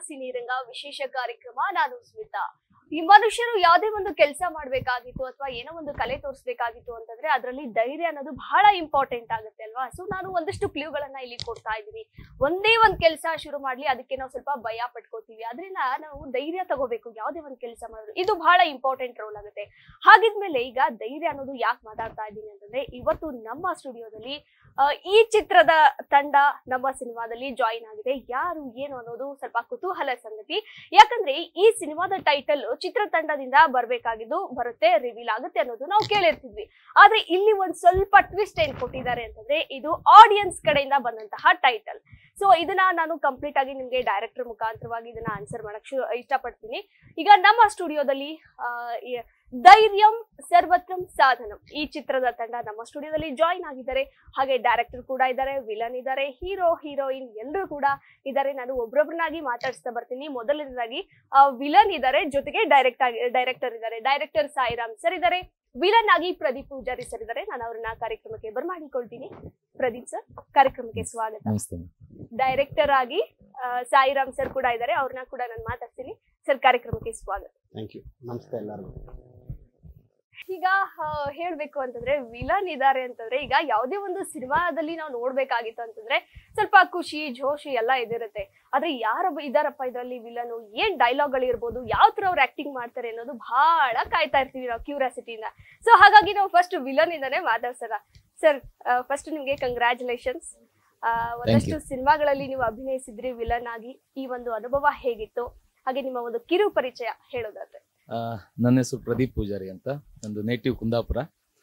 ಸಿನಿರಂಗ ವಿಶೇಷ ಕಾರ್ಯಕ್ರಮ ನಾನು ಸ್ಮಿತಾ ಈ ಮನುಷ್ಯರು ಯಾವುದೇ ಒಂದು ಕೆಲಸ ಮಾಡ್ಬೇಕಾಗಿತ್ತು ಅಥವಾ ಏನೋ ಒಂದು ಕಲೆ ತೋರಿಸ್ಬೇಕಾಗಿತ್ತು ಅಂತಂದ್ರೆ ಅದರಲ್ಲಿ ಧೈರ್ಯ ಅನ್ನೋದು ಬಹಳ ಇಂಪಾರ್ಟೆಂಟ್ ಆಗುತ್ತೆ ಅಲ್ವಾ ಸೊ ನಾನು ಒಂದಷ್ಟು ಕ್ಲೂಗಳನ್ನ ಇಲ್ಲಿ ಕೊಡ್ತಾ ಇದ್ದೀನಿ ಒಂದೇ ಒಂದ್ ಕೆಲಸ ಶುರು ಮಾಡ್ಲಿ ಅದಕ್ಕೆ ನಾವು ಸ್ವಲ್ಪ ಭಯ ಪಟ್ಕೋತೀವಿ ಅದರಿಂದ ನಾವು ಧೈರ್ಯ ತಗೋಬೇಕು ಯಾವುದೇ ಒಂದು ಕೆಲಸ ಮಾಡಿದ್ರು ಇದು ಬಹಳ ಇಂಪಾರ್ಟೆಂಟ್ ರೋಲ್ ಆಗುತ್ತೆ ಹಾಗಿದ್ಮೇಲೆ ಈಗ ಧೈರ್ಯ ಅನ್ನೋದು ಯಾಕೆ ಮಾತಾಡ್ತಾ ಇದ್ದೀನಿ ಅಂತಂದ್ರೆ ಇವತ್ತು ನಮ್ಮ ಸ್ಟುಡಿಯೋದಲ್ಲಿ ಆ, ಈ ಚಿತ್ರದ ತಂಡ ನಮ್ಮ ಸಿನಿಮಾದಲ್ಲಿ ಜಾಯಿನ್ ಆಗಿದೆ ಯಾರು ಏನು ಅನ್ನೋದು ಸ್ವಲ್ಪ ಕುತೂಹಲ ಸಂಗತಿ ಯಾಕಂದ್ರೆ ಈ ಸಿನಿಮಾದ ಟೈಟಲ್ ಚಿತ್ರತಂಡದಿಂದ ಬರ್ಬೇಕಾಗಿದ್ದು ಬರುತ್ತೆ ರಿವೀಲ್ ಆಗುತ್ತೆ ಅನ್ನೋದು ನಾವು ಕೇಳಿರ್ತಿದ್ವಿ ಆದ್ರೆ ಇಲ್ಲಿ ಒಂದ್ ಸ್ವಲ್ಪ ಟ್ವಿಸ್ಟ್ ಏನ್ ಕೊಟ್ಟಿದ್ದಾರೆ ಅಂತಂದ್ರೆ ಇದು ಆಡಿಯನ್ಸ್ ಕಡೆಯಿಂದ ಬಂದಂತಹ ಟೈಟಲ್ ಸೊ ಇದನ್ನ ನಾನು ಕಂಪ್ಲೀಟ್ ಆಗಿ ನಿಮ್ಗೆ ಡೈರೆಕ್ಟರ್ ಮುಖಾಂತರವಾಗಿ ಇದನ್ನ ಆನ್ಸರ್ ಮಾಡಕ್ ಶು- ಇಷ್ಟಪಡ್ತೀನಿ ಈಗ ನಮ್ಮ ಸ್ಟುಡಿಯೋದಲ್ಲಿ ಆ, ಈ ಧೈರ್ಯಂ ಸರ್ವತ್ರಂ ಸಾಧನಂ ಈ ಚಿತ್ರದ ತಂಡ ನಮ್ಮ ಸ್ಟುಡಿಯೋದಲ್ಲಿ ಜಾಯಿನ್ ಆಗಿದ್ದಾರೆ ಹಾಗೆ ಡೈರೆಕ್ಟರ್ ಕೂಡ ಇದ್ದಾರೆ ವಿಲನ್ ಇದ್ದಾರೆ ಹೀರೋ ಹೀರೋಯಿನ್ ಎಲ್ಲರೂ ಕೂಡ ಇದ್ದಾರೆ ನಾನು ಒಬ್ರೊಬ್ರನ್ನಾಗಿ ಮಾತಾಡಿಸ್ತಾ ಬರ್ತೀನಿ ಮೊದಲನೇದಾಗಿ ವಿಲನ್ ಇದ್ದಾರೆ ಜೊತೆಗೆ ಡೈರೆಕ್ಟ್ ಆಗಿ ಡೈರೆಕ್ಟರ್ ಇದ್ದಾರೆ ಡೈರೆಕ್ಟರ್ ಸಾಯಿರಾಮ್ ಸರ್ ಇದ್ದಾರೆ ವಿಲನ್ ಆಗಿ ಪ್ರದೀಪ್ ಪೂಜಾರಿ ಸರ್ ಇದ್ದಾರೆ ನಾನು ಅವ್ರನ್ನ ಕಾರ್ಯಕ್ರಮಕ್ಕೆ ಬರ್ಮಾಡಿಕೊಳ್ತೀನಿ ಪ್ರದೀಪ್ ಸರ್ ಕಾರ್ಯಕ್ರಮಕ್ಕೆ ಸ್ವಾಗತ ನಮಸ್ತೆ ಡೈರೆಕ್ಟರ್ ಆಗಿ ಆ, ಸಾಯಿರಾಮ್ ಸರ್ ಕೂಡ ಇದ್ದಾರೆ ಅವ್ರನ್ನ ಕೂಡ ನಾನು ಮಾತಾಡ್ತೀನಿ ಸರ್ ಕಾರ್ಯಕ್ರಮಕ್ಕೆ ಸ್ವಾಗತ ಥ್ಯಾಂಕ್ ಯು ನಮಸ್ತೆ ಎಲ್ಲರಿಗೂ ಈಗ ಆ, ಹೇಳ್ಬೇಕು ಅಂತಂದ್ರೆ ವಿಲನ್ ಇದಾರೆ ಅಂತಂದ್ರೆ ಈಗ ಯಾವುದೇ ಒಂದು ಸಿನಿಮಾದಲ್ಲಿ ನಾವು ನೋಡ್ಬೇಕಾಗಿತ್ತು ಅಂತಂದ್ರೆ ಸ್ವಲ್ಪ ಖುಷಿ ಜೋಶಿ ಎಲ್ಲ ಇದಿರುತ್ತೆ ಆದ್ರೆ ಯಾರೊಬ್ಬ ಇದಾರಪ್ಪ ಇದರಲ್ಲಿ ವಿಲನ್ ಏನ್ ಡೈಲಾಗ್ ಗಳಿರ್ಬೋದು ಯಾವ ತರ ಅವ್ರು ಆಕ್ಟಿಂಗ್ ಮಾಡ್ತಾರೆ ಅನ್ನೋದು ಬಹಳ ಕಾಯ್ತಾ ಇರ್ತೀವಿ ನಾವು ಕ್ಯೂರಿಯಾಸಿಟಿಯಿಂದ ಸೊ ಹಾಗಾಗಿ ನಾವು ಫಸ್ಟ್ ವಿಲನ್ ಇಂದಾನೆ ಮಾತಾಡ್ಸೋಣ ಸರ್ ಫಸ್ಟ್ ನಿಮ್ಗೆ ಕಂಗ್ರ್ಯಾಚುಲೇಷನ್ಸ್ ಒಂದಷ್ಟು ಸಿನಿಮಾಗಳಲ್ಲಿ ನೀವು ಅಭಿನಯಿಸಿದ್ರಿ ವಿಲನ್ ಆಗಿ ಈ ಒಂದು ಅನುಭವ ಹೇಗಿತ್ತು ಹಾಗೆ ನಿಮ್ಮ ಒಂದು ಕಿರು ಪರಿಚಯ ಹೇಳೋದಾದ್ರೆ ಆ, ನನ್ನ ಹೆಸರು ಪ್ರದೀಪ್ ಪೂಜಾರಿ ಅಂತ ನಂದು ನೇಟಿವ್ ಕುಂದಾಪುರ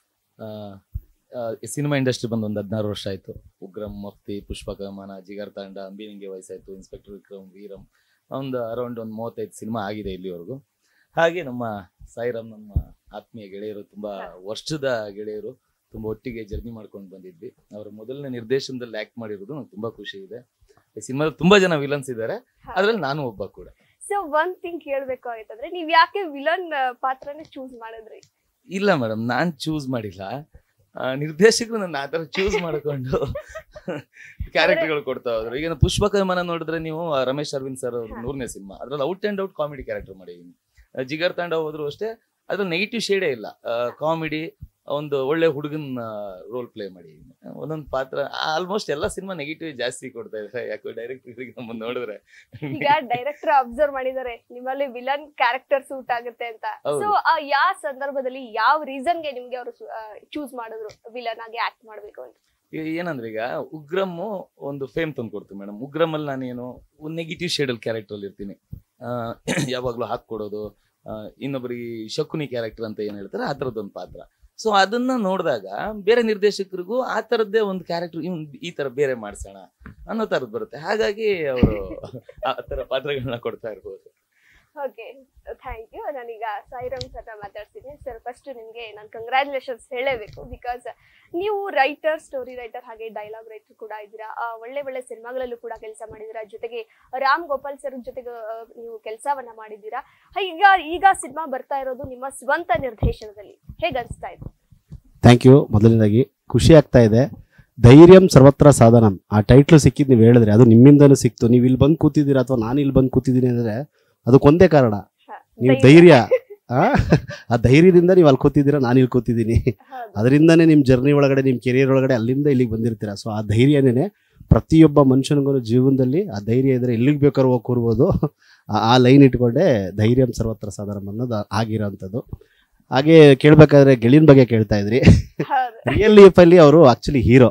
ಸಿನಿಮಾ ಇಂಡಸ್ಟ್ರಿ ಬಂದು ಒಂದು ಹದಿನಾರು ವರ್ಷ ಆಯಿತು ಉಗ್ರಂ ಮಫ್ತಿ ಪುಷ್ಪಕ ವಿಮಾನ ಜಿಗರ್ ತಾಂಡ ಅಂಬಿನಿಂಗೆ ವಯಸ್ಸಾಯಿತು ಇನ್ಸ್ಪೆಕ್ಟರ್ ವಿಕ್ರಮ್ ವೀರಂ ಒಂದು ಅರೌಂಡ್ ಒಂದು ಮೂವತ್ತೈದು ಸಿನಿಮಾ ಆಗಿದೆ ಇಲ್ಲಿವರೆಗೂ ಹಾಗೆ ನಮ್ಮ ಸಾಯಿರಾಮ್ ನಮ್ಮ ಆತ್ಮೀಯ ಗೆಳೆಯರು ತುಂಬ ವರ್ಷದ ಗೆಳೆಯರು ತುಂಬ ಒಟ್ಟಿಗೆ ಜರ್ನಿ ಮಾಡ್ಕೊಂಡು ಬಂದಿದ್ವಿ ಅವರ ಮೊದಲನೇ ನಿರ್ದೇಶನದಲ್ಲಿ ಆ್ಯಕ್ಟ್ ಮಾಡಿರೋದು ನಂಗೆ ತುಂಬ ಖುಷಿ ಇದೆ ಈ ಸಿನಿಮಾದಲ್ಲಿ ತುಂಬ ಜನ ವಿಲನ್ಸ್ ಇದ್ದಾರೆ ಅದರಲ್ಲಿ ನಾನು ಒಬ್ಬ ಕೂಡ ಸೊ ಒಂದ್ ಥಿಂಗ್ ಕೇಳ್ಬೇಕು ಆಗಿತ್ತಂದ್ರೆ ನೀವ್ ಯಾಕೆ ವಿಲನ್ ಪಾತ್ರನೇ ಚೂಸ್ ಮಾಡಿದ್ರಿ ಇಲ್ಲ ಮೇಡಮ್ ನಾನ್ ಚೂಸ್ ಮಾಡಿಲ್ಲ ಆ, ನಿರ್ದೇಶಕರು ನನ್ನ ಆ ಥರ ಚೂಸ್ ಮಾಡ್ಕೊಂಡು ಕ್ಯಾರೆಕ್ಟರ್ಗಳು ಕೊಡ್ತಾ ಹೋದ್ರು ಈಗ ಪುಷ್ಪಕ ವಿಮಾನ ನೋಡಿದ್ರೆ ನೀವು ಆ, ರಮೇಶ್ ಅರವಿಂದ್ ಸರ್ ಅವ್ರ ಹಾ. ನೂರನೇ ಸಿನಿಮಾ ಅದ್ರಲ್ಲಿ out and out comedy character ಮಾಡಿದೀನಿ ಆ, ಜಿಗರ್ ತಾಂಡ ಹೋದ್ರು ಅಷ್ಟೇ ಅದ್ರಲ್ಲಿ ನೆಗೆಟಿವ್ ಶೇಡೇ ಇಲ್ಲ ಕಾಮಿಡಿ ಒಂದು ಒಳ್ಳೆ ಹುಡುಗನ್ ರೋಲ್ ಪ್ಲೇ ಮಾಡಿದೀನಿ ಒಂದೊಂದು ಪಾತ್ರ ಆಲ್ಮೋಸ್ಟ್ ಎಲ್ಲ ಸಿನಿಮಾ ನೆಗೆಟಿವ್ ಜಾಸ್ತಿ ಕೊಡ್ತಾ ಇದ್ದಾರೆ ಯಾಕೋ ಡೈರೆಕ್ಟ್ ನಮ್ಮ ನೋಡಿದ್ರೆ ಈಗ ಡೈರೆಕ್ಟರ್ ಅಬ್ಸರ್ವ್ ಮಾಡಿದ್ದಾರೆ ನಿಮ್ಮಲ್ಲಿ ವಿಲನ್ ಕ್ಯಾರೆಕ್ಟರ್ ಸೂಟ್ ಆಗುತ್ತೆ ಅಂತ ಹೌದು. ಸೊ ಯಾವ ಸಂದರ್ಭದಲ್ಲಿ ಯಾವ ರೀಸನ್ಗೆ ನಿಮ್ಗೆ ಅವರು ಚೂಸ್ ಮಾಡಿದ್ರು ವಿಲನ್ ಆಗಿ ಆಕ್ಟ್ ಮಾಡ್ಬೇಕು ಅಂತ ಈಗ ಏನಂದ್ರೆ ಈಗ ಉಗ್ರಮ್ಮು ಒಂದು ಫೇಮ್ ತಂದು ಕೊಡ್ತು ಮೇಡಮ್ ಉಗ್ರಮಲ್ಲಿ ನಾನೇನು ಒಂದು ನೆಗೆಟಿವ್ ಶೇಡಲ್ಲಿ ಕ್ಯಾರೆಕ್ಟರ್ ಇರ್ತೀನಿ ಆ, ಯಾವಾಗ್ಲೂ ಹಾಕ್ಕೊಡೋದು ಆ, ಇನ್ನೊಬ್ಬರಿಗೆ ಶಕುನಿ ಕ್ಯಾರೆಕ್ಟರ್ ಅಂತ ಏನ್ ಹೇಳ್ತಾರೆ ಆ ಥರದ್ದೊಂದು ಪಾತ್ರ ಸೊ ಅದನ್ನ ನೋಡಿದಾಗ ಬೇರೆ ನಿರ್ದೇಶಕರಿಗೂ ಆ ಥರದ್ದೇ ಒಂದು ಕ್ಯಾರೆಕ್ಟರ್ ಈ ತರ ಬೇರೆ ಮಾಡ್ಸೋಣ ಅನ್ನೋ ಥರದ್ದು ಬರುತ್ತೆ ಹಾಗಾಗಿ ಅವರು ಆ ಥರ ಪಾತ್ರಗಳನ್ನ ಕೊಡ್ತಾ ಇರ್ಬೋದು ಓಕೆ ಥ್ಯಾಂಕ್ ಯು ನಾನೀಗ ಸಾಯಿರಾಮ್ ಸರ್ ಮಾತಾಡ್ತೀನಿ ಸರ್ ಫಸ್ಟ್ ನಿಮ್ಗೆ ನಾನು ಕಂಗ್ರ್ಯಾಚುಲೇಷನ್ಸ್ ಹೇಳಬೇಕು ಬಿಕಾಸ್ ನೀವು ರೈಟರ್ ಸ್ಟೋರಿ ರೈಟರ್ ಹಾಗೆ ಡೈಲಾಗ್ ರೈಟರ್ ಕೂಡ ಇದ್ದೀರಾ ಆ, ಒಳ್ಳೆ ಒಳ್ಳೆ ಸಿನಿಮಾಗಳಲ್ಲೂ ಕೂಡ ಕೆಲಸ ಮಾಡಿದ್ದೀರಾ ಜೊತೆಗೆ ರಾಮ್ ಗೋಪಾಲ್ ಸರ್ ಜೊತೆಗೆ ಆ, ನೀವು ಕೆಲಸವನ್ನ ಮಾಡಿದ್ದೀರಾ ಈಗ ಈಗ ಸಿನಿಮಾ ಬರ್ತಾ ಇರೋದು ನಿಮ್ಮ ಸ್ವಂತ ನಿರ್ದೇಶನದಲ್ಲಿ ಹೇಗೆ ಅನಿಸ್ತಾ ಇದೆ ಥ್ಯಾಂಕ್ ಯು ಮೊದಲನೇದಾಗಿ ಖುಷಿ ಆಗ್ತಾ ಇದೆ ಧೈರ್ಯಂ ಸರ್ವತ್ರ ಸಾಧನಂ ಆ ಟೈಟ್ಲು ಸಿಕ್ಕಿದ್ದು ನೀವು ಹೇಳಿದ್ರೆ ಅದು ನಿಮ್ಮಿಂದನೂ ಸಿಕ್ತು ನೀವು ಇಲ್ಲಿ ಬಂದು ಕೂತಿದ್ದೀರಾ ಅಥವಾ ನಾನು ಇಲ್ಲಿ ಬಂದು ಕೂತಿದ್ದೀನಿ ಅಂದರೆ ಅದಕ್ಕೊಂದೇ ಕಾರಣ ಹ, ನೀವು ಧೈರ್ಯ ಆ ಆ ಧೈರ್ಯದಿಂದ ನೀವು ಅಲ್ಲಿ ಕೂತಿದ್ದೀರಾ ನಾನು ಇಲ್ಲಿ ಕೂತಿದ್ದೀನಿ ಹೌದು. ಅದರಿಂದನೇ ನಿಮ್ಮ ಜರ್ನಿ ಒಳಗಡೆ ನಿಮ್ಮ ಕೆರಿಯರ್ ಒಳಗಡೆ ಅಲ್ಲಿಂದ ಇಲ್ಲಿಗೆ ಬಂದಿರ್ತೀರಾ ಸೊ ಆ ಧೈರ್ಯನೇ ಪ್ರತಿಯೊಬ್ಬ ಮನುಷ್ಯನಿಗೂ ಜೀವನದಲ್ಲಿ ಆ ಧೈರ್ಯ ಇದ್ರೆ ಎಲ್ಲಿಗೆ ಬೇಕಾದ್ರೂ ಹೋಗಿ ಕೂರ್ಬೋದು ಆ- ಆ ಲೈನ್ ಇಟ್ಕೊಂಡೆ ಧೈರ್ಯಂ ಸರ್ವತ್ರ ಸಾಧನಂ ಅನ್ನೋದು ಆಗಿರೋಂಥದ್ದು ಹಾಗೆ ಕೇಳಬೇಕಾದ್ರೆ ಗೆಳಿನ ಬಗ್ಗೆ ಕೇಳ್ತಾ ಇದ್ರಿ ಹೌದು ರಿಯಲ್ ಲೈಫಲ್ಲಿ ಅವರು ಆಕ್ಚುಲಿ ಹೀರೋ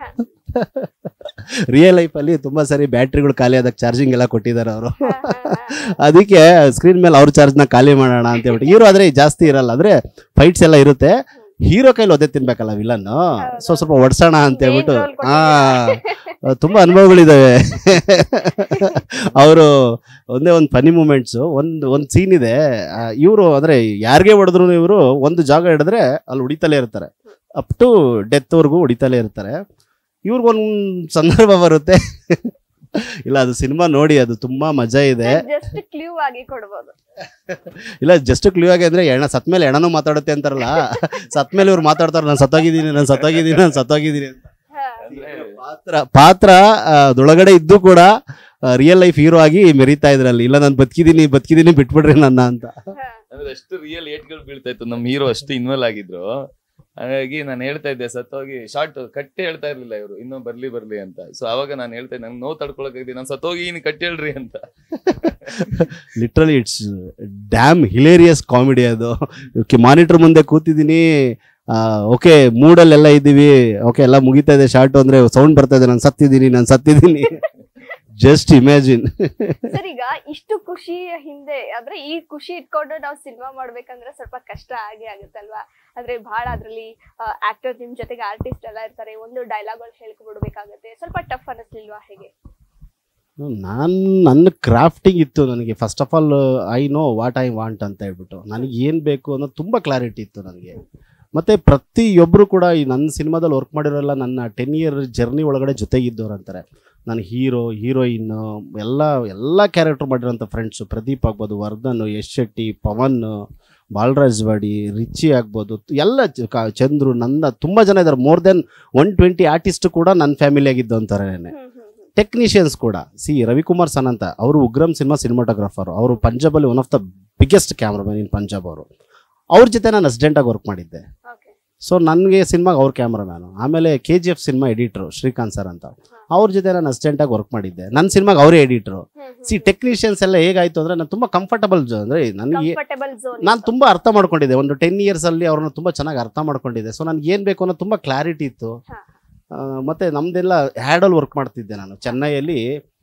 ರಿಯಲ್ ಲೈಫಲ್ಲಿ ತುಂಬಾ ಸರಿ ಬ್ಯಾಟ್ರಿಗಳು ಖಾಲಿ ಆದಾಗ ಚಾರ್ಜಿಂಗ್ ಎಲ್ಲ ಕೊಟ್ಟಿದ್ದಾರೆ ಅವರು ಹ, ಹ, ಹ. ಅದಕ್ಕೆ ಸ್ಕ್ರೀನ್ ಮೇಲೆ ಅವ್ರ ಚಾರ್ಜ್ನ ಖಾಲಿ ಮಾಡೋಣ ಅಂತ ಹೇಳ್ಬಿಟ್ಟು ಹೀರೋ ಆದ್ರೆ ಜಾಸ್ತಿ ಇರಲ್ಲ ಅಂದ್ರೆ ಫೈಟ್ಸ್ ಎಲ್ಲ ಇರುತ್ತೆ ಹೀರೋ ಕೈಲಿ ಒದೆ ತಿನ್ಬೇಕಲ್ಲ ವಿಲನ್ ಸೊ ಸ್ವಲ್ಪ ಒಡ್ಸೋಣ ಅಂತ ಹೇಳ್ಬಿಟ್ಟು Main role ಹಾ ಕೊಟ್ಟಿದ್ದೀರಾ. ತುಂಬಾ ಅನುಭವಗಳಿದಾವೆ ಅವರು ಒಂದೇ ಒಂದು ಫನಿ ಮೂಮೆಂಟ್ಸ್ ಒಂದು ಒಂದು ಸೀನ್ ಇದೆ ಇವರು ಅಂದ್ರೆ ಯಾರಿಗೆ ಹೊಡೆದ್ರು ಇವರು ಒಂದು ಜಾಗ ಹಿಡಿದ್ರೆ ಅಲ್ಲಿ ಹೊಡಿತಲೇ ಇರ್ತಾರೆ ಅಪ್ ಟು ಡೆತ್ ವರ್ಗೂ ಹೊಡಿತಲೇ ಇರ್ತಾರೆ ಇವ್ರಿಗೊಂದು ಸಂದರ್ಭ ಬರುತ್ತೆ ಇಲ್ಲ ಅದು ಸಿನಿಮಾ ನೋಡಿ ಅದು ತುಂಬಾ ಮಜಾ ಇದೆ ಜಸ್ಟ್ ಕ್ಲೂ ಆಗಿ ಕೊಡ್ಬೋದು ಇಲ್ಲ ಜಸ್ಟ್ ಕ್ಲೂ ಆಗಿ ಅಂದ್ರೆ ಎಣ ಸತ್ ಮೇಲೆ ಎಣನೂ ಮಾತಾಡುತ್ತೆ ಅಂತಾರಲ್ಲ ಸತ್ ಮೇಲೆ ಇವ್ರು ಮಾತಾಡ್ತಾರೆ ನಾನು ಸತ್ತೋಗಿದ್ದೀನಿ ನಾನು ಸತ್ತೋಗಿದ್ದೀನಿ ನಾನು ಸತ್ತೋಗಿದ್ದೀನಿ ಅಂತ ಹ, ಪಾತ್ರ ಪಾತ್ರ ಆ, ಅದ್ರೊಳಗಡೆ ಇದ್ದು ಕೂಡ ರಿಯಲ್ ಲೈಫ್ ಹೀರೋ ಆಗಿ ಮೆರಿತಾ ಇದ್ರಲ್ಲಿ ಇಲ್ಲ ನಾನು ಬದುಕಿದೀನಿ ಬದುಕಿದೀನಿ ಬಿಟ್ಬಿಡ್ರಿ ನನ್ನ ಅಂತ ಅಂದ್ರೆ ಅಷ್ಟು ರಿಯಲ್ ಏಟ್ಗಳು ಬೀಳ್ತಾ ಇತ್ತು ನಮ್ಮ ಹೀರೋ ಅಷ್ಟು ಇನ್ವಾಲ್ವ್ ಆಗಿದ್ರು ಹಾಗಾಗಿ ನಾನು ಹೇಳ್ತಾ ಇದ್ದೆ ಸತ್ತೋಗಿ ಶಾರ್ಟ್ ಕಟ್ಟೆ ಹೇಳ್ತಾ ಇರ್ಲಿಲ್ಲ ಇವರು ಇನ್ನೂ ಬರ್ಲಿ ಬರ್ಲಿ ಅಂತ ಸೊ ಅವಾಗ ನಾನು ಹೇಳ್ತಾ ಇದ್ದೆ ನಂಗೆ ನೋವು ತಡ್ಕೊಳಕ್ಕಾಗಿದೆ ನಾನು ಸತ್ತೋಗಿ ಇನ್ನು ಕಟ್ಟಿ ಹೇಳ್ರಿ ಅಂತ literally it's damn hilarious comedy ಅದು ಮಾನಿಟರ್ ಮುಂದೆ ಕೂತಿದ್ದೀನಿ ಓಕೆ ಮೂಡಲ್ಲೆಲ್ಲ ಇದ್ದೀವಿ ಓಕೆ ಎಲ್ಲ ಮುಗಿತಾ ಇದೆ ಶಾರ್ಟ್ ಅಂದ್ರೆ ಸೌಂಡ್ ಬರ್ತಾ ಇದೆ ನಾನು ಸತ್ತಿದ್ದೀನಿ ನಾನು ಸತ್ತಿದ್ದೀನಿ ಜಸ್ಟ್ ಇಮ್ಯಾಜಿನ್ ಸರ್ ಈಗ ಇಷ್ಟು ಖುಷಿಯ ಹಿಂದೆ ಅಂದ್ರೆ ಈ ಖುಷಿ ಇಟ್ಕೊಂಡು ನಾವು ಸಿನಿಮಾ ಮಾಡ್ಬೇಕಂದ್ರೆ ಸ್ವಲ್ಪ ಕಷ್ಟ ಆಗೇ ಆಗುತ್ತಲ್ವಾ ಅಂದ್ರೆ ಬಹಳ ಅದ್ರಲ್ಲಿ ಆಕ್ಟರ್ ನಿಮ್ ಜೊತೆಗೆ ಆರ್ಟಿಸ್ಟ್ ಎಲ್ಲ ಇರ್ತಾರೆ ಒಂದು ಡೈಲಾಗ್ಗಳು ಹೇಳ್ಕೊಬಿಡ್ಬೇಕಾಗತ್ತೆ ಸ್ವಲ್ಪ ಟಫ್ ಅನ್ನಿಸ್ಲಿಲ್ವಾ ಹೇಗೆ ನಾನು ನನ್ನ ಕ್ರಾಫ್ಟಿಂಗ್ ಇತ್ತು ನನಗೆ first of all I know what I want ಅಂತ ಹೇಳ್ಬಿಟ್ಟು ನನಗೆ ಏನು ಬೇಕು ಅನ್ನೋದು ತುಂಬ ಕ್ಲಾರಿಟಿ ಇತ್ತು ನನಗೆ ಮತ್ತು ಪ್ರತಿಯೊಬ್ಬರು ಕೂಡ ಈ ನನ್ನ ಸಿನಿಮಾದಲ್ಲಿ ವರ್ಕ್ ಮಾಡಿರೋಲ್ಲ ನನ್ನ ಟೆನ್ ಇಯರ್ ಜರ್ನಿ ಒಳಗಡೆ ಜೊತೆಗಿದ್ದವ್ರು ಅಂತಾರೆ ನಾನು ಹೀರೋ ಹೀರೋಯಿನ್ನು ಎಲ್ಲ ಎಲ್ಲ ಕ್ಯಾರೆಕ್ಟರ್ ಮಾಡಿರೋಂಥ ಫ್ರೆಂಡ್ಸು ಪ್ರದೀಪ್ ಆಗ್ಬೋದು ವರ್ಧನ್ ಯಶ್ ಶೆಟ್ಟಿ ಪವನ್ ಬಾಲರಾಜ್ ವಾಡಿ ರಿಚಿ ಆಗ್ಬೋದು ಎಲ್ಲ ಚ- ಕ- ಚಂದ್ರು ನನ್ನ ತುಂಬ ಜನ ಇದ್ದಾರೆ more then one twenty artist ಕೂಡ ನನ್ನ ಫ್ಯಾಮಿಲಿ ಆಗಿದ್ದು ಅಂತಾರೇನೆ ಹ್ಮ್ ಹ್ಮ್ ಹ್ಮ್ ಟೆಕ್ನಿಷಿಯನ್ಸ್ ಕೂಡ ಸಿ ರವಿಕುಮಾರ್ ಸನ್ ಅಂತ ಅವರು ಉಗ್ರಂ ಸಿನಿಮಾ ಸಿನಿಮಾಟೋಗ್ರಾಫರ್ ಅವರು ಪಂಜಾಬಲ್ಲಿ one of the biggest cameraman in Punjab ಅವರು ಅವ್ರ ಜೊತೆ ನಾನು ಅಸಿಸ್ಟೆಂಟಾಗಿ ವರ್ಕ್ ಮಾಡಿದ್ದೆ ಓಕೆ ಸೊ ನನಗೆ ಸಿನಿಮಾಗೆ ಅವ್ರ ಕ್ಯಾಮ್ರಾಮ್ಯಾನು ಆಮೇಲೆ K G F cinema editor Srikanth sir ಅಂತ ಅವ್ರ ಜೊತೆ ನಾನು ಅಸಿಸ್ಟೆಂಟಾಗಿ ವರ್ಕ್ ಮಾಡಿದ್ದೆ ನನ್ನ ಸಿನಿಮಾಗೆ ಅವರೇ ಎಡಿಟ್ರು ಸಿ ಟೆಕ್ನಿಷಿಯನ್ಸ್ ಎಲ್ಲ ಹೇಗಾಯ್ತು ಅಂದ್ರೆ ನಾನು ತುಂಬ ಕಂಫರ್ಟಬಲ್ ಅಂದರೆ ನನಗೆ ಕಂಫರ್ಟೇಬಲ್ ಝೋನ್ ನಾನು ತುಂಬಾ ಅರ್ಥ ಮಾಡ್ಕೊಂಡಿದ್ದೆ ಒಂದು ಟೆನ್ ಇಯರ್ಸ್ ಅಲ್ಲಿ ಅವ್ರನ್ನ ತುಂಬಾ ಚೆನ್ನಾಗಿ ಅರ್ಥ ಮಾಡ್ಕೊಂಡಿದ್ದೆ ಸೊ ನನ್ಗೆ ಏನ್ ಬೇಕು ಅನ್ನೋ ತುಂಬಾ ಕ್ಲಾರಿಟಿ ಇತ್ತು ಹಾ. ಆ, ಮತ್ತೆ ನಮ್ದೆಲ್ಲ ಹ್ಯಾಡಲ್ ವರ್ಕ್ ಮಾಡ್ತಿದ್ದೆ ನಾನು ಚೆನ್ನೈಯಲ್ಲಿ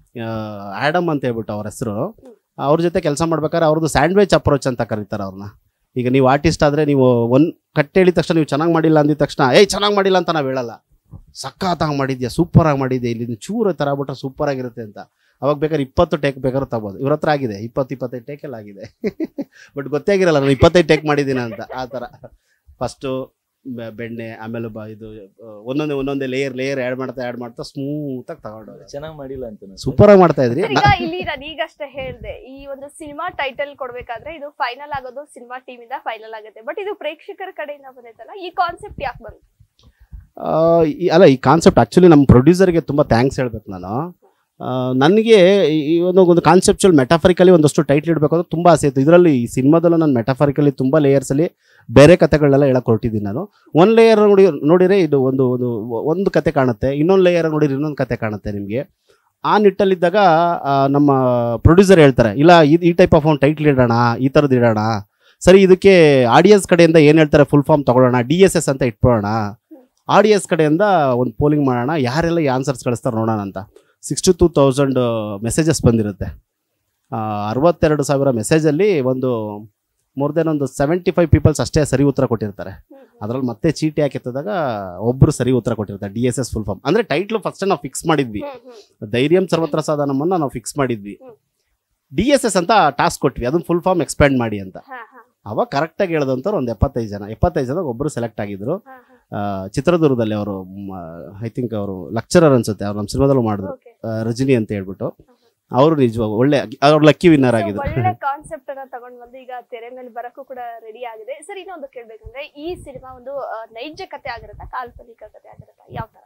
ಆಡಮ್ ಅಂತ ಹೇಳ್ಬಿಟ್ಟು ಅವ್ರ ಹೆಸರು ಅವ್ರ ಜೊತೆ ಕೆಲಸ ಮಾಡ್ಬೇಕಾದ್ರೆ ಅವ್ರದ್ದು ಸ್ಯಾಂಡ್ವಿಚ್ ಅಪ್ರೋಚ್ ಅಂತ ಕರೀತಾರೆ ಅವ್ರನ್ನ ಈಗ ನೀವು ಆರ್ಟಿಸ್ಟ್ ಆದ್ರೆ ನೀವು ಒಂದ್ ಕಟ್ಟೆ ಹೇಳಿದ ತಕ್ಷಣ ನೀವು ಚೆನ್ನಾಗಿ ಮಾಡಿಲ್ಲ ಅಂದಿದ ತಕ್ಷಣ ಏಯ್ ಚೆನ್ನಾಗಿ ಮಾಡಿಲ್ಲ ಅಂತ ನಾವು ಹೇಳಲ್ಲ ಸಖತ್ತಾಗಿ ಮಾಡಿದ್ಯಾ ಸೂಪರ್ ಆಗಿ ಮಾಡಿದ್ಯಾ ಇಲ್ಲಿ ಚೂರು ತರ ಬಿಟ್ರೆ ಸೂಪರ್ ಆಗಿರುತ್ತೆ ಅಂತ ಅವಾಗ ಬೇಕಾದ್ರೆ ಇಪ್ಪತ್ತು ಟೇಕ್ ಬೇಕಾದ್ರೆ ತಗೋಬೋದು ಇವ್ರ ಹತ್ರ ಆಗಿದೆ ಇಪ್ಪತ್ತು ಇಪ್ಪತ್ತೈದು ಟೇಕೆಲ್ಲ ಆಗಿದೆ ಬಟ್ ಗೊತ್ತೇ ಆಗಿರಲ್ಲ ನಾನು ಇಪ್ಪತ್ತೈದು ಟೇಕ್ ಮಾಡಿದ್ದೀನಿ ಅಂತ ಆ ಥರ ಫಸ್ಟು ಬೆಣ್ಣೆ ಆಮೇಲೆ ಬ ಇದು ಆ, ಒಂದೊಂದೇ ಒಂದೊಂದೇ ಲೇಯರ್ ಲೇಯರ್ ಆ್ಯಡ್ ಮಾಡ್ತಾ ಆ್ಯಡ್ ಮಾಡ್ತಾ ಸ್ಮೂತಾಗಿ ತಗೊಂಡು ಚೆನ್ನಾಗಿ ಮಾಡಿಲ್ಲ ಅಂತ ನಾನು. ಸೂಪರಾಗಿ ಮಾಡ್ತಾ ಇದ್ರಿ ಸರ್, ಈಗ ಇಲ್ಲಿ ನಾನು ಈಗಷ್ಟೇ ಹೇಳ್ದೆ ಈ ಒಂದು ಸಿನಿಮಾ ಟೈಟಲ್ ಕೊಡ್ಬೇಕಾದ್ರೆ ಇದು ಫೈನಲ್ ಆಗೋದು ಸಿನಿಮಾ ಟೀಮ್ ಇಂದ ಫೈನಲ್ ಆಗುತ್ತೆ ಬಟ್ ಇದು ಪ್ರೇಕ್ಷಕರ ಕಡೆಯಿಂದ ಬಂದೈತಲ್ಲ ಈ ಕಾನ್ಸೆಪ್ಟ್ ಯಾಕೆ ಬಂತು ಆ, ಈ- ಅಲ್ಲ ಈ ಕಾನ್ಸೆಪ್ಟ್ ಆ್ಯಕ್ಚುಲಿ ನಮ್ಮ ಪ್ರೊಡ್ಯೂಸರ್ಗೆ ತುಂಬ ಥ್ಯಾಂಕ್ಸ್ ಹೇಳ್ಬೇಕು ನಾನು ಆ, ನನಗೆ ಈ- ಈ ಒಂದು ಒಂದು ಕಾನ್ಸೆಪ್ಚುವಲ್ ಮೆಟಾಫರಿಕಲಿ ಒಂದಷ್ಟು ಟೈಟ್ಲ್ ಇಡಬೇಕು ಅಂತ ತುಂಬ ಆಸೆ ಇತ್ತು ಇದರಲ್ಲಿ ಈ ಸಿನಿಮಾದಲ್ಲೂ ನಾನು ಮೆಟಾಫರಿಕಲಿ ತುಂಬ ಲೇಯರ್ಸಲ್ಲಿ ಬೇರೆ ಕಥೆಗಳನ್ನೆಲ್ಲ ಹೇಳಕ್ ಹೊರಟಿದ್ದೀನಿ ನಾನು ಒಂದು ಲೇಯರ್ ನೋಡಿ ನೋಡಿದರೆ ಇದು ಒಂದು ಒಂದು ಒಂದು ಕತೆ ಕಾಣುತ್ತೆ ಇನ್ನೊಂದು ಲೇಯರ್ ನೋಡಿದ್ರೆ ಇನ್ನೊಂದು ಕತೆ ಕಾಣುತ್ತೆ ನಿಮಗೆ ಆ ನಿಟ್ಟಲ್ಲಿದ್ದಾಗ ಆ, ನಮ್ಮ ಪ್ರೊಡ್ಯೂಸರ್ ಹೇಳ್ತಾರೆ ಇಲ್ಲ ಇದು ಈ ಟೈಪ್ ಆಫ್ ಒಂದು ಟೈಟ್ಲ್ ಇಡೋಣ ಈ ಥರದ್ದು ಇಡೋಣ ಸರಿ ಇದಕ್ಕೆ ಆಡಿಯನ್ಸ್ ಕಡೆಯಿಂದ ಏನು ಹೇಳ್ತಾರೆ ಫುಲ್ ಫಾರ್ಮ್ ತಗೊಳ್ಳೋಣ ಡಿ ಎಸ್ ಎಸ್ ಅಂತ ಇಟ್ಕೊಳ್ಳೋಣ ಆಡಿಯನ್ಸ್ ಕಡೆಯಿಂದ ಒಂದು ಪೋಲಿಂಗ್ ಮಾಡೋಣ ಯಾರೆಲ್ಲ ಈ ಆನ್ಸರ್ಸ್ ಕಳಿಸ್ತಾರೆ ನೋಡೋಣ ಅಂತ ಸಿಕ್ಸ್ಟಿ ಟೂ ತೌಸಂಡ್ ಮೆಸೇಜಸ್ ಬಂದಿರುತ್ತೆ ಆ, ಅರವತ್ತೆರಡು ಸಾವಿರ ಮೆಸೇಜಲ್ಲಿ ಒಂದು ಮೋರ್ ದೆನ್ ಒಂದು ಸೆವೆಂಟಿ ಫೈವ್ ಪೀಪಲ್ಸ್ ಅಷ್ಟೇ ಸರಿ ಉತ್ತರ ಕೊಟ್ಟಿರ್ತಾರೆ ಅದ್ರಲ್ಲಿ ಮತ್ತೆ ಚೀಟಿ ಹಾಕಿತ್ತದಾಗ ಒಬ್ರು ಸರಿ ಉತ್ತರ ಕೊಟ್ಟಿರ್ತಾರೆ D S S full form ಅಂದ್ರೆ ಟೈಟ್ಲು ಫಸ್ಟ್ ನಾವು ಫಿಕ್ಸ್ ಮಾಡಿದ್ವಿ ಧೈರ್ಯಂ ಸರ್ವತ್ರ ಸಾಧನಮನ್ನ ನಾವು ಫಿಕ್ಸ್ ಮಾಡಿದ್ವಿ ಹ್ಮ್. ಡಿ ಎಸ್ ಎಸ್ ಅಂತ ಟಾಸ್ಕ್ ಕೊಟ್ವಿ ಅದನ್ನ ಫುಲ್ ಫಾರ್ಮ್ ಎಕ್ಸ್ಪ್ಯಾಂಡ್ ಮಾಡಿ ಅಂತ ಅವಾಗ ಕರೆಕ್ಟಾಗಿ ಹೇಳ್ದಂಥವ್ರು ಒಂದು ಎಪ್ಪತ್ತೈದು ಜನ ಎಪ್ಪತ್ತೈದು ಜನ ಒಬ್ಬರು ಸೆಲೆಕ್ಟ್ ಆಗಿದ್ರು ಆ, ಚಿತ್ರದುರ್ಗದಲ್ಲಿ ಅವರು ಐ ಥಿಂಕ್ ಅವರು ಲೆಕ್ಚರರ್ ಅನ್ಸುತ್ತೆ ಅವ್ರು ನಮ್ಮ ಸಿನಿಮಾದಲ್ಲೂ ಮಾಡಿದ್ರು ಓಕೆ ಆ, ರಜನಿ ಅಂತ ಹೇಳ್ಬಿಟ್ಟು ಅವರು ನಿಜವಾಗ ಒಳ್ಳೆ ಅವ್ರು ಲಕ್ಕಿ ವಿನ್ನರ್ ಆಗಿದ್ರು ಒಳ್ಳೆ ಕಾನ್ಸೆಪ್ಟ್ ಅನ್ನ ತಗೊಂಡ್ ಬಂದು ಈಗ ತೆರೆ ಮೇಲೆ ಬರಕ್ಕೂ ಕೂಡ ರೆಡಿ ಆಗಿದೆ ಸರ್ ಇನ್ನೊಂದು ಕೇಳ್ಬೇಕಂದ್ರೆ ಈ ಸಿನಿಮಾ ಒಂದು ಆ, ನೈಜ ಕತೆ ಆಗಿರುತ್ತಾ ಕಾಲ್ಪನಿಕ ಕತೆ ಆಗಿರುತ್ತಾ ಯಾವ ತರ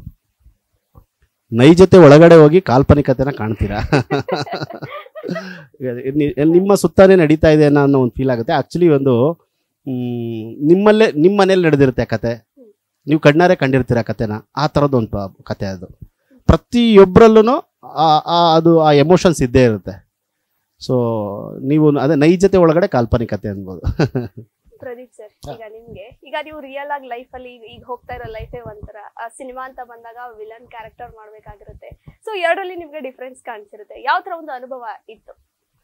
ನೈಜತೆ ಒಳಗಡೆ ಹೋಗಿ ಕಾಲ್ಪನಿಕತೆನ ಕಾಣ್ತೀರಾ ನಿ- ನಿಮ್ಮ ಸುತ್ತಾನೇ ನಡೀತಾ ಇದೆ ಅನ್ನೋ ಅನ್ನೋ ಒಂದು ಫೀಲ್ ಆಗುತ್ತೆ ಆಕ್ಚುಲಿ ಒಂದು ಮ್, ನಿಮ್ಮಲ್ಲೇ ನಿಮ್ಮ ಮನೇಲಿ ನಡೆದಿರುತ್ತೆ ಆ ಕತೆ ನೀವು ಕಣ್ಣಾರೆ ಕಂಡಿರ್ತೀರ ಆ ಕತೆನ ಆ ಥರದ್ದು ಒಂದು ಪ- ಕತೆ ಅದು ಪ್ರತಿಯೊಬ್ಬರಲ್ಲೂ ಅದು ಆ ಎಮೋಷನ್ಸ್ ಇದ್ದೇ ಇರುತ್ತೆ ಸೊ ನೀವು ಅದೇ ನೈಜತೆ ಒಳಗಡೆ ಕಾಲ್ಪನಿಕತೆ ಅನ್ಬೋದು ಪ್ರದೀಪ್ ಸರ್ ಈಗ ನಿಮ್ಗೆ ಈಗ ನೀವು ರಿಯಲ್ ಆಗಿ ಲೈಫ್ ಅಲ್ಲಿ ಈಗ- ಈಗ ಹೋಗ್ತಾ ಇರೋ ಲೈಫೇ ಒಂಥರ ಸಿನಿಮಾ ಅಂತ ಬಂದಾಗ ವಿಲನ್ ಕ್ಯಾರೆಕ್ಟರ್ ಮಾಡ್ಬೇಕಾಗಿರುತ್ತೆ ಸೊ ಎರಡರಲ್ಲಿ ನಿಮ್ಗೆ ಡಿಫ್ರೆನ್ಸ್ ಕಾಣಿಸಿರುತ್ತೆ ಯಾವ ತರ ಒಂದು ಅನುಭವ ಇತ್ತು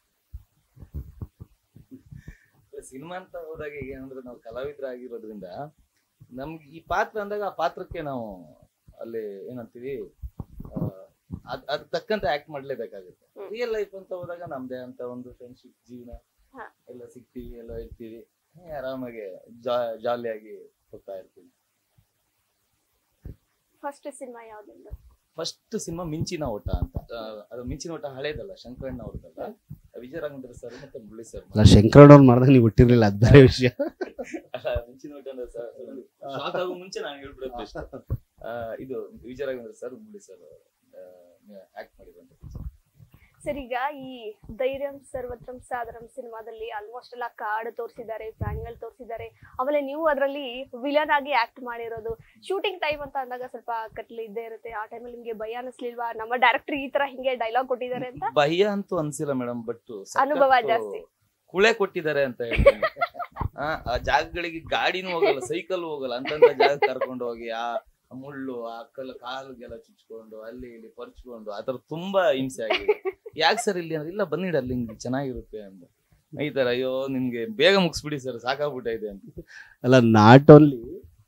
ಸಿನಿಮಾ ಅಂತ ಹೋದಾಗ ಈಗ ಏನಂದ್ರೆ ನಾವು ಕಲಾವಿದರಾಗಿರೋದ್ರಿಂದ ನಮ್ಗೆ ಈ ಪಾತ್ರ ಅಂದಾಗ ಆ ಪಾತ್ರಕ್ಕೆ ನಾವು ಅಲ್ಲಿ ಏನಂತೀವಿ ಆ, ಅದ್ ಅದ್ ತಕ್ಕಂತೆ ಆಕ್ಟ್ ಮಾಡ್ಲೇಬೇಕಾಗುತ್ತೆ ಹ್ಮ್. ರಿಯಲ್ ಲೈಫ್ ಅಂತ ಹೋದಾಗ ನಮ್ದೇ ಅಂತ ಒಂದು ಫ್ರೆಂಡ್ಶಿಪ್ ಜೀವನ ಹಾ. ಎಲ್ಲ ಸಿಗ್ತೀವಿ ಎಲ್ಲ ಇರ್ತೀವಿ ಹೇ, ಆರಾಮಾಗಿ ಜಾಲಿಯಾಗಿ ಹೋಗ್ತಾ ಇರ್ತೀವಿ ಫಸ್ಟ್ ಸಿನಿಮಾ ಯಾವ್ದು ಫಸ್ಟ್ ಸಿನಿಮಾ ಮಿಂಚಿನ ಓಟ ಅಂತ ಆ, ಅದು ಮಿಂಚಿನ ಓಟ ಹಳೇದಲ್ಲ ಶಂಕರಣ್ಣ ಅವ್ರದ್ದಲ್ಲ ವಿಜಯ ರಾಘವೇಂದ್ರ ಸರ್ ಮತ್ತೆ ಮುರಳಿ ಸರ್ ಅಲ್ಲ ಶಂಕರಣ್ಣವ್ರು ಮಾಡಿದಾಗ ನೀವು ಹುಟ್ಟಿರ್ಲಿಲ್ಲ ಅದು ಬೇರೆ ವಿಷಯ ಅಲ್ಲ, ಮಿಂಚಿನ ಓಟ ಅಂದ್ರೆ ಸರ್ ಶಾಕ್ ಆಗೋ ಮುಂಚೆ ನಾನು ಹೇಳ್ಬಿಡೋದು best. ಆ, ಇದು Vijaya Raghavendra sir Murali sir act ಮಾಡಿದಂತ ಸರ್ ಈಗ ಈ ಧೈರ್ಯಂ ಸರ್ವತ್ರಂ ಸಾದರಂ ಸಿನಿಮಾದಲ್ಲಿ ಆಲ್ಮೋಸ್ಟ್ ಎಲ್ಲ ಕಾಡು ತೋರಿಸಿದ್ದಾರೆ ಪ್ರಾಣಿಗಳು ತೋರಿಸಿದ್ದಾರೆ ಆಮೇಲೆ ನೀವು ಅದರಲ್ಲಿ ವಿಲನ್ ಆಗಿ ಆಕ್ಟ್ ಮಾಡಿರೋದು ಶೂಟಿಂಗ್ ಟೈಮ್ ಅಂತ ಅಂದಾಗ ಸ್ವಲ್ಪ ಕತ್ಲೆ ಇದ್ದೇ ಇರುತ್ತೆ ಆ ಟೈಮಲ್ಲಿ ನಿಮ್ಗೆ ಭಯ ಅನಿಸ್ಲಿಲ್ವಾ ನಮ್ಮ ಡೈರೆಕ್ಟರ್ ಈ ತರ ಹಿಂಗೆ ಡೈಲಾಗ್ ಕೊಟ್ಟಿದ್ದಾರೆ ಅಂತ ಭಯ ಅಂತೂ ಅನ್ಸಿಲ್ಲ ಮೇಡಮ್ ಬಟ್ ಅನುಭವ ಜಾಸ್ತಿ. ಕುಳೆ ಕೊಟ್ಟಿದ್ದಾರೆ ಅಂತ ಹೇಳ್ತೀನಿ ಆ, ಆ ಜಾಗಗಳಿಗೆ ಗಾಡಿನೂ ಹೋಗಲ್ಲ ಸೈಕಲ್ ಹೋಗಲ್ಲ ಅಂತಂತ ಜಾಗ ಕರ್ಕೊಂಡು ಹೋಗಿ ಆ ಮುಳ್ಳು ಆ ಕಲ್ಲು ಕಾಲಿಗೆಲ್ಲ ಚುಚ್ಕೊಂಡು ಅಲ್ಲಿ ಇಲ್ಲಿ ಪರ್ಚ್ಕೊಂಡು ಆತರ ತುಂಬಾ ಹಿಂಸೆ ಆಗಿದೆ ಯಾಕೆ ಸರ್ ಇಲ್ಲಿ ಅಂದ್ರೆ ಇಲ್ಲ ಬಂದಿಡ ಅಲ್ಲಿ ಹಿಂಗೆ ಚೆನ್ನಾಗಿರುತ್ತೆ ಅಂತ ಈ ತರ ಅಯ್ಯೋ ನಿಮ್ಗೆ ಬೇಗ ಮುಗಿಸ್ಬಿಡಿ ಸರ್ ಸಾಕಾಗ್ಬಿಟ್ಟೈತೆ ಅಂತ ಅಲ್ಲ ನಾಟ್ ಓನ್ಲಿ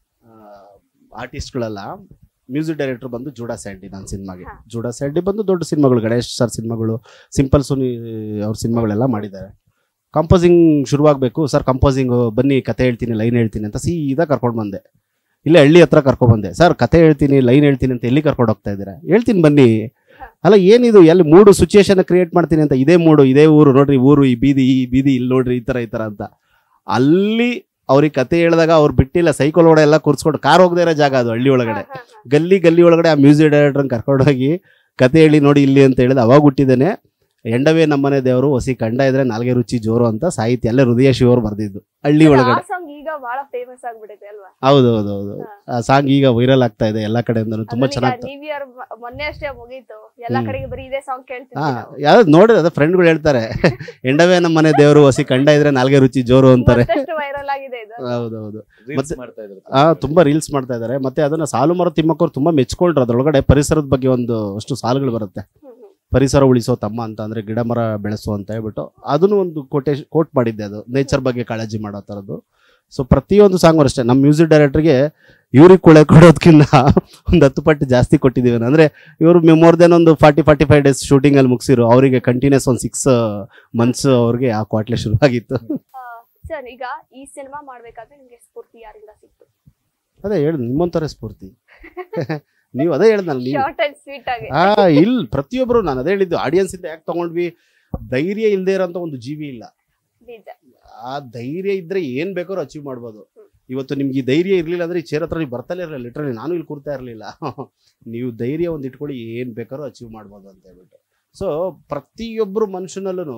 ಆರ್ಟಿಸ್ಟ್ಗಳೆಲ್ಲ ಮ್ಯೂಸಿಕ್ ಡೈರೆಕ್ಟರ್ ಬಂದು ಜೂಡಾ ಸ್ಯಾಂಡಿ ನನ್ನ ಸಿನಿಮಾಗೆ ಹಾ. ಜೂಡಾ ಸ್ಯಾಂಡಿ ಬಂದು ದೊಡ್ಡ ಸಿನಿಮಾಗಳು ಗಣೇಶ್ ಸರ್ ಸಿನಿಮಾಗಳು ಸಿಂಪಲ್ ಸುನಿ ಅವ್ರ ಸಿನಿಮಾಗಳೆಲ್ಲ ಮಾಡಿದ್ದಾರೆ ಕಂಪೋಸಿಂಗ್ ಶುರುವಾಗಬೇಕು ಸರ್ ಕಂಪೋಸಿಂಗ್ ಬನ್ನಿ ಕತೆ ಹೇಳ್ತೀನಿ ಲೈನ್ ಹೇಳ್ತೀನಿ ಅಂತ ಸೀದಾ ಕರ್ಕೊಂಡು ಬಂದೆ ಇಲ್ಲೇ ಹಳ್ಳಿ ಹತ್ರ ಕರ್ಕೊಂಡ್ ಬಂದೆ ಸರ್ ಕತೆ ಹೇಳ್ತೀನಿ ಲೈನ್ ಹೇಳ್ತೀನಿ ಅಂತ ಎಲ್ಲಿ ಕರ್ಕೊಂಡು ಹೋಗ್ತಾ ಇದ್ದೀರಾ ಹೇಳ್ತೀನಿ ಬನ್ನಿ ಅಲ್ಲ ಏನಿದು ಎಲ್ಲಿ ಮೂಡು ಸಿಚುಯೇಷನ್ ಕ್ರಿಯೇಟ್ ಮಾಡ್ತೀನಿ ಅಂತ ಇದೇ ಮೂಡು ಇದೇ ಊರು ನೋಡ್ರಿ ಊರು ಈ ಬೀದಿ ಈ ಬೀದಿ ಇಲ್ಲಿ ನೋಡ್ರಿ ಈ ತರ ಈ ತರ ಅಂತ ಅಲ್ಲಿ ಅವ್ರಿಗೆ ಕತೆ ಹೇಳಿದಾಗ ಅವ್ರು ಬಿಟ್ಟಿಲ್ಲ ಸೈಕಲ್ ಒಳಗಡೆ ಎಲ್ಲ ಕೂರ್ಸ್ಕೊಂಡು ಕಾರ್ ಹೋಗದೇ ಇರೋ ಜಾಗ ಅದು ಹಳ್ಳಿ ಒಳಗಡೆ ಹಾ, ಹಾ, ಹಾ. ಗಲ್ಲಿ ಗಲ್ಲಿ ಒಳಗಡೆ ಆ ಮ್ಯೂಸಿಕ್ ಡೈರೆಕ್ಟರ್ ಕರ್ಕೊಂಡೋಗಿ ಕತೆ ಹೇಳಿ ನೋಡಿ ಇಲ್ಲಿ ಅಂತ ಹೇಳಿದ ಅವಾಗ ಹುಟ್ಟಿದ್ದೇನೆ ಎಂಡವೇ ನಮ್ಮನೆ ದೇವರು ಹೊಸಿ ಕಂಡ ಇದ್ರೆ ನಾಲ್ಗೆ ರುಚಿ ಜೋರು ಅಂತ ಸಾಹಿತ್ಯ ಅಲ್ಲೇ ಹೃದಯ ಶಿವರು ಬರ್ದಿದ್ದು ಹಳ್ಳಿ ಆ ಒಳಗಡೆ ಸಾಂಗ್ ಈಗ ಬಹಳ ಫೇಮಸ್ ಆಗ್ಬಿಟ್ಟಿದೆ ಅಲ್ವಾ ಹೌದು ಹೌದು ಹೌದು ಹಾ. ಆ ಸಾಂಗ್ ಈಗ ವೈರಲ್ ಆಗ್ತಾ ಇದೆ ಎಲ್ಲಾ ಕಡೆಯಿಂದನೂ ತುಂಬಾ ಅದ್ರಲ್ಲಿ ಈಗ ಚೆನ್ನಾಗಿ ನ್ಯೂ ಇಯರ್ ಮೊನ್ನೆ ಅಷ್ಟೇ ಮುಗೀತು ಎಲ್ಲಾ ಹ್ಮ್. ಕಡೆಗೆ ಬರೀ ಇದೇ ಸಾಂಗ್ ಕೇಳ್ತೀವಿ ಹಾ ಯಾವ್ದು ನೋಡಿದ್ರೆ ಅದೇ ಫ್ರೆಂಡ್ಗಳು ಹೇಳ್ತಾರೆ ಎಂಡವೇ ನಮ್ಮನೆ ದೇವರು ಹೊಸಿ ಕಂಡ ಇದ್ರೆ ನಾಲ್ಗೆ ರುಚಿ ಜೋರು ಅಂತಾರೆ ಮತ್ತಷ್ಟು ವೈರಲ್ ಆಗಿದೆ ಇದು ಹೌದೌದು ರೀಲ್ಸ್ ಮತ್ತೆ- ಮಾಡ್ತಾ ಇದ್ರು ಆ ತುಂಬಾ ರೀಲ್ಸ್ ಮಾಡ್ತಾ ಇದ್ದಾರೆ ಮತ್ತೆ ಅದನ್ನ ಸಾಲು ಮರ ತಿಮ್ಮಕ್ಕವ್ರು ತುಂಬಾ ಮೆಚ್ಕೊಂಡ್ರು ಅದ್ರೊಳಗಡೆ ಪರಿಸರದ ಬಗ್ಗೆ ಒಂದು ಅಷ್ಟು ಸಾಲುಗಳು ಬರುತ್ತೆ ಹ್ಮ್, ಹ್ಮ್. ಪರಿಸರ ಉಳಿಸೋ ತಮ್ಮ ಅಂತ ಅಂದ್ರೆ ಗಿಡ ಮರ ಬೆಳೆಸು ಅಂತ ಹೇಳ್ಬಿಟ್ಟು ಅದನ್ನು ಒಂದು ಕೋಟೆ ಕೋಟ್ ಮಾಡಿದ್ದೆ ಅದು ನೇಚರ್ ಬಗ್ಗೆ ಕಾಳಜಿ ಮಾಡೋ ಥರದ್ದು ಸೊ ಪ್ರತಿಯೊಂದು ಸಾಂಗ್ ಅಷ್ಟೇ ನಮ್ಮ ಮ್ಯೂಸಿಕ್ ಡೈರೆಕ್ಟರ್ಗೆ ಇವ್ರಿಗೆ ಕೊಳೆ ಕೊಡೋದಕ್ಕಿಂತ ಒಂದು ಹತ್ತು ಪಟ್ಟು ಜಾಸ್ತಿ ಕೊಟ್ಟಿದ್ದೀವಿ ಅಂದ್ರೆ ಇವರು ಮೋರ್ ದೆನ್ ಒಂದು forty forty five days shooting ಅಲ್ಲಿ ಮುಗಿಸಿರು ಅವರಿಗೆ ಕಂಟಿನ್ಯೂಸ್ ಒಂದು ಸಿಕ್ಸ್ ಮಂತ್ಸ್ ಅವ್ರಿಗೆ ಆ ಕ್ವಾಟ್ಲೆ ಶುರುವಾಗಿತ್ತು ಸರ್ ಈಗ ಈ ಸಿನಿಮಾ ಮಾಡ್ಬೇಕಾದ್ರೆ ನಿಮ್ಗೆ ಸ್ಫೂರ್ತಿ ಯಾರಿಂದ ಸಿಕ್ತು ಅದೇ ಹೇಳಿ ನಿಮ್ಮಂತರ ಸ್ಫೂರ್ತಿ ನೀವು ಅದೇ ಹೇಳ್ದಲ್ಲ ನೀವು ಶಾರ್ಟ್ ಅಂಡ್ ಸ್ವೀಟ್ ಆಗಿ ಆ ಇಲ್ ಪ್ರತಿಯೊಬ್ರು ನಾನು ಅದೇ ಹೇಳಿದ್ದು ಆಡಿಯನ್ಸ್ ಇಂದ ಯಾಕೆ ತಗೊಂಡ್ವಿ ಧೈರ್ಯ ಇಲ್ಲದೆ ಇರೋಂಥ ಒಂದು ಜೀವಿ ಇಲ್ಲ ನಿಜ ಆ ಧೈರ್ಯ ಇದ್ರೆ ಏನ್ ಬೇಕಾದ್ರೂ ಅಚೀವ್ ಮಾಡ್ಬೋದು ಇವತ್ತು ನಿಮ್ಗೆ ಈ ಧೈರ್ಯ ಇರ್ಲಿಲ್ಲ ಅಂದ್ರೆ ಈ ಚೇರ್ ಹತ್ರ ನೀವು ಬರ್ತಾನೆ ಇರಲಿಲ್ಲ ಲಿಟ್ರಲಿ ನಾನು ಇಲ್ಲಿ ಕೂರ್ತಾ ಇರಲಿಲ್ಲ ನೀವು ಧೈರ್ಯ ಒಂದು ಇಟ್ಕೊಳ್ಳಿ ಏನ್ ಬೇಕಾದ್ರೂ ಅಚೀವ್ ಮಾಡ್ಬೋದು ಅಂತ ಹೇಳ್ಬಿಟ್ಟು ಸೊ ಪ್ರತಿಯೊಬ್ಬರು ಮನುಷ್ಯನಲ್ಲೂ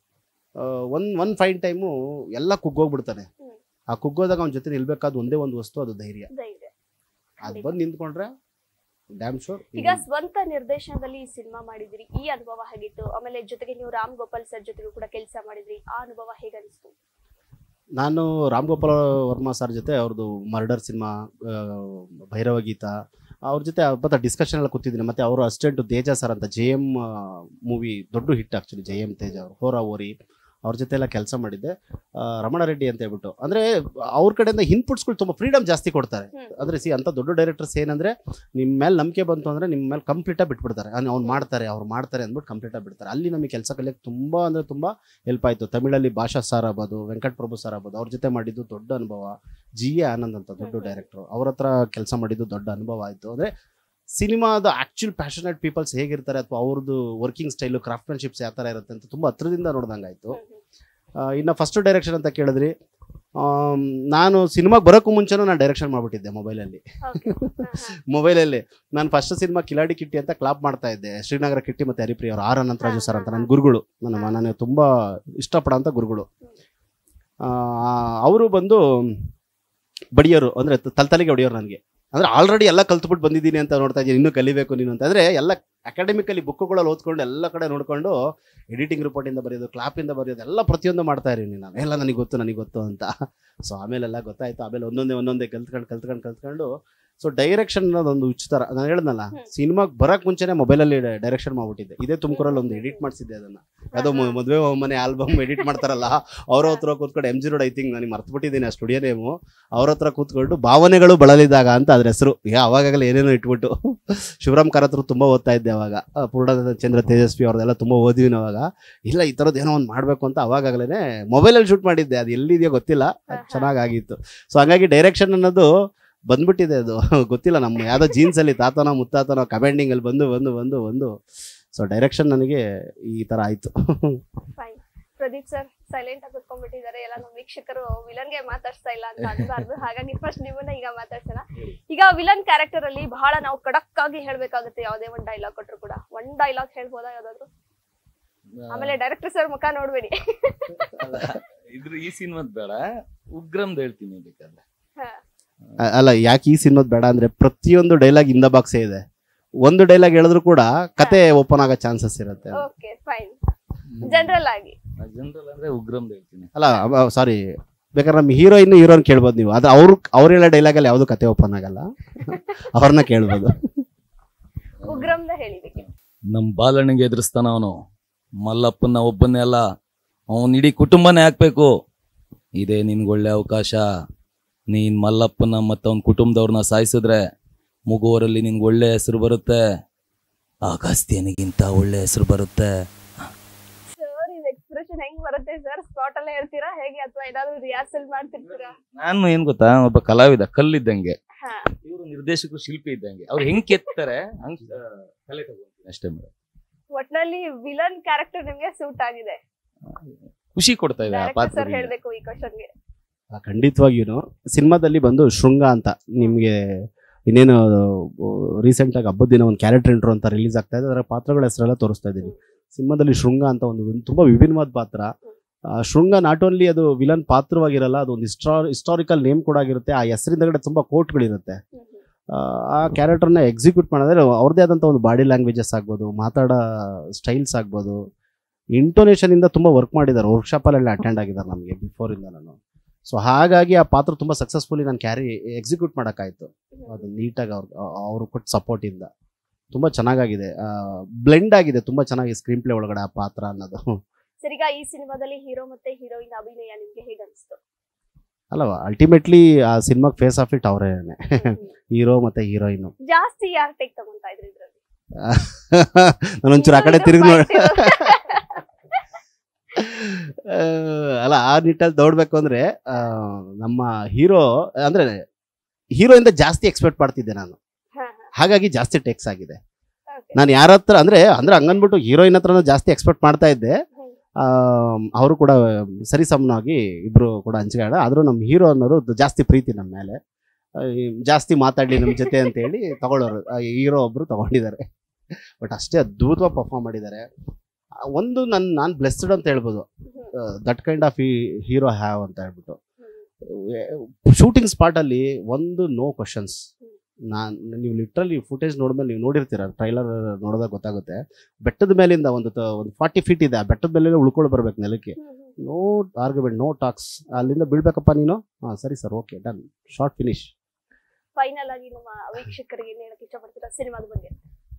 ಒನ್ ಒನ್ ಫೈನ್ ಟೈಮು ಎಲ್ಲ ಕುಗ್ಗೋಗ್ಬಿಡ್ತಾನೆ ಹ್ಮ್. ಆ ಕುಗ್ಗೋದಾಗ ಅವನ ಜೊತೆ ನಿಲ್ಬೇಕಾದ ಒಂದೇ ಒಂದು ವಸ್ತು ಅದು ಧೈರ್ಯ ಧೈರ್ಯ ಅದು ಬಂದು ನಿಂತ್ಕೊಂಡ್ರೆ ಡ್ಯಾಮ್ ಶೋರ್ ಈಗ ಸ್ವಂತ ನಿರ್ದೇಶನದಲ್ಲಿ ಈ ಸಿನಿಮಾ ಮಾಡಿದ್ರಿ ಈ ಅನುಭವ ಹೇಗಿತ್ತು ಆಮೇಲೆ ಜೊತೆಗೆ ನೀವು ರಾಮ್ ಗೋಪಾಲ್ ಸರ್ ಜೊತೆಗೂ ಕೂಡ ಕೆಲಸ ಮಾಡಿದ್ರಿ ಆ ಅನುಭವ ಹೇಗನಿಸ್ತು ನಾನು ರಾಮ್ ಗೋಪಾಲ್ ವರ್ಮಾ ಸರ್ ಜೊತೆ ಅವ್ರದ್ದು ಮರ್ಡರ್ ಸಿನಿಮಾ ಭೈರವ ಗೀತ ಅವ್ರ ಜೊತೆ ಮತ್ತೆ ಡಿಸ್ಕಷನ್ ಎಲ್ಲ ಕೂತಿದ್ದೀನಿ ಮತ್ತೆ ಅವರು ಅಸಿಸ್ಟೆಂಟ್ ತೇಜ ಸರ್ ಅಂತ ಜೆ ಎಮ್ ಮೂವಿ ದೊಡ್ಡ hit actually J M Teja ಅವರು ಹೋರಾ ಓರಿ ಅವ್ರ ಜೊತೆ ಎಲ್ಲ ಕೆಲಸ ಮಾಡಿದ್ದೆ ಆ, ರಮಣ ರೆಡ್ಡಿ ಅಂತ ಹೇಳ್ಬಿಟ್ಟು ಅಂದ್ರೆ ಅವ್ರ ಕಡೆಯಿಂದ ಇನ್ಪುಟ್ಸ್ಗಳು ತುಂಬ ಫ್ರೀಡಮ್ ಜಾಸ್ತಿ ಕೊಡ್ತಾರೆ ಹ್ಮ್. ಅಂದ್ರೆ ಸಿ ಅಂತ ದೊಡ್ಡ ಡೈರೆಕ್ಟರ್ಸ್ ಏನಂದ್ರೆ ನಿಮ್ಮ ಮೇಲೆ ನಂಬಿಕೆ ಬಂತು ಅಂದ್ರೆ ನಿಮ್ಮ ಮೇಲೆ ಕಂಪ್ಲೀಟಾಗಿ ಬಿಟ್ಬಿಡ್ತಾರೆ ಅವ್ನು ಮಾಡ್ತಾರೆ ಅವ್ರು ಮಾಡ್ತಾರೆ ಅಂದ್ಬಿಟ್ಟು ಕಂಪ್ಲೀಟಾಗಿ ಬಿಡ್ತಾರೆ ಅಲ್ಲಿ ನಮಗೆ ಕೆಲಸ ಕಲಿಯಕ್ಕೆ ತುಂಬಾ ಅಂದ್ರೆ ತುಂಬಾ ಹೆಲ್ಪ್ ಆಯ್ತು ತಮಿಳಲ್ಲಿ ಭಾಷಾ ಸರ್ ಆಗ್ಬೋದು ವೆಂಕಟ್ ಪ್ರಭು ಸರ್ ಆಗ್ಬೋದು ಅವ್ರ ಜೊತೆ ಮಾಡಿದ್ದು ದೊಡ್ಡ ಅನುಭವ ಜಿ ಎ ಆನಂದ್ ಅಂತ ದೊಡ್ಡ ಹ್ಮ್. ಡೈರೆಕ್ಟರ್ ಅವ್ರ ಹತ್ರ ಕೆಲಸ ಮಾಡಿದ್ದು ದೊಡ್ಡ ಅನುಭವ ಆಯ್ತು ಅಂದ್ರೆ ಸಿನಿಮಾದ ಆಕ್ಚುಲ್ ಪ್ಯಾಷನೇಟ್ ಪೀಪಲ್ಸ್ ಹೇಗಿರ್ತಾರೆ ಅಥವಾ ಅವ್ರದ್ದು ವರ್ಕಿಂಗ್ ಸ್ಟೈಲು ಕ್ರಾಫ್ಟ್ಮನ್ಶಿಪ್ಸ್ ಯಾವ ಥರ ಇರುತ್ತೆ ಅಂತ ತುಂಬ ಹತ್ರದಿಂದ ನೋಡ್ದಂಗಾಯ್ತು ಹ್ಮ್, ಹ್ಮ್. ಆ, ಇನ್ನು ಫಸ್ಟ್ ಡೈರೆಕ್ಷನ್ ಅಂತ ಕೇಳಿದ್ರಿ ಆಮ್, ನಾನು ಸಿನಿಮಾಗೆ ಬರೋಕ್ಕೂ ಮುಂಚೆನೂ ನಾನು ಡೈರೆಕ್ಷನ್ ಮಾಡಿಬಿಟ್ಟಿದ್ದೆ ಮೊಬೈಲಲ್ಲಿ Okay. ಹಾ, ಹಾ. ಮೊಬೈಲಲ್ಲಿ ನಾನು ಫಸ್ಟ್ ಸಿನಿಮಾ ಕಿಲಾಡಿ ಕಿಟ್ಟಿ ಅಂತ ಕ್ಲಾಪ್ ಮಾಡ್ತಾ ಇದ್ದೆ ಶ್ರೀನಗರ ಕಿಟ್ಟಿ ಮತ್ತೆ ಹರಿಪ್ರಿಯ ಅವರು ಆರ್ ಅನಂತರಾಜು ಸರ್ ಅಂತ ನನ್ನ ಗುರುಗಳು ನನ್ನ ನಾನು ತುಂಬ ಇಷ್ಟಪಡೋಂಥ ಗುರುಗಳು ಅವರು ಬಂದು ಬಡಿಯೋರು ಅಂದರೆ ತಲ್ತಲಿಗೆ ಹೊಡಿಯೋರು ನನಗೆ ಅಂದರೆ ಆಲ್ರೆಡಿ ಎಲ್ಲ ಕಲ್ತ್ಬಿಟ್ಟು ಬಂದಿದ್ದೀನಿ ಅಂತ ನೋಡ್ತಾ ಇದ್ದೀನಿ ಇನ್ನೂ ಕಲಿಬೇಕು ನೀನು ಅಂತ ಅಂದರೆ ಎಲ್ಲ ಅಕಾಡೆಮಿಕಲಿ ಬುಕ್ಗಳಲ್ಲಿ ಓದ್ಕೊಂಡು ಎಲ್ಲ ಕಡೆ ನೋಡ್ಕೊಂಡು ಎಡಿಟಿಂಗ್ ರಿಪೋರ್ಟಿಂದ ಬರೆಯೋದು ಕ್ಲಾಪಿಂದ ಬರೆಯೋದು ಎಲ್ಲ ಪ್ರತಿಯೊಂದು ಮಾಡ್ತಾ ಇದ್ದೀನಿ ನಾನು ಎಲ್ಲ ನನಗೆ ಗೊತ್ತು ನನಗೆ ಗೊತ್ತು ಅಂತ ಸೊ ಆಮೇಲೆಲ್ಲ ಗೊತ್ತಾಯ್ತು ಆಮೇಲೆ ಒಂದೊಂದೇ ಒಂದೊಂದೇ ಕಲ್ತ್ಕೊಂಡು ಕಲ್ತ್ಕೊಂಡು ಕಲ್ತ್ಕೊಂಡು ಸೊ ಡೈರೆಕ್ಷನ್ ಅನ್ನೋದೊಂದು ಉಚಿತರ ನಾನು ಹೇಳ್ದಲ್ಲ ಹ್ಮ್. ಸಿನಿಮಾಗೆ ಬರಕ್ ಮುಂಚೆನೆ ಮೊಬೈಲಲ್ಲಿ ಡೈರೆಕ್ಷನ್ ಮಾಡ್ಬಿಟ್ಟಿದ್ದೆ ಇದೇ ತುಮಕೂರಲ್ಲಿ ಒಂದು ಎಡಿಟ್ ಮಾಡಿಸಿದ್ದೆ ಅದನ್ನ ಯಾವುದೋ ಹಾ, ಹಾ. ಮದುವೆ ಮನೆ ಆಲ್ಬಮ್ ಎಡಿಟ್ ಮಾಡ್ತಾರಲ್ಲ ಅವ್ರ ಹತ್ರ ಕೂತ್ಕೊಂಡು M G road I think ನನಗೆ ಮರ್ತ್ಬಿಟ್ಟಿದ್ದೀನಿ ಆ ಸ್ಟುಡಿಯೋ ನೇಮು ಅವ್ರ ಹತ್ರ ಕೂತ್ಕೊಂಡು ಭಾವನೆಗಳು ಬಳಲಿದಾಗ ಅಂತ ಅದ್ರ ಹೆಸರು ಯಾ ಅವಾಗಲೇ ಏನೇನೋ ಇಟ್ಬಿಟ್ಟು ಶಿವರಾಮ್ ಕಾರತ್ರ ತುಂಬ ಓದ್ತಾ ಇದ್ದೆ ಅವಾಗ ಆ, ಪೂರ್ಣ ಚಂದ್ರ ತೇಜಸ್ವಿ ಅವ್ರದ್ದೆಲ್ಲ ತುಂಬ ಓದಿವಿ ಅವಾಗ ಇಲ್ಲ ಈ ಥರದ್ದು ಏನೋ ಒಂದು ಮಾಡಬೇಕು ಅಂತ ಅವಾಗಲೇ ಮೊಬೈಲಲ್ಲಿ ಶೂಟ್ ಮಾಡಿದ್ದೆ ಅದು ಎಲ್ಲಿದೆಯೋ ಗೊತ್ತಿಲ್ಲ ಅದು ಚೆನ್ನಾಗಾಗಿತ್ತು ಸೊ ಹಂಗಾಗಿ ಡೈರೆಕ್ಷನ್ ಅನ್ನೋದು ಬಂದ್ಬಿಟ್ಟಿದೆ ಅದು ಗೊತ್ತಿಲ್ಲ ನಮ್ಮ ಯಾವುದೋ ಜೀನ್ಸಲ್ಲಿ ತಾತನೋ ಮುತ್ತಾತನೋ ಕಮೆಂಡಿಂಗ್ ಅಲ್ಲಿ ಬಂದು ಬಂದು ಬಂದು ಬಂದು ಸೊ ಡೈರೆಕ್ಷನ್ ನನಗೆ ಈ ಥರ ಆಯಿತು Fine. ಪ್ರದೀಪ್ ಸರ್ ಸೈಲೆಂಟ್ ಆಗಿ ಕುತ್ಕೊಂಡ್ಬಿಟ್ಟಿದ್ದಾರೆ ಎಲ್ಲ ನಮ್ಮ ವೀಕ್ಷಕರು ವಿಲನ್ಗೆ ಮಾತಾಡ್ಸ್ತಾ ಇಲ್ಲ ಅಂತ ಅನ್ಬಾರ್ದು ಹಾಗಾಗಿ ಫಸ್ಟ್ ನಿಮ್ಮನ್ನ ಈಗ ಮಾತಾಡ್ಸೋಣ ಈಗ ವಿಲನ್ ಕ್ಯಾರೆಕ್ಟರ್ ಅಲ್ಲಿ ಬಹಳ ನಾವು ಖಡಕ್ ಆಗಿ ಹೇಳ್ಬೇಕಾಗುತ್ತೆ ಯಾವುದೇ ಒಂದ್ ಡೈಲಾಗ್ ಕೊಟ್ರು ಕೂಡ ಒಂದ್ ಡೈಲಾಗ್ ಹೇಳ್ಬೋದಾ ಯಾವ್ದಾದ್ರು ಆಮೇಲೆ ಡೈರೆಕ್ಟರ್ ಸರ್ ಮುಖ ನೋಡ್ಬೇಡಿ ಅಲ್ಲ, ಇದ್ರ ಈ ಸಿನಿಮಾದ್ ಬೇಡ ಉಗ್ರಮ್ದು ಹೇಳ್ತೀನಿ ಬೇಕಾದ್ರೆ ಅ- ಅಲ್ಲ ಯಾಕೆ ಈ ಸಿನಿಮಾದ್ ಬೇಡ ಅಂದ್ರೆ ಪ್ರತಿಯೊಂದು ಡೈಲಾಗ್ ಇಂದ ಬಾಕ್ಸೇ ಇದೆ ಒಂದು ಡೈಲಾಗ್ ಹೇಳಿದ್ರು ಕೂಡ ಕತೆ ಓಪನ್ ಆಗೋ ಚಾನ್ಸಸ್ ಇರುತ್ತೆ ಓಕೆ ಫೈನ್ ಜನರಲ್ ಆಗಿ ಜನರಲ್ ಅಂದ್ರೆ ಉಗ್ರಮ್ದು ಹೇಳ್ತೀನಿ ಅಲ್ಲ ಸಾರಿ ಬೇಕಾದ್ರೆ ನಮ್ಮ ಹೀರೋಯಿನ್ ಹೀರೋನ್ ಕೇಳ್ಬೋದು ನೀವು ಅದು ಅವ್ರು ಅವ್ರು ಹೇಳೋ ಡೈಲಾಗಲ್ಲಿ ಯಾವುದು ಕತೆ ಓಪನ್ ಆಗಲ್ಲ ಅವ್ರನ್ನ ಕೇಳ್ಬೋದು ಉಗ್ರಮ್ದ ಹೇಳಿದಕ್ಕೆ ನಮ್ ಬಾಲಣ್ಣಗೆ ಎದುರಿಸ್ತಾನ ಅವನು ಮಲ್ಲಪ್ಪನ ಒಬ್ಬನೇ ಅಲ್ಲ ಅವನ್ ಇಡೀ ಕುಟುಂಬನೇ ಹಾಕ್ಬೇಕು ಇದೇ ನಿನ್ಗೆ ಒಳ್ಳೆ ಅವಕಾಶ ನೀನ್ ಮಲ್ಲಪ್ಪನ ಮತ್ತು ಅವನ ಕುಟುಂಬದವ್ರನ್ನ ಸಾಯಿಸಿದ್ರೆ ಮುಗುವರಲ್ಲಿ ನಿನ್ಗೆ ಒಳ್ಳೆ ಹೆಸರು ಬರುತ್ತೆ ಅಗಸ್ತ್ಯನಿಗಿಂತ ಒಳ್ಳೆ ಹೆಸರು ಬರುತ್ತೆ ಸರ್ ಇದು ಎಕ್ಸ್ಪ್ರೆಷನ್ ಹೆಂಗ್ ಬರುತ್ತೆ ಸರ್ ಸ್ಪಾಟ್ ಅಲ್ಲೇ ಹೇಳ್ತೀರಾ ಹೇಗೆ ಅಥವಾ ಏನಾದ್ರು ರಿಹರ್ಸಲ್ ಮಾಡ್ತಿರ್ತೀರಾ ನಾನು ಏನ್ ಗೊತ್ತಾ ಒಬ್ಬ ಕಲಾವಿದ ಕಲ್ಲಿದ್ದಂಗೆ ಹಾ ಇವರು ನಿರ್ದೇಶಕರು ಶಿಲ್ಪಿ ಇದ್ದಂಗೆ ಅವ್ರು ಹೆಂಗ್ ಕೆತ್ತಾರೆ ಹಂಗ್ ಆ, ಕಲೆ ತಗೊಂತೀನಿ ಅಷ್ಟೇ ಮೇಡಮ್ ಒಟ್ನಲ್ಲಿ ವಿಲನ್ ಕ್ಯಾರೆಕ್ಟರ್ ನಿಮ್ಗೆ ಸೂಟ್ ಆಗಿದೆ ಖುಷಿ ಕೊಡ್ತಾ ಇದೆ ಆ ಡೈರೆಕ್ಟರ್ ಸರ್ ಪಾತ್ರ ಹೇಳ್ಬೇಕು ಈ ಕ್ವಶನ್ಗೆ ಖಂಡಿತವಾಗಿಯೂ ಸಿನಿಮಾದಲ್ಲಿ ಬಂದು ಶೃಂಗ ಅಂತ ನಿಮಗೆ ಇನ್ನೇನು ರೀಸೆಂಟ್ ಆಗಿ ಹಬ್ಬದ ದಿನ ಒಂದು ಕ್ಯಾರೆಕ್ಟರ್ ಇಂಟ್ರೋ ಅಂತ ರಿಲೀಸ್ ಆಗ್ತಾ ಇದೆ ಅದರ ಪಾತ್ರಗಳ ಹೆಸರೆಲ್ಲ ತೋರಿಸ್ತಾ ಇದ್ದೀನಿ ಸಿನಿಮಾದಲ್ಲಿ ಶೃಂಗ ಅಂತ ಒಂದು ಒಂದು ತುಂಬಾ ವಿಭಿನ್ನವಾದ ಪಾತ್ರ ಆ, ಶೃಂಗ ನಾಟ್ ಓನ್ಲಿ ಅದು ವಿಲನ್ ಪಾತ್ರವಾಗಿರಲ್ಲ ಅದು ಒಂದು ಹಿಸ್ಟಾ ಹಿಸ್ಟಾರಿಕಲ್ ನೇಮ್ ಕೂಡ ಆಗಿರುತ್ತೆ ಆ ಹೆಸರಿಂದಗಡೆ ತುಂಬಾ ಕೋಟ್ಗಳಿರುತ್ತೆ ಆ, ಆ ಕ್ಯಾರೆಕ್ಟರ್ನ ಎಕ್ಸಿಕ್ಯೂಟ್ ಮಾಡಿದ್ರೆ ಅವ್ರದ್ದೇ ಆದಂಥ ಒಂದು ಬಾಡಿ ಲ್ಯಾಂಗ್ವೇಜಸ್ ಆಗ್ಬೋದು ಮಾತಾಡೋ ಸ್ಟೈಲ್ಸ್ ಆಗ್ಬೋದು ಇಂಟೋನೇಷನ್ ಇಂದ ತುಂಬ ವರ್ಕ್ ಮಾಡಿದ್ದಾರೆ ವರ್ಕ್ಶಾಪಲ್ಲೆಲ್ಲ ಅಟೆಂಡ್ ಆಗಿದ್ದಾರೆ ನಮಗೆ ಬಿಫೋರ್ ಇಂದ ನಾನು ಸೊ ಹಾಗಾಗಿ ಆ ಪಾತ್ರ ತುಂಬ ಸಕ್ಸಸ್ಫುಲಿ ನಾನು ಕ್ಯಾರಿ ಎಕ್ಸಿಕ್ಯೂಟ್ ಮಾಡೋಕ್ಕಾಯ್ತು ಅದು ನೀಟಾಗಿ ಅವ್ರು ಅವರು ಕೊಟ್ಟ ಸಪೋರ್ಟಿಂದ ತುಂಬ ಚೆನ್ನಾಗಾಗಿದೆ ಬ್ಲೆಂಡ್ ಆಗಿದೆ ತುಂಬ ಚೆನ್ನಾಗಿ ಸ್ಕ್ರೀನ್ ಪ್ಲೇ ಒಳಗಡೆ ಆ ಪಾತ್ರ ಅನ್ನೋದು ಸರ್ ಈಗ ಈ ಸಿನಿಮಾದಲ್ಲಿ ಹೀರೋ ಮತ್ತೆ ಹೀರೋಯಿನ್ ಅಭಿನಯ ನಿಮ್ಗೆ ಹೇಗೆ ಅನಿಸ್ತು ಅಲ್ಲವಾ ಅಲ್ಟಿಮೇಟ್ಲಿ ಆ ಸಿನಿಮಾಗೆ ಫೇಸ್ ಆಫ್ ಇಟ್ ಅವರೇನೆ ಹೀರೋ ಮತ್ತೆ ಹೀರೋಯಿನು ಜಾಸ್ತಿ ಯಾರ್ ಟೇಕ್ ತಗೊಂತಾ ಇದ್ರಿ ಇದ್ರಲ್ಲಿ ನಾನೊಂಚೂರು ಆ ಕಡೆ ತಿರುಗಿ ನೋಡಿ Fight ಇರೋದು. ಆ, ಅಲ್ಲ ಆ ನಿಟ್ಟಲ್ಲಿ ದೌಡ್ಬೇಕು ಅಂದ್ರೆ ಆ, ನಮ್ಮ ಹೀರೋ ಅಂದ್ರೆ ಹೀರೋಯಿಂದ ಜಾಸ್ತಿ ಎಕ್ಸ್ಪೆಕ್ಟ್ ಮಾಡ್ತಿದ್ದೆ ನಾನು ಹಾ, ಹಾಗಾಗಿ ಜಾಸ್ತಿ ಟೆಕ್ಸ್ ಆಗಿದೆ okay. ನಾನು ಯಾರ ಹತ್ರ ಅಂದ್ರೆ ಅಂದ್ರೆ ಹಂಗನ್ಬಿಟ್ಟು ಹೀರೋಯಿನ್ ಹತ್ರನೂ ಜಾಸ್ತಿ ಎಕ್ಸ್ಪೆಕ್ಟ್ ಮಾಡ್ತಾ ಇದ್ದೆ ಹ್ಮ್. ಅವರು ಕೂಡ ಸರಿ ಸಮನಾಗಿ ಇಬ್ರು ಕೂಡ ಹಂಚ್ಗಾಡ ಆದ್ರೂ ನಮ್ಮ ಹೀರೋ ಅನ್ನೋರು ಜಾಸ್ತಿ ಪ್ರೀತಿ ನಮ್ಮ ಮೇಲೆ ಆ, ಈ ಜಾಸ್ತಿ ಮಾತಾಡ್ಲಿ ನಮ್ಮ ಜೊತೆ ಅಂತ ಹೇಳಿ ತಗೊಳ್ಳೋರು ಹೀರೋ ಒಬ್ರು ತಗೊಂಡಿದ್ದಾರೆ ಬಟ್ ಅಷ್ಟೇ ಅದ್ಭುತವಾಗಿ ಪರ್ಫಾರ್ಮ್ ಮಾಡಿದ್ದಾರೆ ಆ, ಒಂದು ನನ್ ನಾನು ಬ್ಲೆಸ್ಡ್ ಅಂತ ಹೇಳ್ಬೋದು ಹ್ಮ್. That kind of hero have ಅಂತ ಹೇಳ್ಬಿಟ್ಟು ಹ್ಮ್. ಶೂಟಿಂಗ್ ಸ್ಪಾಟಲ್ಲಿ ಒಂದು ನೋ ಕ್ವಶನ್ಸ್ ನಾನು ನೀವು ಲಿಟ್ರಲಿ ಫುಟೇಜ್ ನೋಡಿದ್ಮೇಲೆ ನೀವು ನೋಡಿರ್ತೀರ ಟ್ರೈಲರ್ ನೋಡಿದಾಗ ಗೊತ್ತಾಗುತ್ತೆ ಬೆಟ್ಟದ ಮೇಲಿಂದ ಒಂದು ತ- ಒಂದು ಫಾರ್ಟಿ ಫೀಟ್ ಇದೆ ಆ ಬೆಟ್ಟದ ಮೇಲೆ ಉಳ್ಕೊಂಡು ಬರ್ಬೇಕು ನೆಲಕ್ಕೆ ಹ್ಮ್, ಹ್ಮ್. ನೋ ಆರ್ಗ್ಯುಮೆಂಟ್ ನೋ ಟಾಕ್ಸ್ ಅಲ್ಲಿಂದ ಬೀಳ್ಬೇಕಪ್ಪ ನೀನು ಹಾಂ ಸರಿ sir okay done short finish final ಆಗಿ ನಮ್ಮ ವೀಕ್ಷಕರಿಗೆ ಏನ್ ಹೇಳಕ್ ಇಷ್ಟಪಡ್ತೀರಾ ಸಿನಿಮಾದ ಬಗ್ಗೆ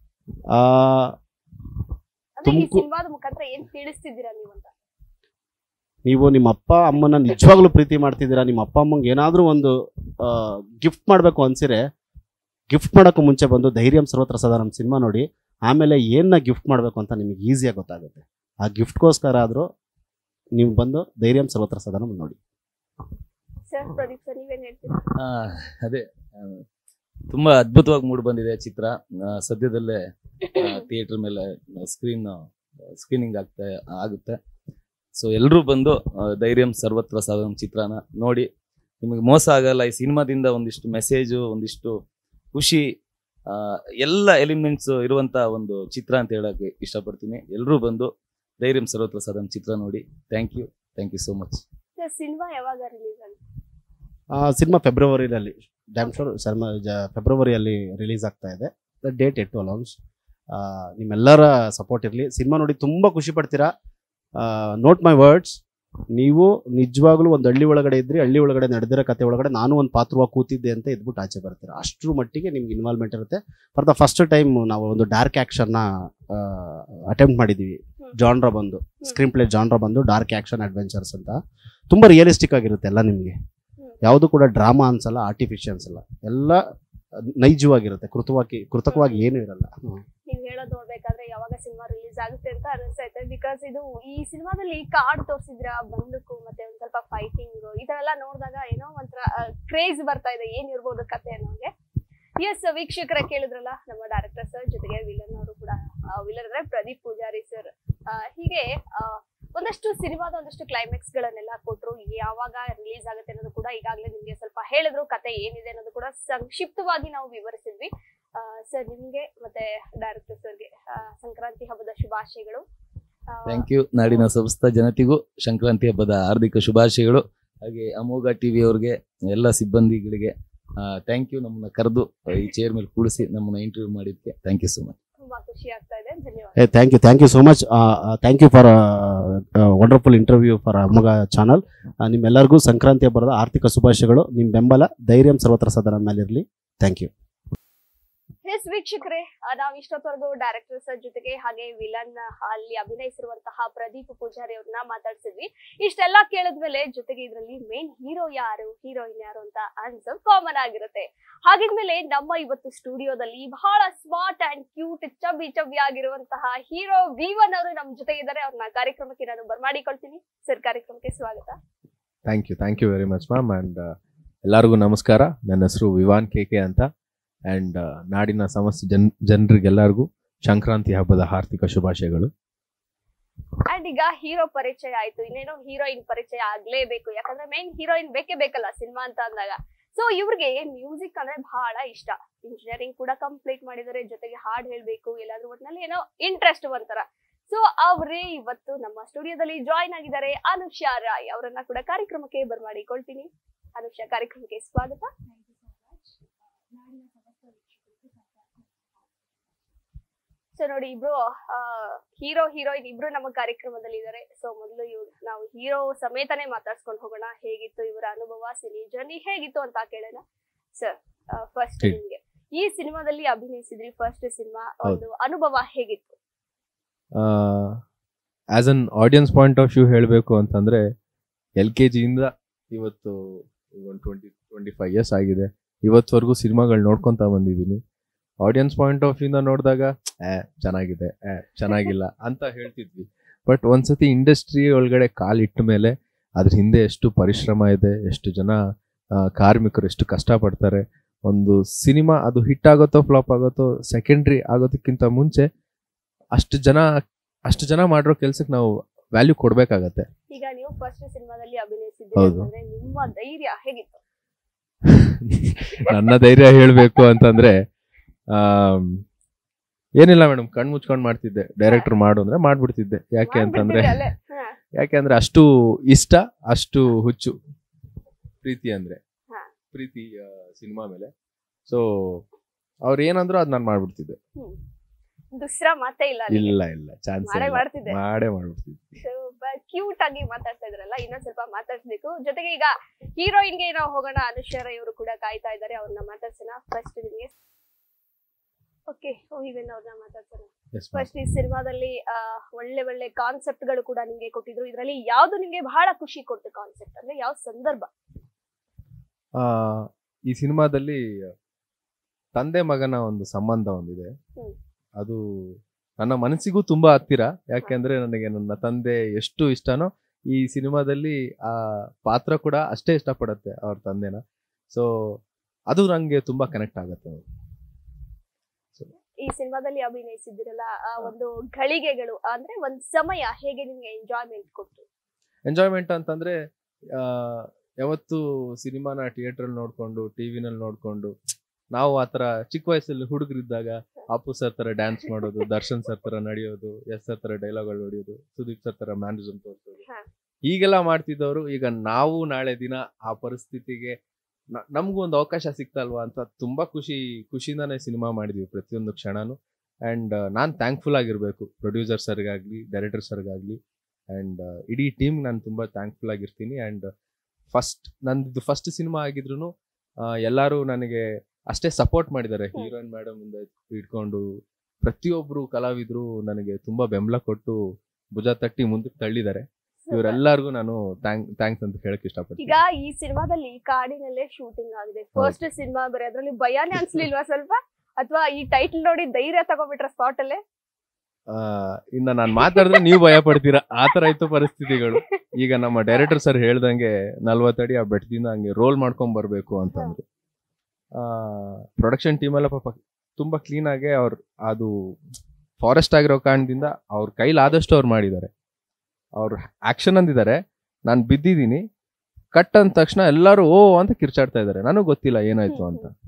ಅಂದ್ರೆ ಈ ತುಮ್ಕು- ಸಿನಿಮಾದ ಮುಖಾಂತರ ಏನ್ ತಿಳಿಸ್ತಿದ್ದೀರಾ ನೀವು ಅಂತ ನೀವು ನಿಮ್ಮ ಅಪ್ಪ ಅಮ್ಮನ ನಿಜವಾಗ್ಲೂ ಪ್ರೀತಿ ಮಾಡ್ತಿದ್ದೀರಾ ನಿಮ್ಮ ಅಪ್ಪ ಅಮ್ಮಂಗೆ ಏನಾದರೂ ಒಂದು ಗಿಫ್ಟ್ ಮಾಡಬೇಕು ಅನ್ಸಿರೆ ಗಿಫ್ಟ್ ಮಾಡೋಕ್ಕೂ ಮುಂಚೆ ಬಂದು ಧೈರ್ಯಂ ಸರ್ವತ್ರ ಸದಾ ನಮ್ಮ ಸಿನಿಮಾ ನೋಡಿ ಆಮೇಲೆ ಏನನ್ನ ಗಿಫ್ಟ್ ಮಾಡಬೇಕು ಅಂತ ನಿಮಗೆ ಈಸಿಯಾಗಿ ಗೊತ್ತಾಗುತ್ತೆ ಆ ಗಿಫ್ಟ್ಗೋಸ್ಕರ ಆದರೂ ನೀವು ಬಂದು ಧೈರ್ಯಂ ಸರ್ವತ್ರ ಸದಾ ನೋಡಿ ಸರ್ ಪ್ರದೀಪ್ ಸರ್ ನೀವೇನ್ ಹೇಳ್ತೀರಾ ಆ, ಅದೇ ಆ, ತುಂಬಾ ಅದ್ಭುತವಾಗಿ ಮೂಡ್ ಬಂದಿದೆ ಚಿತ್ರ ಆ, ಸದ್ಯದಲ್ಲೇ ಥಿಯೇಟರ್ ಮೇಲೆ ಸ್ಕ್ರೀನ್ ಸ್ಕ್ರೀನಿಂಗ್ ಆಗ್ತಾ ಆಗುತ್ತೆ ಸೊ ಎಲ್ಲರೂ ಬಂದು ಆ, ಧೈರ್ಯಂ ಸರ್ವತ್ರ ಸಾಧನ ಚಿತ್ರನ ನೋಡಿ ನಿಮಗೆ ಮೋಸ ಆಗಲ್ಲ ಈ ಸಿನಿಮಾದಿಂದ ಒಂದಿಷ್ಟು ಮೆಸೇಜು ಒಂದಿಷ್ಟು ಖುಷಿ ಆ, ಎಲ್ಲ ಎಲಿಮೆಂಟ್ಸ್ ಇರುವಂತ ಒಂದು ಚಿತ್ರ ಅಂತ ಹೇಳಕ್ಕೆ ಇಷ್ಟಪಡ್ತೀನಿ ಎಲ್ಲರೂ ಬಂದು ಧೈರ್ಯಂ ಸರ್ವತ್ರ ಸಾಧನ ಚಿತ್ರ ನೋಡಿ thank you thank you so much sir cinema ಯಾವಾಗ ರಿಲೀಸ್ ಆಗುತ್ತೆ ಸಿನಿಮಾ ಫೆಬ್ರವರಿಯಲ್ಲಿ ಡ್ಯಾಮ್ ಶೋರ್ ಶರ್ಮಾ ಫೆಬ್ರವರಿಯಲ್ಲಿ ರಿಲೀಸ್ ಆಗ್ತಾ ಇದೆ ಡೇಟ್ ಎಟ್ ಟು ಅಲೌನ್ಸ್ ನಿಮ್ಮೆಲ್ಲರ ಸಪೋರ್ಟ್ ಇರಲಿ ಸಿನಿಮಾ ನೋಡಿ ತುಂಬ ಖುಷಿ ಪಡ್ತೀರಾ ನೋಟ್ ಮೈ ವರ್ಡ್ಸ್ ನೀವು ನಿಜವಾಗ್ಲೂ ಒಂದು ಹಳ್ಳಿ ಒಳಗಡೆ ಇದ್ರಿ ಹಳ್ಳಿ ಒಳಗಡೆ ನಡೆದಿರೋ ಕತೆ ಒಳಗಡೆ ನಾನು ಒಂದು ಪಾತ್ರವಾಗಿ ಕೂತಿದ್ದೆ ಅಂತ ಎದ್ಬಿಟ್ಟು ಆಚೆ ಬರ್ತೀರಾ ಅಷ್ಟರ ಮಟ್ಟಿಗೆ ನಿಮ್ಗೆ ಇನ್ವಾಲ್ವ್ಮೆಂಟ್ ಇರುತ್ತೆ ಫಾರ್ ದ ಫಸ್ಟ್ ಟೈಮ್ ನಾವು ಒಂದು ಡಾರ್ಕ್ ಆ್ಯಕ್ಷನ್ನ ಅಟೆಂಪ್ಟ್ ಮಾಡಿದ್ದೀವಿ ಜಾನ್ರ ಬಂದು ಸ್ಕ್ರೀನ್ ಪ್ಲೇ ಜಾನ್ರ ಬಂದು ಡಾರ್ಕ್ ಆ್ಯಕ್ಷನ್ ಅಡ್ವೆಂಚರ್ಸ್ ಅಂತ ತುಂಬ ರಿಯಲಿಸ್ಟಿಕ್ ಆಗಿರುತ್ತೆ ಎಲ್ಲ ನಿಮಗೆ ಯಾವುದು ಕೂಡ ಡ್ರಾಮಾ ಅನ್ಸಲ್ಲ ಆರ್ಟಿಫಿಷಿಯಲ್ ಅನ್ಸಲ್ಲ ಎಲ್ಲ ನೈಜವಾಗಿರುತ್ತೆ ಕೃತವಾಗಿ ಕೃತಕವಾಗಿ ಏನೂ ಇರಲ್ಲ ಹ್ಮ್. ನೀವ್ ಹೇಳೋದ್ ನೋಡ್ಬೇಕಾದ್ರೆ ಯಾವಾಗ ಸಿನಿಮಾ ರಿಲೀಸ್ ಆಗುತ್ತೆ ಅಂತ ಅನಿಸ್ತೈತೆ ಬಿಕಾಸ್ ಇದು ಈ ಸಿನಿಮಾದಲ್ಲಿ ಕಾಡ್ ತೋರಿಸಿದ್ರ ಬಂದೂಕು ಮತ್ತೆ ಒಂದ್ ಸ್ವಲ್ಪ ಫೈಟಿಂಗ್ ಈ ತರ ಎಲ್ಲ ನೋಡಿದಾಗ ಏನೋ ಒಂಥರ ಕ್ರೇಜ್ ಬರ್ತಾ ಇದೆ ಏನ್ ಇರ್ಬೋದು ಕತೆ ಅನ್ನೋಂಗೆ ಎಸ್ ವೀಕ್ಷಕರ ಕೇಳಿದ್ರಲ್ಲ ನಮ್ಮ ಡೈರೆಕ್ಟರ್ ಸರ್ ಜೊತೆಗೆ ವಿಲನ್ ಅವರು ಕೂಡ ವಿಲನ್ ಅಂದ್ರೆ ಪ್ರದೀಪ್ ಪೂಜಾರಿ ಸರ್ ಹೀಗೆ ಆ, ಒಂದಷ್ಟು ಸಿನಿಮಾದ ಒಂದಷ್ಟು ಕ್ಲೈಮ್ಯಾಕ್ಸ್ ಗಳನ್ನೆಲ್ಲ ಕೊಟ್ರು ಯಾವಾಗ ರಿಲೀಸ್ ಆಗುತ್ತೆ ಅನ್ನೋದು ಕೂಡ ಈಗಾಗಲೇ ನಿಮ್ಗೆ ಸ್ವಲ್ಪ ಹೇಳಿದ್ರು ಕತೆ ಏನಿದೆ ಅನ್ನೋದು ಕೂಡ ಸಂಕ್ಷಿಪ್ತವಾಗಿ ನಾವು ವಿವರಿಸಿದ್ವಿ ಸರ್ ನಿಮ್ಗೆ ಮತ್ತೆ ಡೈರೆಕ್ಟರ್ ಸರ್ಗೆ ಸಂಕ್ರಾಂತಿ ಹಬ್ಬದ ಶುಭಾಶಯಗಳು ಥ್ಯಾಂಕ್ ಯು ನಾಡಿನ ಸಮಸ್ತ ಜನತೆಗೂ ಸಂಕ್ರಾಂತಿ ಹಬ್ಬದ ಹಾರ್ದಿಕ ಶುಭಾಶಯಗಳು ಹಾಗೆ ಅಮೋಘ ಟಿವಿ ಅವ್ರಿಗೆ ಎಲ್ಲ ಸಿಬ್ಬಂದಿಗಳಿಗೆ ಥ್ಯಾಂಕ್ ಯು ನಮ್ಮನ್ನ ಕರೆದು ಈ ಚೇರ್ ಮೇಲೆ ಕೂಡಿಸಿ ನಮ್ಮನ್ನ ಇಂಟರ್ವ್ಯೂ ಮಾಡಿದ್ದಕ್ಕೆ ಥ್ಯಾಂಕ್ ಯು ಸೊ ಮಚ್ ತುಂಬಾ ಖುಷಿ ಆಗ್ತಾ ಇದೆ ಧನ್ಯವಾದ ಏ thank you thank you so much thank you for wonderful interview for ಅಮ್ಮಗ ಚಾನಲ್ ನಿಮ್ಮೆಲ್ಲರಿಗೂ ಸಂಕ್ರಾಂತಿ ಹಬ್ಬದ ಆರ್ಥಿಕ ಶುಭಾಶಯಗಳು ನಿಮ್ಮ ಬೆಂಬಲ ಧೈರ್ಯಂ ಸರ್ವತ್ರ ಸದಾ ನಮ್ಮ ಮೇಲೆ ಇರಲಿ ಥ್ಯಾಂಕ್ ಯು ಎಸ್ ವೀಕ್ಷಕರೇ ಆ, ನಾವ್ ಇಷ್ಟೊತ್ತವರೆಗೂ ಡೈರೆಕ್ಟರ್ ಸರ್ ಜೊತೆಗೆ ಹಾಗೆ ವಿಲನ್ ಅಲ್ಲಿ ಅಭಿನಯಿಸಿರುವಂತಹ ಪ್ರದೀಪ್ ಪೂಜಾರಿ ಅವ್ರನ್ನ ಮಾತಾಡ್ಸಿದ್ವಿ ಇಷ್ಟೆಲ್ಲ ಕೇಳಿದ್ಮೇಲೆ ಜೊತೆಗೆ ಇದ್ರಲ್ಲಿ ಮೇನ್ ಹೀರೋ ಯಾರು ಹೀರೋಯಿನ್ ಯಾರು ಅಂತ ಆನ್ಸರ್ ಕಾಮನ್ ಆಗಿರುತ್ತೆ ಹಾಗಿದ್ಮೇಲೆ ನಮ್ಮ ಇವತ್ತು ಸ್ಟುಡಿಯೋದಲ್ಲಿ ಬಹಳ smart and cute chubby chubby ಆಗಿರುವಂತಹ ಹೀರೋ ವಿವನ್ ಅವರು ನಮ್ ಜೊತೆ ಇದ್ದಾರೆ ಅವ್ರನ್ನ ಕಾರ್ಯಕ್ರಮಕ್ಕೆ ನಾನು ಬರ್ಮಾಡಿಕೊಳ್ತೀನಿ ಸರ್ ಕಾರ್ಯಕ್ರಮಕ್ಕೆ ಸ್ವಾಗತ thank you thank you very much ma'am and ಎಲ್ಲರಿಗೂ ನಮಸ್ಕಾರ ನನ್ನ ಹೆಸರು ವಿವಾನ್ ಕೆ ಕೆ ಅಂತ ಆ್ಯಂಡ್ ನಾಡಿನ ಸಮಸ್ತ ಜನ್ ಜನರಿಗೆಲ್ಲರಿಗೂ ಸಂಕ್ರಾಂತಿ ಹಬ್ಬದ ಹಾರ್ದಿಕ ಶುಭಾಶಯಗಳು ಅಂಡ್ ಈಗ ಹೀರೋ ಪರಿಚಯ ಆಯ್ತು ಇನ್ನೇನೋ ಹೀರೋಯಿನ್ ಪರಿಚಯ ಆಗ್ಲೇಬೇಕು ಯಾಕಂದ್ರೆ ಮೇನ್ ಹೀರೋಯಿನ್ ಬೇಕೇ ಬೇಕಲ್ಲ ಸಿನಿಮಾ ಅಂತ ಅಂದಾಗ ಸೊ ಇವ್ರಿಗೆ ಮ್ಯೂಸಿಕ್ ಅಂದ್ರೆ ಬಹಳ ಇಷ್ಟ ಇಂಜಿನಿಯರಿಂಗ್ ಕೂಡ ಕಂಪ್ಲೀಟ್ ಮಾಡಿದರೆ ಜೊತೆಗೆ ಹಾಡ್ ಹೇಳ್ಬೇಕು ಎಲ್ಲಾದ್ರೂ ಒಟ್ನಲ್ಲಿ ಏನೋ ಇಂಟ್ರೆಸ್ಟ್ ಒಂಥರ ಸೊ ಅವರೇ ಇವತ್ತು ನಮ್ಮ ಸ್ಟುಡಿಯೋದಲ್ಲಿ ಜಾಯಿನ್ ಆಗಿದ್ದಾರೆ ಅನುಷಾ ರಾಯ್ ಅವರನ್ನ ಕೂಡ ಕಾರ್ಯಕ್ರಮಕ್ಕೆ ಬರ್ಮಾಡಿಕೊಳ್ತೀನಿ ಅನುಷಾ ಕಾರ್ಯಕ್ರಮಕ್ಕೆ ಸ್ವಾಗತ ಸೊ ನೋಡಿ ಇಬ್ರು ಹೀರೋ ಹೀರೋಯಿನ್ ಇಬ್ರು ನಮ್ಮ ಕಾರ್ಯಕ್ರಮದಲ್ಲಿ ಇದ್ದಾರೆ ಸೊ ಮೊದಲು ಇವ್ರು ನಾವು ಹೀರೋ ಸಮೇತನೇ ಮಾತಾಡ್ಸ್ಕೊಂಡು ಹೋಗೋಣ ಹೇಗಿತ್ತು ಇವರ ಅನುಭವ ಸಿನಿ ಜರ್ನಿ ಹೇಗಿತ್ತು ಅಂತ ಕೇಳೋಣ ಸರ್ ಫಸ್ಟ್ ಹೇಳಿ. ನಿಮ್ಗೆ ಈ ಸಿನಿಮಾದಲ್ಲಿ ಅಭಿನಯಿಸಿದ್ರಿ ಫಸ್ಟ್ ಸಿನಿಮಾ ಹೌದು. ಒಂದು ಅನುಭವ ಹೇಗಿತ್ತು as an audience point of view ಹೇಳಬೇಕು ಅಂತಂದರೆ ಎಲ್ ಕೆ ಜಿಯಿಂದ ಇವತ್ತು ಒಂದು ಟ್ವೆಂಟಿ ಟ್ವೆಂಟಿ ಫೈವ್ ಇಯರ್ಸ್ ಆಗಿದೆ ಇವತ್ತವರೆಗೂ ಸಿನಿಮಾಗಳು ನೋಡ್ಕೊತಾ ಬಂದಿದ್ದೀನಿ ಆಡಿಯನ್ಸ್ ಪಾಯಿಂಟ್ ಆಫ್ ವ್ಯೂನ ನೋಡಿದಾಗ ಏ ಚೆನ್ನಾಗಿದೆ ಏ ಚೆನ್ನಾಗಿಲ್ಲ ಅಂತ ಹೇಳ್ತಿದ್ವಿ ಬಟ್ ಒಂದ್ಸತಿ ಇಂಡಸ್ಟ್ರಿ ಒಳಗಡೆ ಕಾಲಿಟ್ಟ ಮೇಲೆ ಅದ್ರ ಹಿಂದೆ ಎಷ್ಟು ಪರಿಶ್ರಮ ಇದೆ ಎಷ್ಟು ಜನ ಆ, ಕಾರ್ಮಿಕರು ಎಷ್ಟು ಕಷ್ಟಪಡ್ತಾರೆ ಒಂದು ಸಿನಿಮಾ ಅದು ಹಿಟ್ ಆಗುತ್ತೋ ಫ್ಲಾಪ್ ಆಗುತ್ತೋ ಸೆಕೆಂಡ್ರಿ ಆಗೋದಕ್ಕಿಂತ ಮುಂಚೆ ಅಷ್ಟು ಜನ ಅಷ್ಟು ಜನ ಮಾಡಿರೋ ಕೆಲ್ಸಕ್ಕೆ ನಾವು ವ್ಯಾಲ್ಯೂ ಕೊಡ್ಬೇಕಾಗತ್ತೆ ಈಗ ನೀವು ಫಸ್ಟ್ ಸಿನಿಮಾದಲ್ಲಿ ಅಭಿನಯಿಸಿದ್ರಿ ಹೌದು. ಅಂತಂದ್ರೆ ನಿಮ್ಮ ಧೈರ್ಯ ಹೇಗಿತ್ತು ನನ್ನ ಧೈರ್ಯ ಹೇಳಬೇಕು ಅಂತಂದ್ರೆ ಆಮ್, ಏನಿಲ್ಲ ಮೇಡಮ್ ಕಣ್ ಮುಚ್ಕೊಂಡ್ ಮಾಡ್ತಿದ್ದೆ ಡೈರೆಕ್ಟರ್ ಮಾಡು ಅಂದ್ರೆ ಮಾಡ್ಬಿಡ್ತಿದ್ದೆ ಯಾಕೆ ಅಂತಂದ್ರೆ ಮಾಡ್ಬಿಡ್ತೀರಿ ಅಲ್ಲೇ ಹಾ. ಯಾಕೆ ಅಂದ್ರೆ ಅಷ್ಟು ಇಷ್ಟ ಅಷ್ಟು ಹುಚ್ಚು ಪ್ರೀತಿ ಅಂದ್ರೆ ಹಾ. ಪ್ರೀತಿ ಸಿನಿಮಾ ಮೇಲೆ ಸೊ ಅವ್ರು ಏನಂದ್ರು ಅದ್ ನಾನು ಮಾಡ್ಬಿಡ್ತಿದ್ದೆ ಹ್ಮ್. ದುಸ್ರಾ ಮಾತೇ ಇಲ್ಲ ಇಲ್ಲ ಇಲ್ಲ ಚಾನ್ಸ್ ಮಾಡೇ ಮಾಡ್ತಿದ್ದೆ ಮಾಡೇ ಮಾಡ್ಬಿಡ್ತಿದ್ದೆ ಕ್ಯೂಟ್ ಆಗಿ ಮಾತಾಡ್ತಾ ಇದ್ರಲ್ಲ ಇನ್ನೊಂದ್ ಸ್ವಲ್ಪ ಮಾತಾಡ್ಸ್ಬೇಕು ಜೊತೆಗೆ ಈಗ ಹೀರೋಯಿನ್ ಗೆ ನಾವು ಹೋಗೋಣ ಅನುಶ್ವರ ಇವರು ಕೂಡ ಕಾಯ್ತಾ ಇದ್ದಾರೆ ಅವ್ರನ್ನ ಮಾತಾಡ್ಸೋಣ ಫಸ್ಟ್ ನಿಮ್ಗೆ ಓಕೆ ಹೂವಿನ ಅವ್ರನ್ನ ಮಾತಾಡ್ಸೋಣ Yes, ma'am. ಫಸ್ಟ್ ಈ ಸಿನಿಮಾದಲ್ಲಿ ಆ, ಒಳ್ಳೆ ಒಳ್ಳೆ ಕಾನ್ಸೆಪ್ಟ್ ಗಳು ಕೂಡ ನಿಮ್ಗೆ ಕೊಟ್ಟಿದ್ರು ಇದ್ರಲ್ಲಿ ಯಾವ್ದು ನಿಮ್ಗೆ ಬಹಳ ಖುಷಿ ಕೊಡ್ತು ಕಾನ್ಸೆಪ್ಟ್ ಅಂದ್ರೆ ಯಾವ ಸಂದರ್ಭ ಆ, ಈ ಸಿನಿಮಾದಲ್ಲಿ ತಂದೆ ಮಗನ ಒಂದು ಸಂಬಂಧ ಒಂದಿದೆ ಹ್ಮ್. ಅದು ನನ್ನ ಮನಸ್ಸಿಗೂ ತುಂಬಾ ಹತ್ತಿರ ಯಾಕೆಂದ್ರೆ ನನಗೆ ನನ್ನ ತಂದೆ ಎಷ್ಟು ಇಷ್ಟನೋ ಈ ಸಿನಿಮಾದಲ್ಲಿ ಆ ಪಾತ್ರ ಕೂಡ ಅಷ್ಟೇ ಇಷ್ಟಪಡುತ್ತೆ ಅವ್ರ ತಂದೆನ ಸೊ ಅದು ನಂಗೆ ತುಂಬಾ ಕನೆಕ್ಟ್ ಆಗುತ್ತೆ ಈ ಸಿನಿಮಾದಲ್ಲಿ ಅಭಿನಯಿಸಿದಿರಲ್ಲ ಆ ಒಂದು ಘಳಿಗೆಗಳು ಅಂದ್ರೆ ಒಂದ್ ಸಮಯ ಹೇಗೆ ನಿಮ್ಗೆ ಎಂಜಾಯ್ಮೆಂಟ್ ಕೊಟ್ಟು ಎಂಜಾಯ್ಮೆಂಟ್ ಅಂತಂದ್ರೆ ಆ, ಯಾವತ್ತು ಸಿನಿಮಾನ ಥಿಯೇಟ್ರಲ್ಲಿ ನೋಡ್ಕೊಂಡು ಟಿವಿನಲ್ಲಿ ನೋಡ್ಕೊಂಡು ನಾವು ಆತರ ಚಿಕ್ಕ ವಯಸ್ಸಲ್ಲಿ ಹುಡುಗರಿದ್ದಾಗ ಅಪ್ಪು ಸರ್ ತರ ಡ್ಯಾನ್ಸ್ ಮಾಡೋದು ದರ್ಶನ್ ಸರ್ ತರ ನಡೆಯೋದು ಎಸ್ ಸರ್ ತರ ಡೈಲಾಗ್ಗಳು ಹೊಡಿಯೋದು ಸುದೀಪ್ ಸರ್ ತರ ಮ್ಯಾನರಿಸಮ್ ತೋರಿಸೋದು ಹಾ. ಹೀಗೆಲ್ಲ ಮಾಡ್ತಿದ್ದವರು ಈಗ ನಾವು ನಾಳೆ ದಿನ ಆ ಪರಿಸ್ಥಿತಿಗೆ ನ- ನಮ್ಗೂ ಒಂದು ಅವಕಾಶ ಸಿಕ್ತಲ್ವಾ ಅಂತ ತುಂಬಾ ಖುಷಿ ಖುಷಿಯಿಂದಾನೇ ಸಿನಿಮಾ ಮಾಡಿದ್ವಿ ಪ್ರತಿಯೊಂದು ಕ್ಷಣನೂ ಅಂಡ್ ನಾನು ಥ್ಯಾಂಕ್ಫುಲ್ ಆಗಿರ್ಬೇಕು ಪ್ರೊಡ್ಯೂಸರ್ ಸರ್ಗಾಗ್ಲಿ ಡೈರೆಕ್ಟರ್ ಸರ್ಗಾಗ್ಲಿ ಅಂಡ್ ಇಡೀ ಟೀಮ್ ನಾನು ತುಂಬಾ ಥ್ಯಾಂಕ್ಫುಲ್ ಆಗಿರ್ತೀನಿ ಅಂಡ್ ಫಸ್ಟ್ ನಂದು ಫಸ್ಟ್ ಸಿನಿಮಾ ಆಗಿದ್ರು ಎಲ್ಲರೂ ನನಗೆ ಅಷ್ಟೇ ಸಪೋರ್ಟ್ ಮಾಡಿದ್ದಾರೆ ಹ್ಮ್. ಹೀರೋಯಿನ್ ಮೇಡಮ್ ಇಂದ ಇಟ್ಕೊಂಡು ಪ್ರತಿಯೊಬ್ರು ಕಲಾವಿದ್ರು ನನಗೆ ತುಂಬಾ ಬೆಂಬಲ ಕೊಟ್ಟು ಭುಜ ತಟ್ಟಿ ಮುಂದಕ್ಕೆ ತಳ್ಳಿದ್ದಾರೆ ಇವರೆಲ್ಲರಿಗೂ ನಾನು ಥ್ಯಾಂಕ್ಸ್ ಅಂತ ಹೇಳಕ್ ಈಗ ಇಷ್ಟಪಡ್ತೀನಿ ಈ ಸಿನಿಮಾದಲ್ಲಿ ಕಾಡಿನಲ್ಲೇ ಶೂಟಿಂಗ್ ಆಗಿದೆ ಫಸ್ಟ್ ಸಿನಿಮಾ ಬೇರೆ ಅದ್ರಲ್ಲಿ ಭಯಾನೇ ಅನ್ಸ್ಲಿಲ್ವಾ ಸ್ವಲ್ಪ ಅಥವಾ ಈ ಟೈಟಲ್ ನೋಡಿ ಧೈರ್ಯ ತಗೊಂಡ್ಬಿಟ್ರ ಸ್ಪಾಟ್ ಅಲ್ಲೇ ಆ, ಇನ್ನ ನಾನು ಮಾತಾಡಿದ್ರೆ ನೀವು ಭಯ ಪಡ್ತೀರಾ ಆ ತರ ಇತ್ತು ಪರಿಸ್ಥಿತಿಗಳು ಈಗ ನಮ್ಮ ಡೈರೆಕ್ಟರ್ ಸರ್ ಹೇಳ್ದಂಗೆ ನಲ್ವತ್ತಡಿ ಆ ಬೆಟ್ಟದಿಂದ ಹಂಗೆ ರೋಲ್ ಮಾಡ್ಕೊಂಡ್ ಬರ್ಬೇಕು ಅಂತಂದ್ರು ಪ್ರೊಡಕ್ಷನ್ ಟೀಮ್ ಎಲ್ಲ ಪಾಪ ತುಂಬಾ ಕ್ಲೀನ್ ಆಗಿ ಅವ್ರು ಅದು ಫಾರೆಸ್ಟ್ ಆಗಿರೋ ಕಾರಣದಿಂದ ಅವ್ರ ಕೈಲಾದಷ್ಟು ಅವ್ರು ಮಾಡಿದ್ದಾರೆ ಅವ್ರು ಆಕ್ಷನ್ ಅಂದಿದ್ದಾರೆ ನಾನು ಬಿದ್ದಿದ್ದೀನಿ ಕಟ್ ಅಂದ ತಕ್ಷಣ ಎಲ್ಲರೂ ಓ ಅಂತ ಕಿರ್ಚಾಡ್ತಾ ಇದ್ದಾರೆ ನನಗೆ ಗೊತ್ತಿಲ್ಲ ಏನಾಯ್ತು ಅಂತ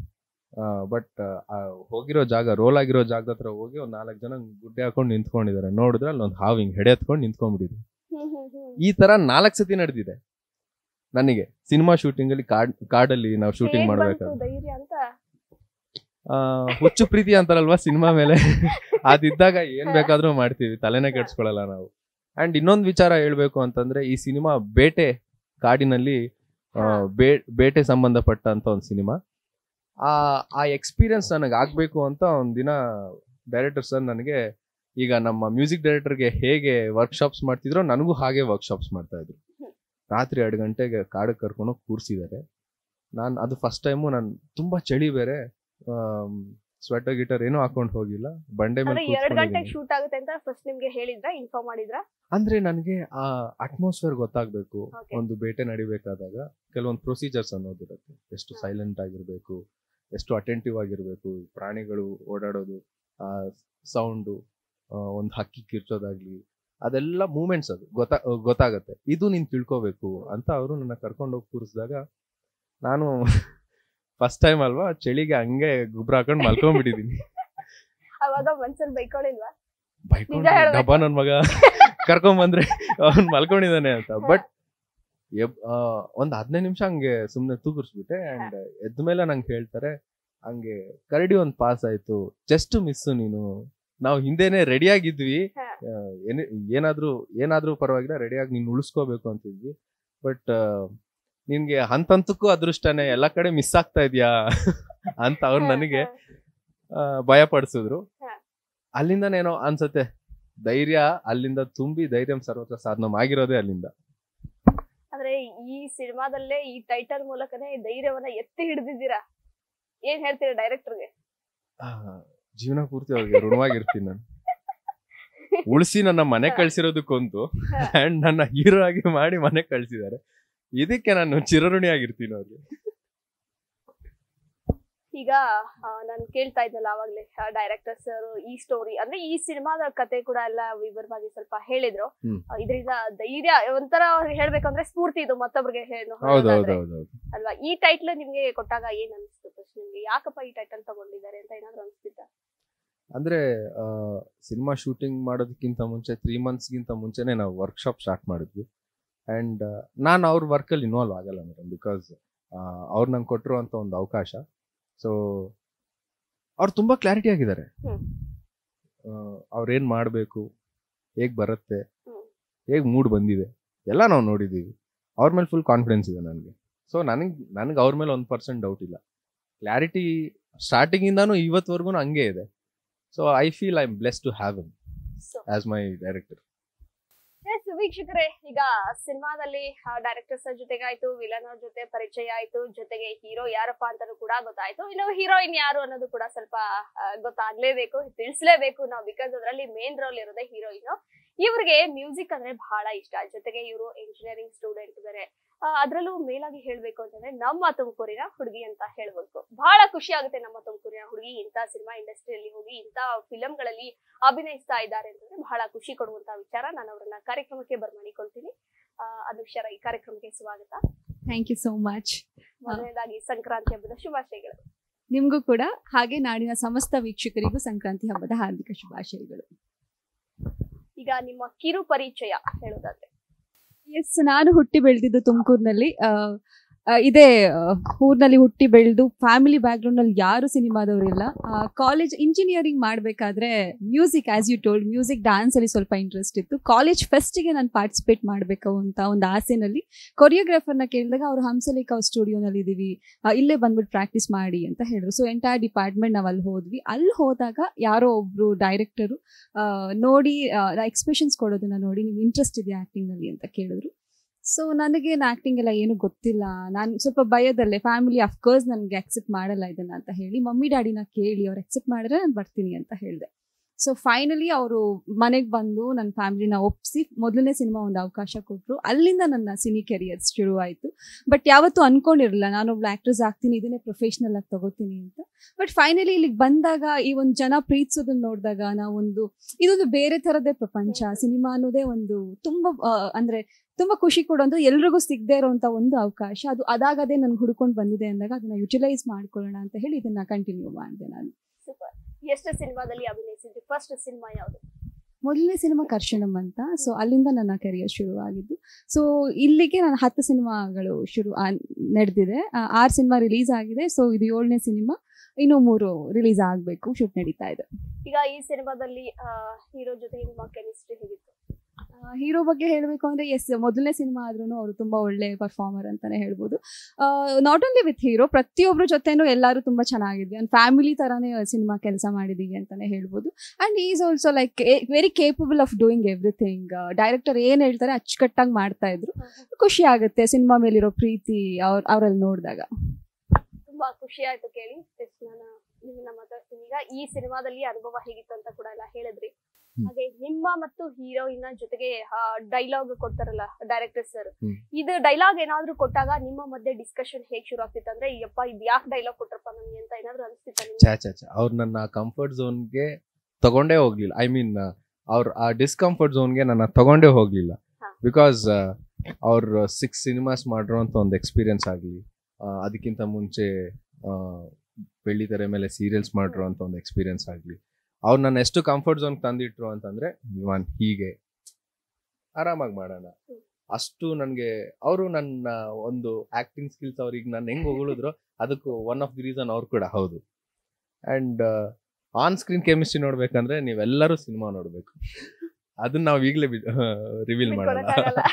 ಬಟ್ ಹೋಗಿರೋ ಜಾಗ ರೋಲ್ ಆಗಿರೋ ಜಾಗದ ಹತ್ರ ಹೋಗಿ ಒಂದ್ ನಾಲ್ಕು ಜನ ಗುಡ್ಡೆ ಹಾಕೊಂಡು ನಿಂತ್ಕೊಂಡಿದ್ದಾರೆ ನೋಡಿದ್ರೆ ಅಲ್ಲಿ ಒಂದು ಹಾವು ಹಿಂಗ್ ಹೆಡೆ ಹತ್ಕೊಂಡು ನಿಂತ್ಕೊಂಡ್ಬಿಟ್ಟಿದೆ ಹ್ಮ್ ಹ್ಮ್ ಹ್ಮ್ ಈ ತರ ನಾಲ್ಕು ಸತಿ ನಡೆದಿದೆ ನನಗೆ ಸಿನಿಮಾ ಶೂಟಿಂಗ್ ಅಲ್ಲಿ ಕಾಡ್ ಕಾಡಲ್ಲಿ ನಾವು ಶೂಟಿಂಗ್ ಹೇಗ್ ಬಂತು ಮಾಡ್ಬೇಕಾದ್ರೆ ಧೈರ್ಯ ಅಂತ ಆ, ಹುಚ್ಚು ಪ್ರೀತಿ ಅಂತಾರಲ್ವಾ ಸಿನಿಮಾ ಮೇಲೆ ಅದಿದ್ದಾಗ ಏನ್ ಬೇಕಾದ್ರೂ ಮಾಡ್ತೀವಿ ತಲೆನೇ ಕೆಡ್ಸ್ಕೊಳಲ್ಲ ನಾವು ಅಂಡ್ ಇನ್ನೊಂದು ವಿಚಾರ ಹೇಳ್ಬೇಕು ಅಂತಂದ್ರೆ ಈ ಸಿನಿಮಾ ಬೇಟೆ ಕಾಡಿನಲ್ಲಿ ಆ, ಬೇ- ಬೇಟೆ ಸಂಬಂಧಪಟ್ಟಂತ ಒಂದು ಸಿನಿಮಾ ಆ ಆ ಎಕ್ಸ್ಪೀರಿಯನ್ಸ್ ನನಗೆ ಆಗ್ಬೇಕು ಅಂತ ಒಂದಿನ ಡೈರೆಕ್ಟರ್ ಸರ್ ನನಗೆ ಈಗ ನಮ್ಮ ಮ್ಯೂಸಿಕ್ ಡೈರೆಕ್ಟರ್ಗೆ ಹೇಗೆ ವರ್ಕ್ಶಾಪ್ಸ್ ಮಾಡ್ತಿದ್ರೋ ನನಗೂ ಹಾಗೆ ವರ್ಕ್ಶಾಪ್ಸ್ ಮಾಡ್ತಾ ಇದ್ರು ರಾತ್ರಿ ಎರಡು ಗಂಟೆಗೆ ಕಾಡಿಗೆ ಕರ್ಕೊಂಡು ಕೂರಿಸಿದ್ದಾರೆ ನಾನು ಅದು ಫಸ್ಟ್ ಟೈಮು ನಾನು ತುಂಬಾ ಚಳಿ ಬೇರೆ ಸ್ವೆಟರ್ ಗಿಟರ್ ಏನೂ ಹಾಕೊಂಡು ಹೋಗಿಲ್ಲ ಬಂಡೆ ಮೇಲೆ ಅಂದ್ರೆ ಎರಡ್ ಗಂಟೆಗೆ ಕೂತ್ಕೊಂಡಿದ್ದೀನಿ. ಶೂಟ್ ಆಗುತ್ತೆ ಅಂತ ಫಸ್ಟ್ ನಿಮ್ಗೆ ಹೇಳಿದ್ರ ಇನ್ಫಾರ್ಮ್ ಮಾಡಿದ್ರ ಅಂದ್ರೆ ನನಗೆ ಆ ಅಟ್ಮಾಸ್ಫಿಯರ್ ಗೊತ್ತಾಗ್ಬೇಕು Okay. ಒಂದು ಬೇಟೆ ನಡಿಬೇಕಾದಾಗ ಕೆಲವೊಂದು ಪ್ರೊಸೀಜರ್ಸ್ ಅನ್ನೋದಿರುತ್ತೆ ಎಷ್ಟು ಹಾ. ಸೈಲೆಂಟ್ ಆಗಿರ್ಬೇಕು ಎಷ್ಟು ಅಟೆಂಟಿವ್ ಆಗಿರ್ಬೇಕು ಪ್ರಾಣಿಗಳು ಓಡಾಡೋದು ಆ ಸೌಂಡು ಒಂದು ಹಕ್ಕಿ ಕಿರ್ಚೋದಾಗ್ಲಿ ಅದೆಲ್ಲ ಮೂಮೆಂಟ್ಸ್ ಅದು ಗೊತ್ತಾ ಗೊತ್ತಾಗತ್ತೆ ಇದು ನೀನ್ ತಿಳ್ಕೊಬೇಕು ಅಂತ ಅವರು ನನ್ನ ಕರ್ಕೊಂಡು ಹೋಗಿ ಕೂರಿಸಿದಾಗ ನಾನು ಫಸ್ಟ್ ಟೈಮ್ ಅಲ್ವಾ ಚಳಿಗೆ ಹಂಗೆ ಗುಬ್ರ ಹಾಕೊಂಡು ಮಲ್ಕೊಂಡ್ಬಿಟ್ಟಿದೀನಿ ಅವಾಗ ಮನ್ಸಲ್ಲಿ ಬೈಕೊಳ್ಳಿಲ್ವಾ ಬೈಕೊಂಡು ನಿಜ ಹೇಳ್ಬೇಕು. ಡಬ್ಬ ನನ್ ಮಗ ಕರ್ಕೊಂಡ್ ಬಂದ್ರೆ ಅವ್ನ್ ಮಲ್ಕೊಂಡಿದ್ದಾನೆ ಅಂತ ಬಟ್ ಒಂದ್ ಹದಿನೈದು ನಿಮಿಷ ಹಂಗೆ ಸುಮ್ನೆ ತೂಗುರ್ಸ್ಬಿಟ್ಟೆ ಅಂಡ್ ಎದ್ದ ಮೇಲೆ ನಂಗೆ ಹೇಳ್ತಾರೆ ಹಂಗೆ ಕರಡಿ ಒಂದ್ ಪಾಸ್ ಆಯ್ತು ಜಸ್ಟ್ ಮಿಸ್ ನೀನು ನಾವು ಹಿಂದೆನೆ ರೆಡಿ ಆಗಿದ್ವಿ ಹಾ. ಆ, ಏನೇ- ಏನಾದ್ರೂ ಏನಾದ್ರೂ ಪರವಾಗಿಲ್ಲ ರೆಡಿಯಾಗಿ ನೀನ್ ಉಳಿಸ್ಕೋಬೇಕು ಅಂತಿದ್ವಿ ಬಟ್ ನಿನ್ಗೆ ಹಂತಂತಕ್ಕೂ ಅದೃಷ್ಟನೇ ಎಲ್ಲಾ ಕಡೆ ಮಿಸ್ ಆಗ್ತಾ ಇದ್ಯಾ ಅಂತ ಅವ್ರು ನನಗೆ ಆ, ಭಯ ಪಡಿಸಿದ್ರು ಹಾ. ಅಲ್ಲಿಂದನೇನೋ ಅನ್ಸತ್ತೆ ಧೈರ್ಯ ಅಲ್ಲಿಂದ ತುಂಬಿ ಧೈರ್ಯ ಸರ್ವತ್ರ ಸಾಧನ ಆಗಿರೋದೇ ಅಲ್ಲಿಂದ ಅಂದ್ರೆ ಈ ಸಿನಿಮಾದಲ್ಲೇ ಈ ಟೈಟಲ್ ಮೂಲಕನೇ ಧೈರ್ಯವನ್ನ ಎತ್ತಿ ಹಿಡಿದಿದ್ದೀರಾ ಏನ್ ಹೇಳ್ತೀರಾ ಡೈರೆಕ್ಟರ್ಗೆ ಆ, ಜೀವನ ಪೂರ್ತಿ ಅವ್ರಿಗೆ ಋಣವಾಗಿರ್ತೀನಿ ನಾನು ಉಳಿಸಿ ನನ್ನ ಮನೆ ಕಳ್ಸಿರೋದಕ್ಕೊಂದು ಅಂಡ್ ನನ್ನ ಹೀರೋ ಆಗಿ ಮಾಡಿ ಮನೆ ಕಳ್ಸಿದ್ದಾರೆ ಇದಕ್ಕೆ ನಾನು ಚಿರಋಣಿ ಆಗಿರ್ತೀನಿ ಅವ್ರಿಗೆ ಈಗ ನಾನು ಕೇಳ್ತಾ ಇದ್ನಲ್ಲ ಅವಾಗ್ಲೇ ಡೈರೆಕ್ಟರ್ ಸರ್ ಈ ಸ್ಟೋರಿ ಅಂದ್ರೆ ಈ ಸಿನಿಮಾದ ಕತೆ ಕೂಡ ಎಲ್ಲ ವಿವರವಾಗಿ ಸ್ವಲ್ಪ ಹೇಳಿದ್ರು ಹ್ಮ್. ಇದರಿಂದ ಧೈರ್ಯ ಒಂಥರ ಅವ್ರಿಗೆ ಹೇಳ್ಬೇಕಂದ್ರೆ ಸ್ಫೂರ್ತಿ ಇದು ಮತ್ತೊಬ್ರಿಗೆ ಹೇಳು ಹೌದು ಹೌದು ಹೇಳೋದಾದ್ರೆ. ಹೌದು ಹೌದು ಅಲ್ವಾ ಈ ಟೈಟ್ಲ್ ನಿಮ್ಗೆ ಕೊಟ್ಟಾಗ ಏನ್ ಅನಿಸ್ತು ಫಸ್ಟ್ ನಿಮ್ಗೆ ಯಾಕಪ್ಪ ಈ ಟೈಟಲ್ ತಗೊಂಡಿದ್ದಾರೆ ಅಂತ ಏನಾದ್ರು ಅನ್ಸ್ತಿತ್ತ ಅಂದ್ರೆ ಸಿನಿಮಾ ಶೂಟಿಂಗ್ ಮಾಡೋದಕ್ಕಿಂತ ಮುಂಚೆ ತ್ರೀ ಮಂತ್ಸ್ಗಿಂತ ಮುಂಚೆನೆ ನಾವು ವರ್ಕ್ಶಾಪ್ ಸ್ಟಾರ್ಟ್ ಮಾಡಿದ್ವಿ ಅಂಡ್ ನಾನು ಅವ್ರ ವರ್ಕಲ್ಲಿ ಇನ್ವಾಲ್ವ್ ಆಗಲ್ಲ ಮೇಡಮ್ ಬಿಕಾಸ್ ಅವ್ರು ನಂಗೆ ಕೊಟ್ಟಿರುವಂತ ಒಂದು ಅವಕಾಶ ಸೊ ಅವ್ರು ತುಂಬಾ ಕ್ಲಾರಿಟಿ ಆಗಿದ್ದಾರೆ ಹ್ಮ್. ಅವ್ರೇನ್ ಮಾಡಬೇಕು ಹೇಗ್ ಬರುತ್ತೆ ಹ್ಮ್. ಹೇಗ್ ಮೂಡ್ ಬಂದಿದೆ ಎಲ್ಲ ನಾವು ನೋಡಿದ್ದೀವಿ ಅವ್ರ ಮೇಲೆ ಫುಲ್ ಕಾನ್ಫಿಡೆನ್ಸ್ ಇದೆ ನನಗೆ ಸೊ ನನಗೆ ನನಗೆ ಅವ್ರ ಮೇಲೆ ಒಂದು ಪರ್ಸೆಂಟ್ ಡೌಟ್ ಇಲ್ಲ ಕ್ಲಾರಿಟಿ ಸ್ಟಾರ್ಟಿಂಗ್ ಇಂದಾನು ಇವತ್ವರೆಗೂ ಹಂಗೆ ಇದೆ so I feel I am bless to have him so as my director ಎಸ್ ವೀಕ್ಷಕರೇ ಈಗ ಸಿನಿಮಾದಲ್ಲಿ ಡೈರೆಕ್ಟರ್ ಸರ್ ಜೊತೆಗೆ ಆಯ್ತು ವಿಲನ್ ಅವ್ರ ಜೊತೆ ಪರಿಚಯ ಆಯ್ತು ಜೊತೆಗೆ ಹೀರೋ ಯಾರಪ್ಪ ಅಂತಾನು ಕೂಡ ಗೊತ್ತಾಯ್ತು ಇನ್ನು ಹೀರೋಯಿನ್ ಯಾರು ಅನ್ನೋದು ಕೂಡ ಸ್ವಲ್ಪ ಆ, ಗೊತ್ತಾಗ್ಲೇಬೇಕು ತಿಳಿಸ್ಲೇಬೇಕು ನಾವು ಬಿಕಾಸ್ ಅದರಲ್ಲಿ ಮೇನ್ ರೋಲ್ ಇರೋದೇ ಹೀರೋಯಿನ್ ಇವ್ರಿಗೆ ಮ್ಯೂಸಿಕ್ ಅಂದ್ರೆ ಬಹಳ ಇಷ್ಟ ಜೊತೆಗೆ ಇವರು ಇಂಜಿನಿಯರಿಂಗ್ ಸ್ಟೂಡೆಂಟ್ ಬೇರೆ ಆ, ಅದ್ರಲ್ಲೂ ಮೇಲಾಗಿ ಹೇಳ್ಬೇಕು ಅಂತಂದ್ರೆ ನಮ್ಮ ತುಮಕೂರಿನ ಹುಡುಗಿ ಅಂತ ಹೇಳ್ಬೇಕು ಬಹಳ ಖುಷಿ ಆಗುತ್ತೆ ನಮ್ಮ ತುಮಕೂರಿನ ಹುಡುಗಿ ಇಂಥ ಸಿನಿಮಾ ಇಂಡಸ್ಟ್ರಿಯಲ್ಲಿ ಹೋಗಿ ಇಂಥ ಫಿಲಂಗಳಲ್ಲಿ ಅಭಿನಯಿಸ್ತಾ ಇದ್ದಾರೆ ಅಂತಂದ್ರೆ ಬಹಳ ಖುಷಿ ಕೊಡುವಂತ ವಿಚಾರ ನಾನು ಅವರನ್ನ ಕಾರ್ಯಕ್ರಮಕ್ಕೆ ಬರ್ಮಾಡಿಕೊಳ್ತೀನಿ ಆ, ಅನುಷರ ಈ ಕಾರ್ಯಕ್ರಮಕ್ಕೆ ಸ್ವಾಗತ ಥ್ಯಾಂಕ್ ಯು ಸೋ ಮಚ್ ಮೊದಲನೇದಾಗಿ ಸಂಕ್ರಾಂತಿ ಹಬ್ಬದ ಶುಭಾಶಯಗಳು ನಿಮಗೂ ಕೂಡ ಹಾಗೆ ನಾಡಿನ ಸಮಸ್ತ ವೀಕ್ಷಕರಿಗೂ ಸಂಕ್ರಾಂತಿ ಹಬ್ಬದ ಹಾರ್ದಿಕ ಶುಭಾಶಯಗಳು ಈಗ ನಿಮ್ಮ ಕಿರು ಪರಿಚಯ ಹೇಳೋದಾದ್ರೆ ಎಸ್ ನಾನು ಹುಟ್ಟಿ ಬೆಳೆದಿದ್ದು ತುಮಕೂರಿನಲ್ಲಿ ಇದೇ ಆ, ಊರ್ನಲ್ಲಿ ಹುಟ್ಟಿ ಬೆಳೆದು ಫ್ಯಾಮಿಲಿ ಬ್ಯಾಕ್ಗ್ರೌಂಡ್ ಅಲ್ಲಿ ಯಾರು ಸಿನಿಮಾದವರಿಲ್ಲ ಕಾಲೇಜ್ ಇಂಜಿನಿಯರಿಂಗ್ ಮಾಡಬೇಕಾದ್ರೆ music as you told music dance ಅಲ್ಲಿ ಸ್ವಲ್ಪ ಇಂಟ್ರೆಸ್ಟ್ ಇತ್ತು ಕಾಲೇಜ್ ಫೆಸ್ಟ್ಗೆ ನಾನು ಪಾರ್ಟಿಸಿಪೇಟ್ ಮಾಡಬೇಕು ಅಂತ ಒಂದು ಆಸೆನಲ್ಲಿ ಕೊರಿಯೋಗ್ರಾಫರ್ನ ಕೇಳಿದಾಗ ಅವರು ಹಂಸಲೇಖ ಸ್ಟುಡಿಯೋನಲ್ಲಿ ಇದೀವಿ ಆ, ಇಲ್ಲೇ ಬಂದ್ಬಿಟ್ಟು ಪ್ರಾಕ್ಟೀಸ್ ಮಾಡಿ ಅಂತ ಹೇಳಿದ್ರು ಸೊ ಎಂಟೈರ್ ಡಿಪಾರ್ಟ್ಮೆಂಟ್ ನಾವು ಅಲ್ಲಿ ಹೋದ್ವಿ ಅಲ್ಲಿ ಹೋದಾಗ ಯಾರೋ ಒಬ್ರು ಡೈರೆಕ್ಟರು ನೋಡಿ ಎಕ್ಸ್ಪ್ರೆಷನ್ಸ್ ಕೊಡೋದನ್ನ ನೋಡಿ ನೀವು ಇಂಟ್ರೆಸ್ಟ್ ಇದೆಯಾ ಆ್ಯಕ್ಟಿಂಗಲ್ಲಿ ಅಂತ ಕೇಳಿದ್ರು ಸೊ ನನಗೆ ಆ್ಯಕ್ಟಿಂಗ್ ಎಲ್ಲ ಏನು ಗೊತ್ತಿಲ್ಲ ನಾನು ಸ್ವಲ್ಪ ಭಯದಲ್ಲೇ ಫ್ಯಾಮಿಲಿ ಅಫ್ಕೋರ್ಸ್ ನನಗೆ ಅಕ್ಸೆಪ್ಟ್ ಮಾಡಲ್ಲ ಇದನ್ನ ಅಂತ ಹೇಳಿ ಮಮ್ಮಿ ಡ್ಯಾಡಿನ ಕೇಳಿ ಅವ್ರು ಅಕ್ಸೆಪ್ಟ್ ಮಾಡಿದ್ರೆ ನಾನು ಬರ್ತೀನಿ ಅಂತ ಹೇಳಿದೆ ಸೊ ಫೈನಲಿ ಅವರು ಮನೆಗೆ ಬಂದು ನನ್ನ ಫ್ಯಾಮಿಲಿನ ಒಪ್ಪಿಸಿ ಮೊದಲನೇ ಸಿನಿಮಾ ಒಂದು ಅವಕಾಶ ಕೊಟ್ಟರು ಅಲ್ಲಿಂದ ನನ್ನ ಸಿನಿ ಕೆರಿಯರ್ ಶುರು ಆಯಿತು ಬಟ್ ಯಾವತ್ತೂ ಅನ್ಕೊಂಡಿರಲಿಲ್ಲ ನಾನೊಬ್ಳು ಆಕ್ಟ್ರೆಸ್ ಆಗ್ತೀನಿ ಇದನ್ನೇ ಪ್ರೊಫೆಷ್ನಲ್ ಆಗಿ ತಗೋತೀನಿ ಅಂತ ಬಟ್ ಫೈನಲಿ ಇಲ್ಲಿಗೆ ಬಂದಾಗ ಈ ಒಂದು ಜನ ಪ್ರೀತಿಸೋದನ್ನ ನೋಡಿದಾಗ ನಾವೊಂದು ಇದೊಂದು ಬೇರೆ ಥರದೇ ಪ್ರಪಂಚ ಸಿನಿಮಾ ಅನ್ನೋದೇ ಒಂದು ತುಂಬ ಆ, ಅಂದ್ರೆ ತುಂಬಾ ಖುಷಿ ಕೊಡೋದು ಎಲ್ರಿಗೂ ಸಿಗದೆ ಇರೋಂಥ ಒಂದು ಅವಕಾಶ ಅದು ಅದಾಗದೇ ನನ್ಗೆ ಹುಡ್ಕೊಂಡು ಬಂದಿದೆ ಅಂದಾಗ ಅದನ್ನ ಯುಟಿಲೈಸ್ ಮಾಡ್ಕೊಳ್ಳೋಣ ಅಂತ ಹೇಳಿ ಇದನ್ನ ಕಂಟಿನ್ಯೂ ಮಾಡಿದೆ ನಾನು ಸೂಪರ್ ಎಷ್ಟು ಸಿನಿಮಾದಲ್ಲಿ ಅಭಿನಯಿಸಿದ್ರಿ ಫಸ್ಟ್ ಸಿನಿಮಾ ಯಾವುದು ಮೊದಲನೇ ಸಿನಿಮಾ ಕರ್ಷಣಂ ಅಂತ ಸೊ ಅಲ್ಲಿಂದ ನನ್ನ ಕೆರಿಯರ್ ಶುರುವಾಗಿದ್ದು ಸೊ ಇಲ್ಲಿಗೆ ನಾನು ಹತ್ತು ಸಿನಿಮಾಗಳು ಶುರು ನಡೆದಿದೆ ಆರು ಸಿನಿಮಾ ರಿಲೀಸ್ ಆಗಿದೆ ಸೊ ಇದು ಏಳನೇ ಸಿನಿಮಾ ಇನ್ನು ಮೂರು ರಿಲೀಸ್ ಆಗಬೇಕು ಶೂಟ್ ನಡೀತಾ ಇದೆ ಈಗ ಈ ಸಿನಿಮಾದಲ್ಲಿ ಹೀರೋ ಜೊತೆ ನಿಮ್ಮ ಕೆಮಿಸ್ಟ್ರಿ ಹೇಗಿತ್ತು ಹೀರೋ ಬಗ್ಗೆ ಹೇಳಬೇಕು ಅಂದ್ರೆ ಎಸ್ ಮೊದಲನೇ ಸಿನಿಮಾ ಆದ್ರೂ ಅವರು ತುಂಬಾ ಒಳ್ಳೆ ಪರ್ಫಾರ್ಮರ್ ಅಂತಾನೆ ಹೇಳ್ಬೋದು ನಾಟ್ ಓನ್ಲಿ ವಿತ್ ಹೀರೋ ಪ್ರತಿಯೊಬ್ಬರ ಜೊತೆನೂ ಎಲ್ಲರೂ ತುಂಬಾ ಚೆನ್ನಾಗಿದ್ವಿ ಒಂದು ಫ್ಯಾಮಿಲಿ ತರಾನೇ ಸಿನಿಮಾ ಕೆಲಸ ಮಾಡಿದೀವಿ ಅಂತಾನೆ ಹೇಳ್ಬೋದು and is also like very capable of doing everything director ಏನ್ ಹೇಳ್ತಾರೆ ಅಚ್ಚುಕಟ್ಟಾಗಿ ಮಾಡ್ತಾ ಇದ್ರು ಖುಷಿ ಆಗುತ್ತೆ ಸಿನಿಮಾ ಮೇಲಿರೋ ಪ್ರೀತಿ ಅವ್ರ ಅವ್ರಲ್ಲಿ ನೋಡಿದಾಗ ತುಂಬಾ ಖುಷಿ ಆಯ್ತು ಕೇಳಿ ಎಸ್ ನಾನು ನಿಮ್ಮನ್ನ ಮಾತಾಡ್ತೀನಿ ಈಗ ಈ ಸಿನಿಮಾದಲ್ಲಿ ಅನುಭವ ಹೇಗಿತ್ತು ಅಂತ ಕೂಡ ಎಲ್ಲ ಹೇಳಿದ್ರಿ ಹ್ಮ್. ಹಾಗೆ ನಿಮ್ಮ ಮತ್ತು ಹೀರೋಯಿನ್ ಜೊತೆಗೆ ಡೈಲಾಗ್ ಕೊಡ್ತಾರಲ್ಲ ಡೈರೆಕ್ಟರ್ ಸರ್ ಹ್ಮ್. ಇದು ಡೈಲಾಗ್ ಏನಾದ್ರು ಕೊಟ್ಟಾಗ ನಿಮ್ಮ ಮಧ್ಯೆ ಡಿಸ್ಕಷನ್ ಹೇಗ್ ಶುರು ಆಗ್ತಿತ್ತು ಅಂದ್ರೆ ಯಪ್ಪ ಇದ್ ಯಾಕೆ ಡೈಲಾಗ್ ಕೊಟ್ರಪ್ಪ ನನ್ಗೆ ಅಂತ ಏನಾದ್ರು ಅನಿಸ್ತಿತ್ತ ಛಾ ಛಾ ಛಾ ಅವ್ರು ನನ್ನ ಕಂಫರ್ಟ್ ಝೋನ್ಗೆ ತಗೊಂಡೇ ಹೋಗ್ಲಿಲ್ಲ ಐ ಮೀನ್ ಅವ್ರ ಆ ಡಿಸ್ಕಂಫರ್ಟ್ ಝೋನ್ಗೆ ನನ್ನ ತಗೊಂಡೇ ಹೋಗ್ಲಿಲ್ಲ ಹಾ. ಬಿಕಾಸ್ ಅವ್ರು ಸಿಕ್ಸ್ ಸಿನಿಮಾಸ್ ಮಾಡಿರೋಂಥ ಒಂದು ಎಕ್ಸ್ಪೀರಿಯನ್ಸ್ ಆಗಲಿ ಅದಕ್ಕಿಂತ ಮುಂಚೆ ಆ, ಬೆಳ್ಳಿ ತೆರೆ ಮೇಲೆ ಸೀರಿಯಲ್ಸ್ ಮಾಡಿರೋಂಥ ಒಂದು ಎಕ್ಸ್ಪೀರಿಯನ್ಸ್ ಆಗಲಿ ಅವ್ರು ನನ್ನ ಎಷ್ಟು ಕಂಫರ್ಟ್ ಝೋನ್ ತಂದಿಟ್ರು ಅಂತಂದ್ರೆ ವಿಮಾನ್ ಹೀಗೆ ಆರಾಮಾಗಿ ಮಾಡೋಣ ಅಷ್ಟು ನನಗೆ ಅವರು ನನ್ನ ಒಂದು ಆಕ್ಟಿಂಗ್ ಸ್ಕಿಲ್ಸ್ ಅವ್ರಿಗೆ ನಾನು ಹೆಂಗ್ ಹೊಗಳಿದ್ರು ಅದಕ್ಕೂ ಒನ್ ಆಫ್ ದಿ ರೀಸನ್ ಅವ್ರು ಕೂಡ ಹೌದು ಅಂಡ್ ಆನ್ ಸ್ಕ್ರೀನ್ ಕೆಮಿಸ್ಟ್ರಿ ನೋಡ್ಬೇಕಂದ್ರೆ ನೀವೆಲ್ಲರೂ ಸಿನಿಮಾ ನೋಡ್ಬೇಕು ಅದನ್ನ ನಾವು ಈಗಲೇ ರಿವೀಲ್ ಮಾಡೋಣ ಬಿಟ್ಕೊಡಕ್ಕಾಗಲ್ಲ.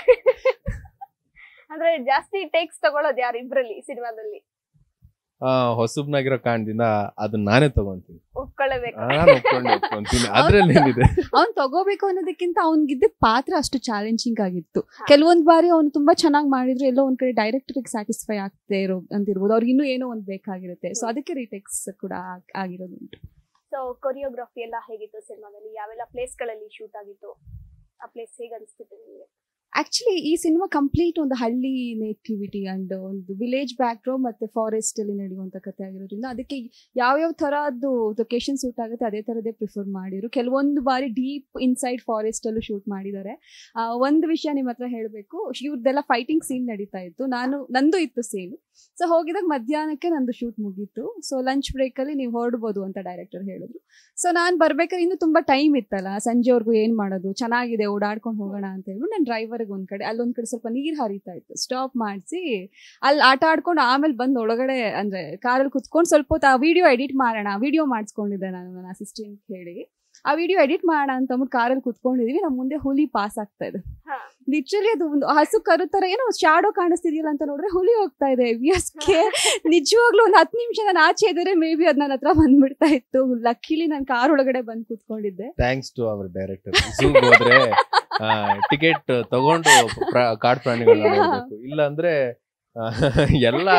ಅಂದ್ರೆ ಜಾಸ್ತಿ ಟೇಕ್ಸ್ ತಗೊಳ್ಳೋದು ಯಾರು ಇಬ್ರಲ್ಲಿ ಸಿನಿಮಾದಲ್ಲಿ ಆ, ಹೊಸಬ್ನಾಗಿರೋ ಕಾರಣದಿಂದ ಅದನ್ನ ನಾನೇ ತಗೊಂತೀನಿ ಒಪ್ಕೊಳ್ಳೇಬೇಕು ನಾನು ಒಪ್ಕೊಂಡು ಒಪ್ಕೊಂತೀನಿ ಅದ್ರಲ್ಲಿ ಏನಿದೆ ಅವ್ನ್ ತಗೋಬೇಕು ಅನ್ನೋದಕ್ಕಿಂತ ಅವ್ನಿಗಿದ್ದ ಪಾತ್ರ ಅಷ್ಟು ಚಾಲೆಂಜಿಂಗ್ ಆಗಿತ್ತು ಕೆಲವೊಂದ್ ಬಾರಿ ಅವ್ನು ತುಂಬಾ ಚೆನ್ನಾಗಿ ಮಾಡಿದ್ರು ಎಲ್ಲೋ ಒಂದ್ ಕಡೆ ಡೈರೆಕ್ಟರ್ಗೆ ಸ್ಯಾಟಿಸ್ಫೈ ಆಗ್ತೇ ಇರೋ ಅಂತಿರ್ಬೋದು ಅವ್ರಿಗೆ ಇನ್ನೂ ಏನೋ ಒಂದ್ ಬೇಕಾಗಿರುತ್ತೆ ಸೊ ಅದಕ್ಕೆ ರೀಟೆಕ್ಸ್ ಕೂಡ ಆಗ್- ಆಗಿರೋದುಂಟು ಸೊ ಕೊರಿಯೋಗ್ರಫಿ ಎಲ್ಲ ಹೇಗಿತ್ತು ಸಿನಿಮಾದಲ್ಲಿ ಯಾವೆಲ್ಲ ಪ್ಲೇಸ್ ಗಳಲ್ಲಿ ಶೂಟ್ ಆಗಿತ್ತು ಆ ಪ್ಲೇಸ್ ಹೇಗೆ ಅನಿಸ್ತಿತ್ತು ನಿಮಗೆ ಆಕ್ಚುಲಿ ಈ ಸಿನಿಮಾ ಕಂಪ್ಲೀಟ್ ಒಂದು ಹಳ್ಳಿ ನೇಟಿವಿಟಿ ಅಂಡ್ ಒಂದು ವಿಲೇಜ್ ಬ್ಯಾಕ್ಡ್ರಾಪ್ ಮತ್ತೆ ಫಾರೆಸ್ಟ್ ಅಲ್ಲಿ ನಡೆಯುವಂತ ಕಥೆ ಆಗಿರೋದ್ರಿಂದ ಅದಕ್ಕೆ ಯಾವ್ಯಾವ ತರದ್ದು ಲೊಕೇಶನ್ ಸೂಟ್ ಆಗುತ್ತೆ ಅದೇ ತರದೇ ಪ್ರಿಫರ್ ಮಾಡಿದ್ರು ಕೆಲವೊಂದು ಬಾರಿ ಡೀಪ್ ಇನ್ಸೈಡ್ ಫಾರೆಸ್ಟ್ ಅಲ್ಲೂ ಶೂಟ್ ಮಾಡಿದ್ದಾರೆ ಆ, ಒಂದು ವಿಷಯ ನಿಮ್ಮ ಹತ್ರ ಹೇಳಬೇಕು ಇವ್ರದ್ದೆಲ್ಲ ಫೈಟಿಂಗ್ ಸೀನ್ ನಡೀತಾ ಇತ್ತು ನಾನು ನಂದು ಇತ್ತು ಸೀನ್ ಸೊ ಹೋಗಿದಾಗ ಮಧ್ಯಾಹ್ನಕ್ಕೆ ನಂದು ಶೂಟ್ ಮುಗೀತು ಸೊ ಲಂಚ್ ಬ್ರೇಕ್ ಅಲ್ಲಿ ನೀವು ಹೊರಡ್ಬೋದು ಅಂತ ಡೈರೆಕ್ಟರ್ ಹೇಳಿದ್ರು ಸೊ ನಾನು ಬರ್ಬೇಕಾದ್ರೆ ಇನ್ನೂ ತುಂಬಾ ಟೈಮ್ ಇತ್ತಲ್ಲ ಸಂಜೆವರೆಗೂ ಏನ್ ಮಾಡೋದು ಚೆನ್ನಾಗಿದೆ ಓಡಾಡ್ಕೊಂಡು ಹೋಗೋಣ ಅಂತ ಹೇಳ್ಬಿಟ್ಟು ನಾನು ಡ್ರೈವರ್ಗೆ ಒಂದ್ ಕಡೆ ಅಲ್ಲೊಂದ್ ಕಡೆ ಸ್ವಲ್ಪ ನೀರ್ ಹರಿತಾ ಇತ್ತು ಸ್ಟಾಪ್ ಮಾಡಿಸಿ ಅಲ್ಲಿ ಆಟ ಆಡ್ಕೊಂಡು ಆಮೇಲೆ ಬಂದು ಒಳಗಡೆ ಅಂದ್ರೆ ಕಾರಲ್ಲಿ ಕುತ್ಕೊಂಡು ಸ್ವಲ್ಪ ಹೊತ್ತು ಆ ವಿಡಿಯೋ ಎಡಿಟ್ ಮಾಡೋಣ ವಿಡಿಯೋ ಮಾಡಿಸ್ಕೊಂಡಿದ್ದೆ ನಾನು ನನ್ನ ಅಸಿಸ್ಟೆಂಟ್ ಹೇಳಿ ಆ ವಿಡಿಯೋ ಎಡಿಟ್ ಮಾಡೋಣ ಅಂತ ಅಂದ್ಬಿಟ್ಟು ಕಾರಲ್ಲಿ ಕುತ್ಕೊಂಡಿದೀವಿ ನಮ್ಮ ಮುಂದೆ ಹುಲಿ ಪಾಸ್ ಆಗ್ತಾ ಇದೆ ಹಾ. ಲಿಟ್ರಲಿ ಅದು ಒಂದು ಹಸು ಕರು ತರ ಏನೋ ಶಾಡೋ ಕಾಣಿಸ್ತಿದೆಯಲ್ಲ ಅಂತ ನೋಡ್ರೆ ಹುಲಿ ಹೋಗ್ತಾ ಇದೆ ವಿಯಸ್ಗೆ ನಿಜವಾಗ್ಲೂ ಒಂದು ಹತ್ತು ನಿಮಿಷ ನಾನು ಆಚೆ ಇದ್ರೆ ಮೇ ಬಿ ಅದ್ ನನ್ನ ಹತ್ರ ಬಂದ್ಬಿಡ್ತಾ ಇತ್ತು ಲಕ್ಕಿಲಿ ನಾನು ಕಾರ್ ಒಳಗಡೆ ಬಂದು ಕುತ್ಕೊಂಡಿದ್ದೆ ಥ್ಯಾಂಕ್ಸ್ ಟು ಅವರ್ ಡೈರೆಕ್ಟರ್ ಝೂಗ್ ಹೋದ್ರೆ ಟಿಕೆಟ್ ತಗೊಂಡು ಪ್ರ- ಕಾಡು ಪ್ರಾಣಿಗಳನ್ನ Yeah. ನೋಡ್ಬೇಕು ಇಲ್ಲ ಅಂದ್ರೆ ಆ, ಎಲ್ಲ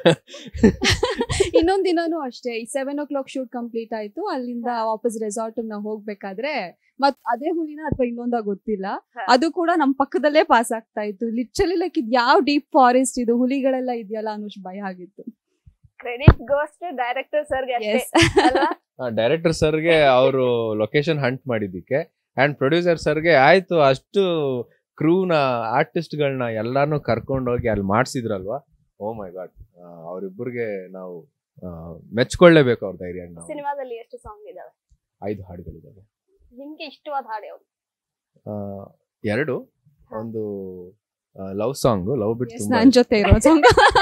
ಇನ್ನೊಂದ್ ದಿನಾನು ಅಷ್ಟೇ seven o'clock shoot complete ಆಯ್ತು ಅಲ್ಲಿಂದ ವಾಪಸ್ ರೆಸಾರ್ಟ್ ನಾವು ಹೋಗ್ಬೇಕಾದ್ರೆ ಮತ್ ಅದೇ ಹುಲಿನ ಅಥವಾ ಇನ್ನೊಂದ ಗೊತ್ತಿಲ್ಲ ಹಾ. ಅದು ಕೂಡ ನಮ್ ಪಕ್ಕದಲ್ಲೇ ಪಾಸ್ ಆಗ್ತಾ ಇತ್ತು ಲಿಟ್ರಲಿ ಲೈಕ್ ಇದ್ ಯಾವ ಡೀಪ್ ಫಾರೆಸ್ಟ್ ಇದು ಹುಲಿಗಳೆಲ್ಲ ಇದೆಯಲ್ಲ ಅನ್ನೋಷ್ಟು ಭಯ ಆಗಿತ್ತು ಕ್ರೆಡಿಟ್ ಗೋಸ್ಟ್ ಡೈರೆಕ್ಟರ್ ಸರ್ಗೆ ಅಷ್ಟೇ ಎಸ್ ಅಲ್ವಾ ಡೈರೆಕ್ಟರ್ ಸರ್ಗೆ ಅವರು ಲೊಕೇಶನ್ ಹಂಟ್ ಮಾಡಿದ್ದಕ್ಕೆ ಅಂಡ್ ಪ್ರೊಡ್ಯೂಸರ್ ಸರ್ಗೆ ಆಯ್ತು ಅಷ್ಟು ಕ್ರೂನ ಆರ್ಟಿಸ್ಟ್ಗಳನ್ನ ಎಲ್ಲಾನು ಕರ್ಕೊಂಡು ಹೋಗಿ ಅಲ್ಲಿ ಮಾಡಿಸಿದ್ರಲ್ವಾ ಓ ಮೈ ಗಾಡ್ ಅವರಿಬ್ಬರಿಗೆ ನಾವು ಆ, ಮೆಚ್ಕೊಳ್ಳೇಬೇಕು ಅವ್ರ ಧೈರ್ಯ ನಾವು ಸಿನಿಮಾದಲ್ಲಿ ಎಷ್ಟು ಸಾಂಗ್ ಇದಾವೆ ಐದು ಹಾಡುಗಳಿದ್ದಾವೆ ನಿಮ್ಗೆ ಇಷ್ಟವಾದ ಹಾಡು ಯಾವ್ದು ಆ, ಎರಡು ಒಂದು ಲವ್ ಸಾಂಗ್ ಲವ್ ಬಿಟ್ ತುಂಬಾ ನನ್ ಜೊತೆ ಇರೋ ಸಾಂಗ್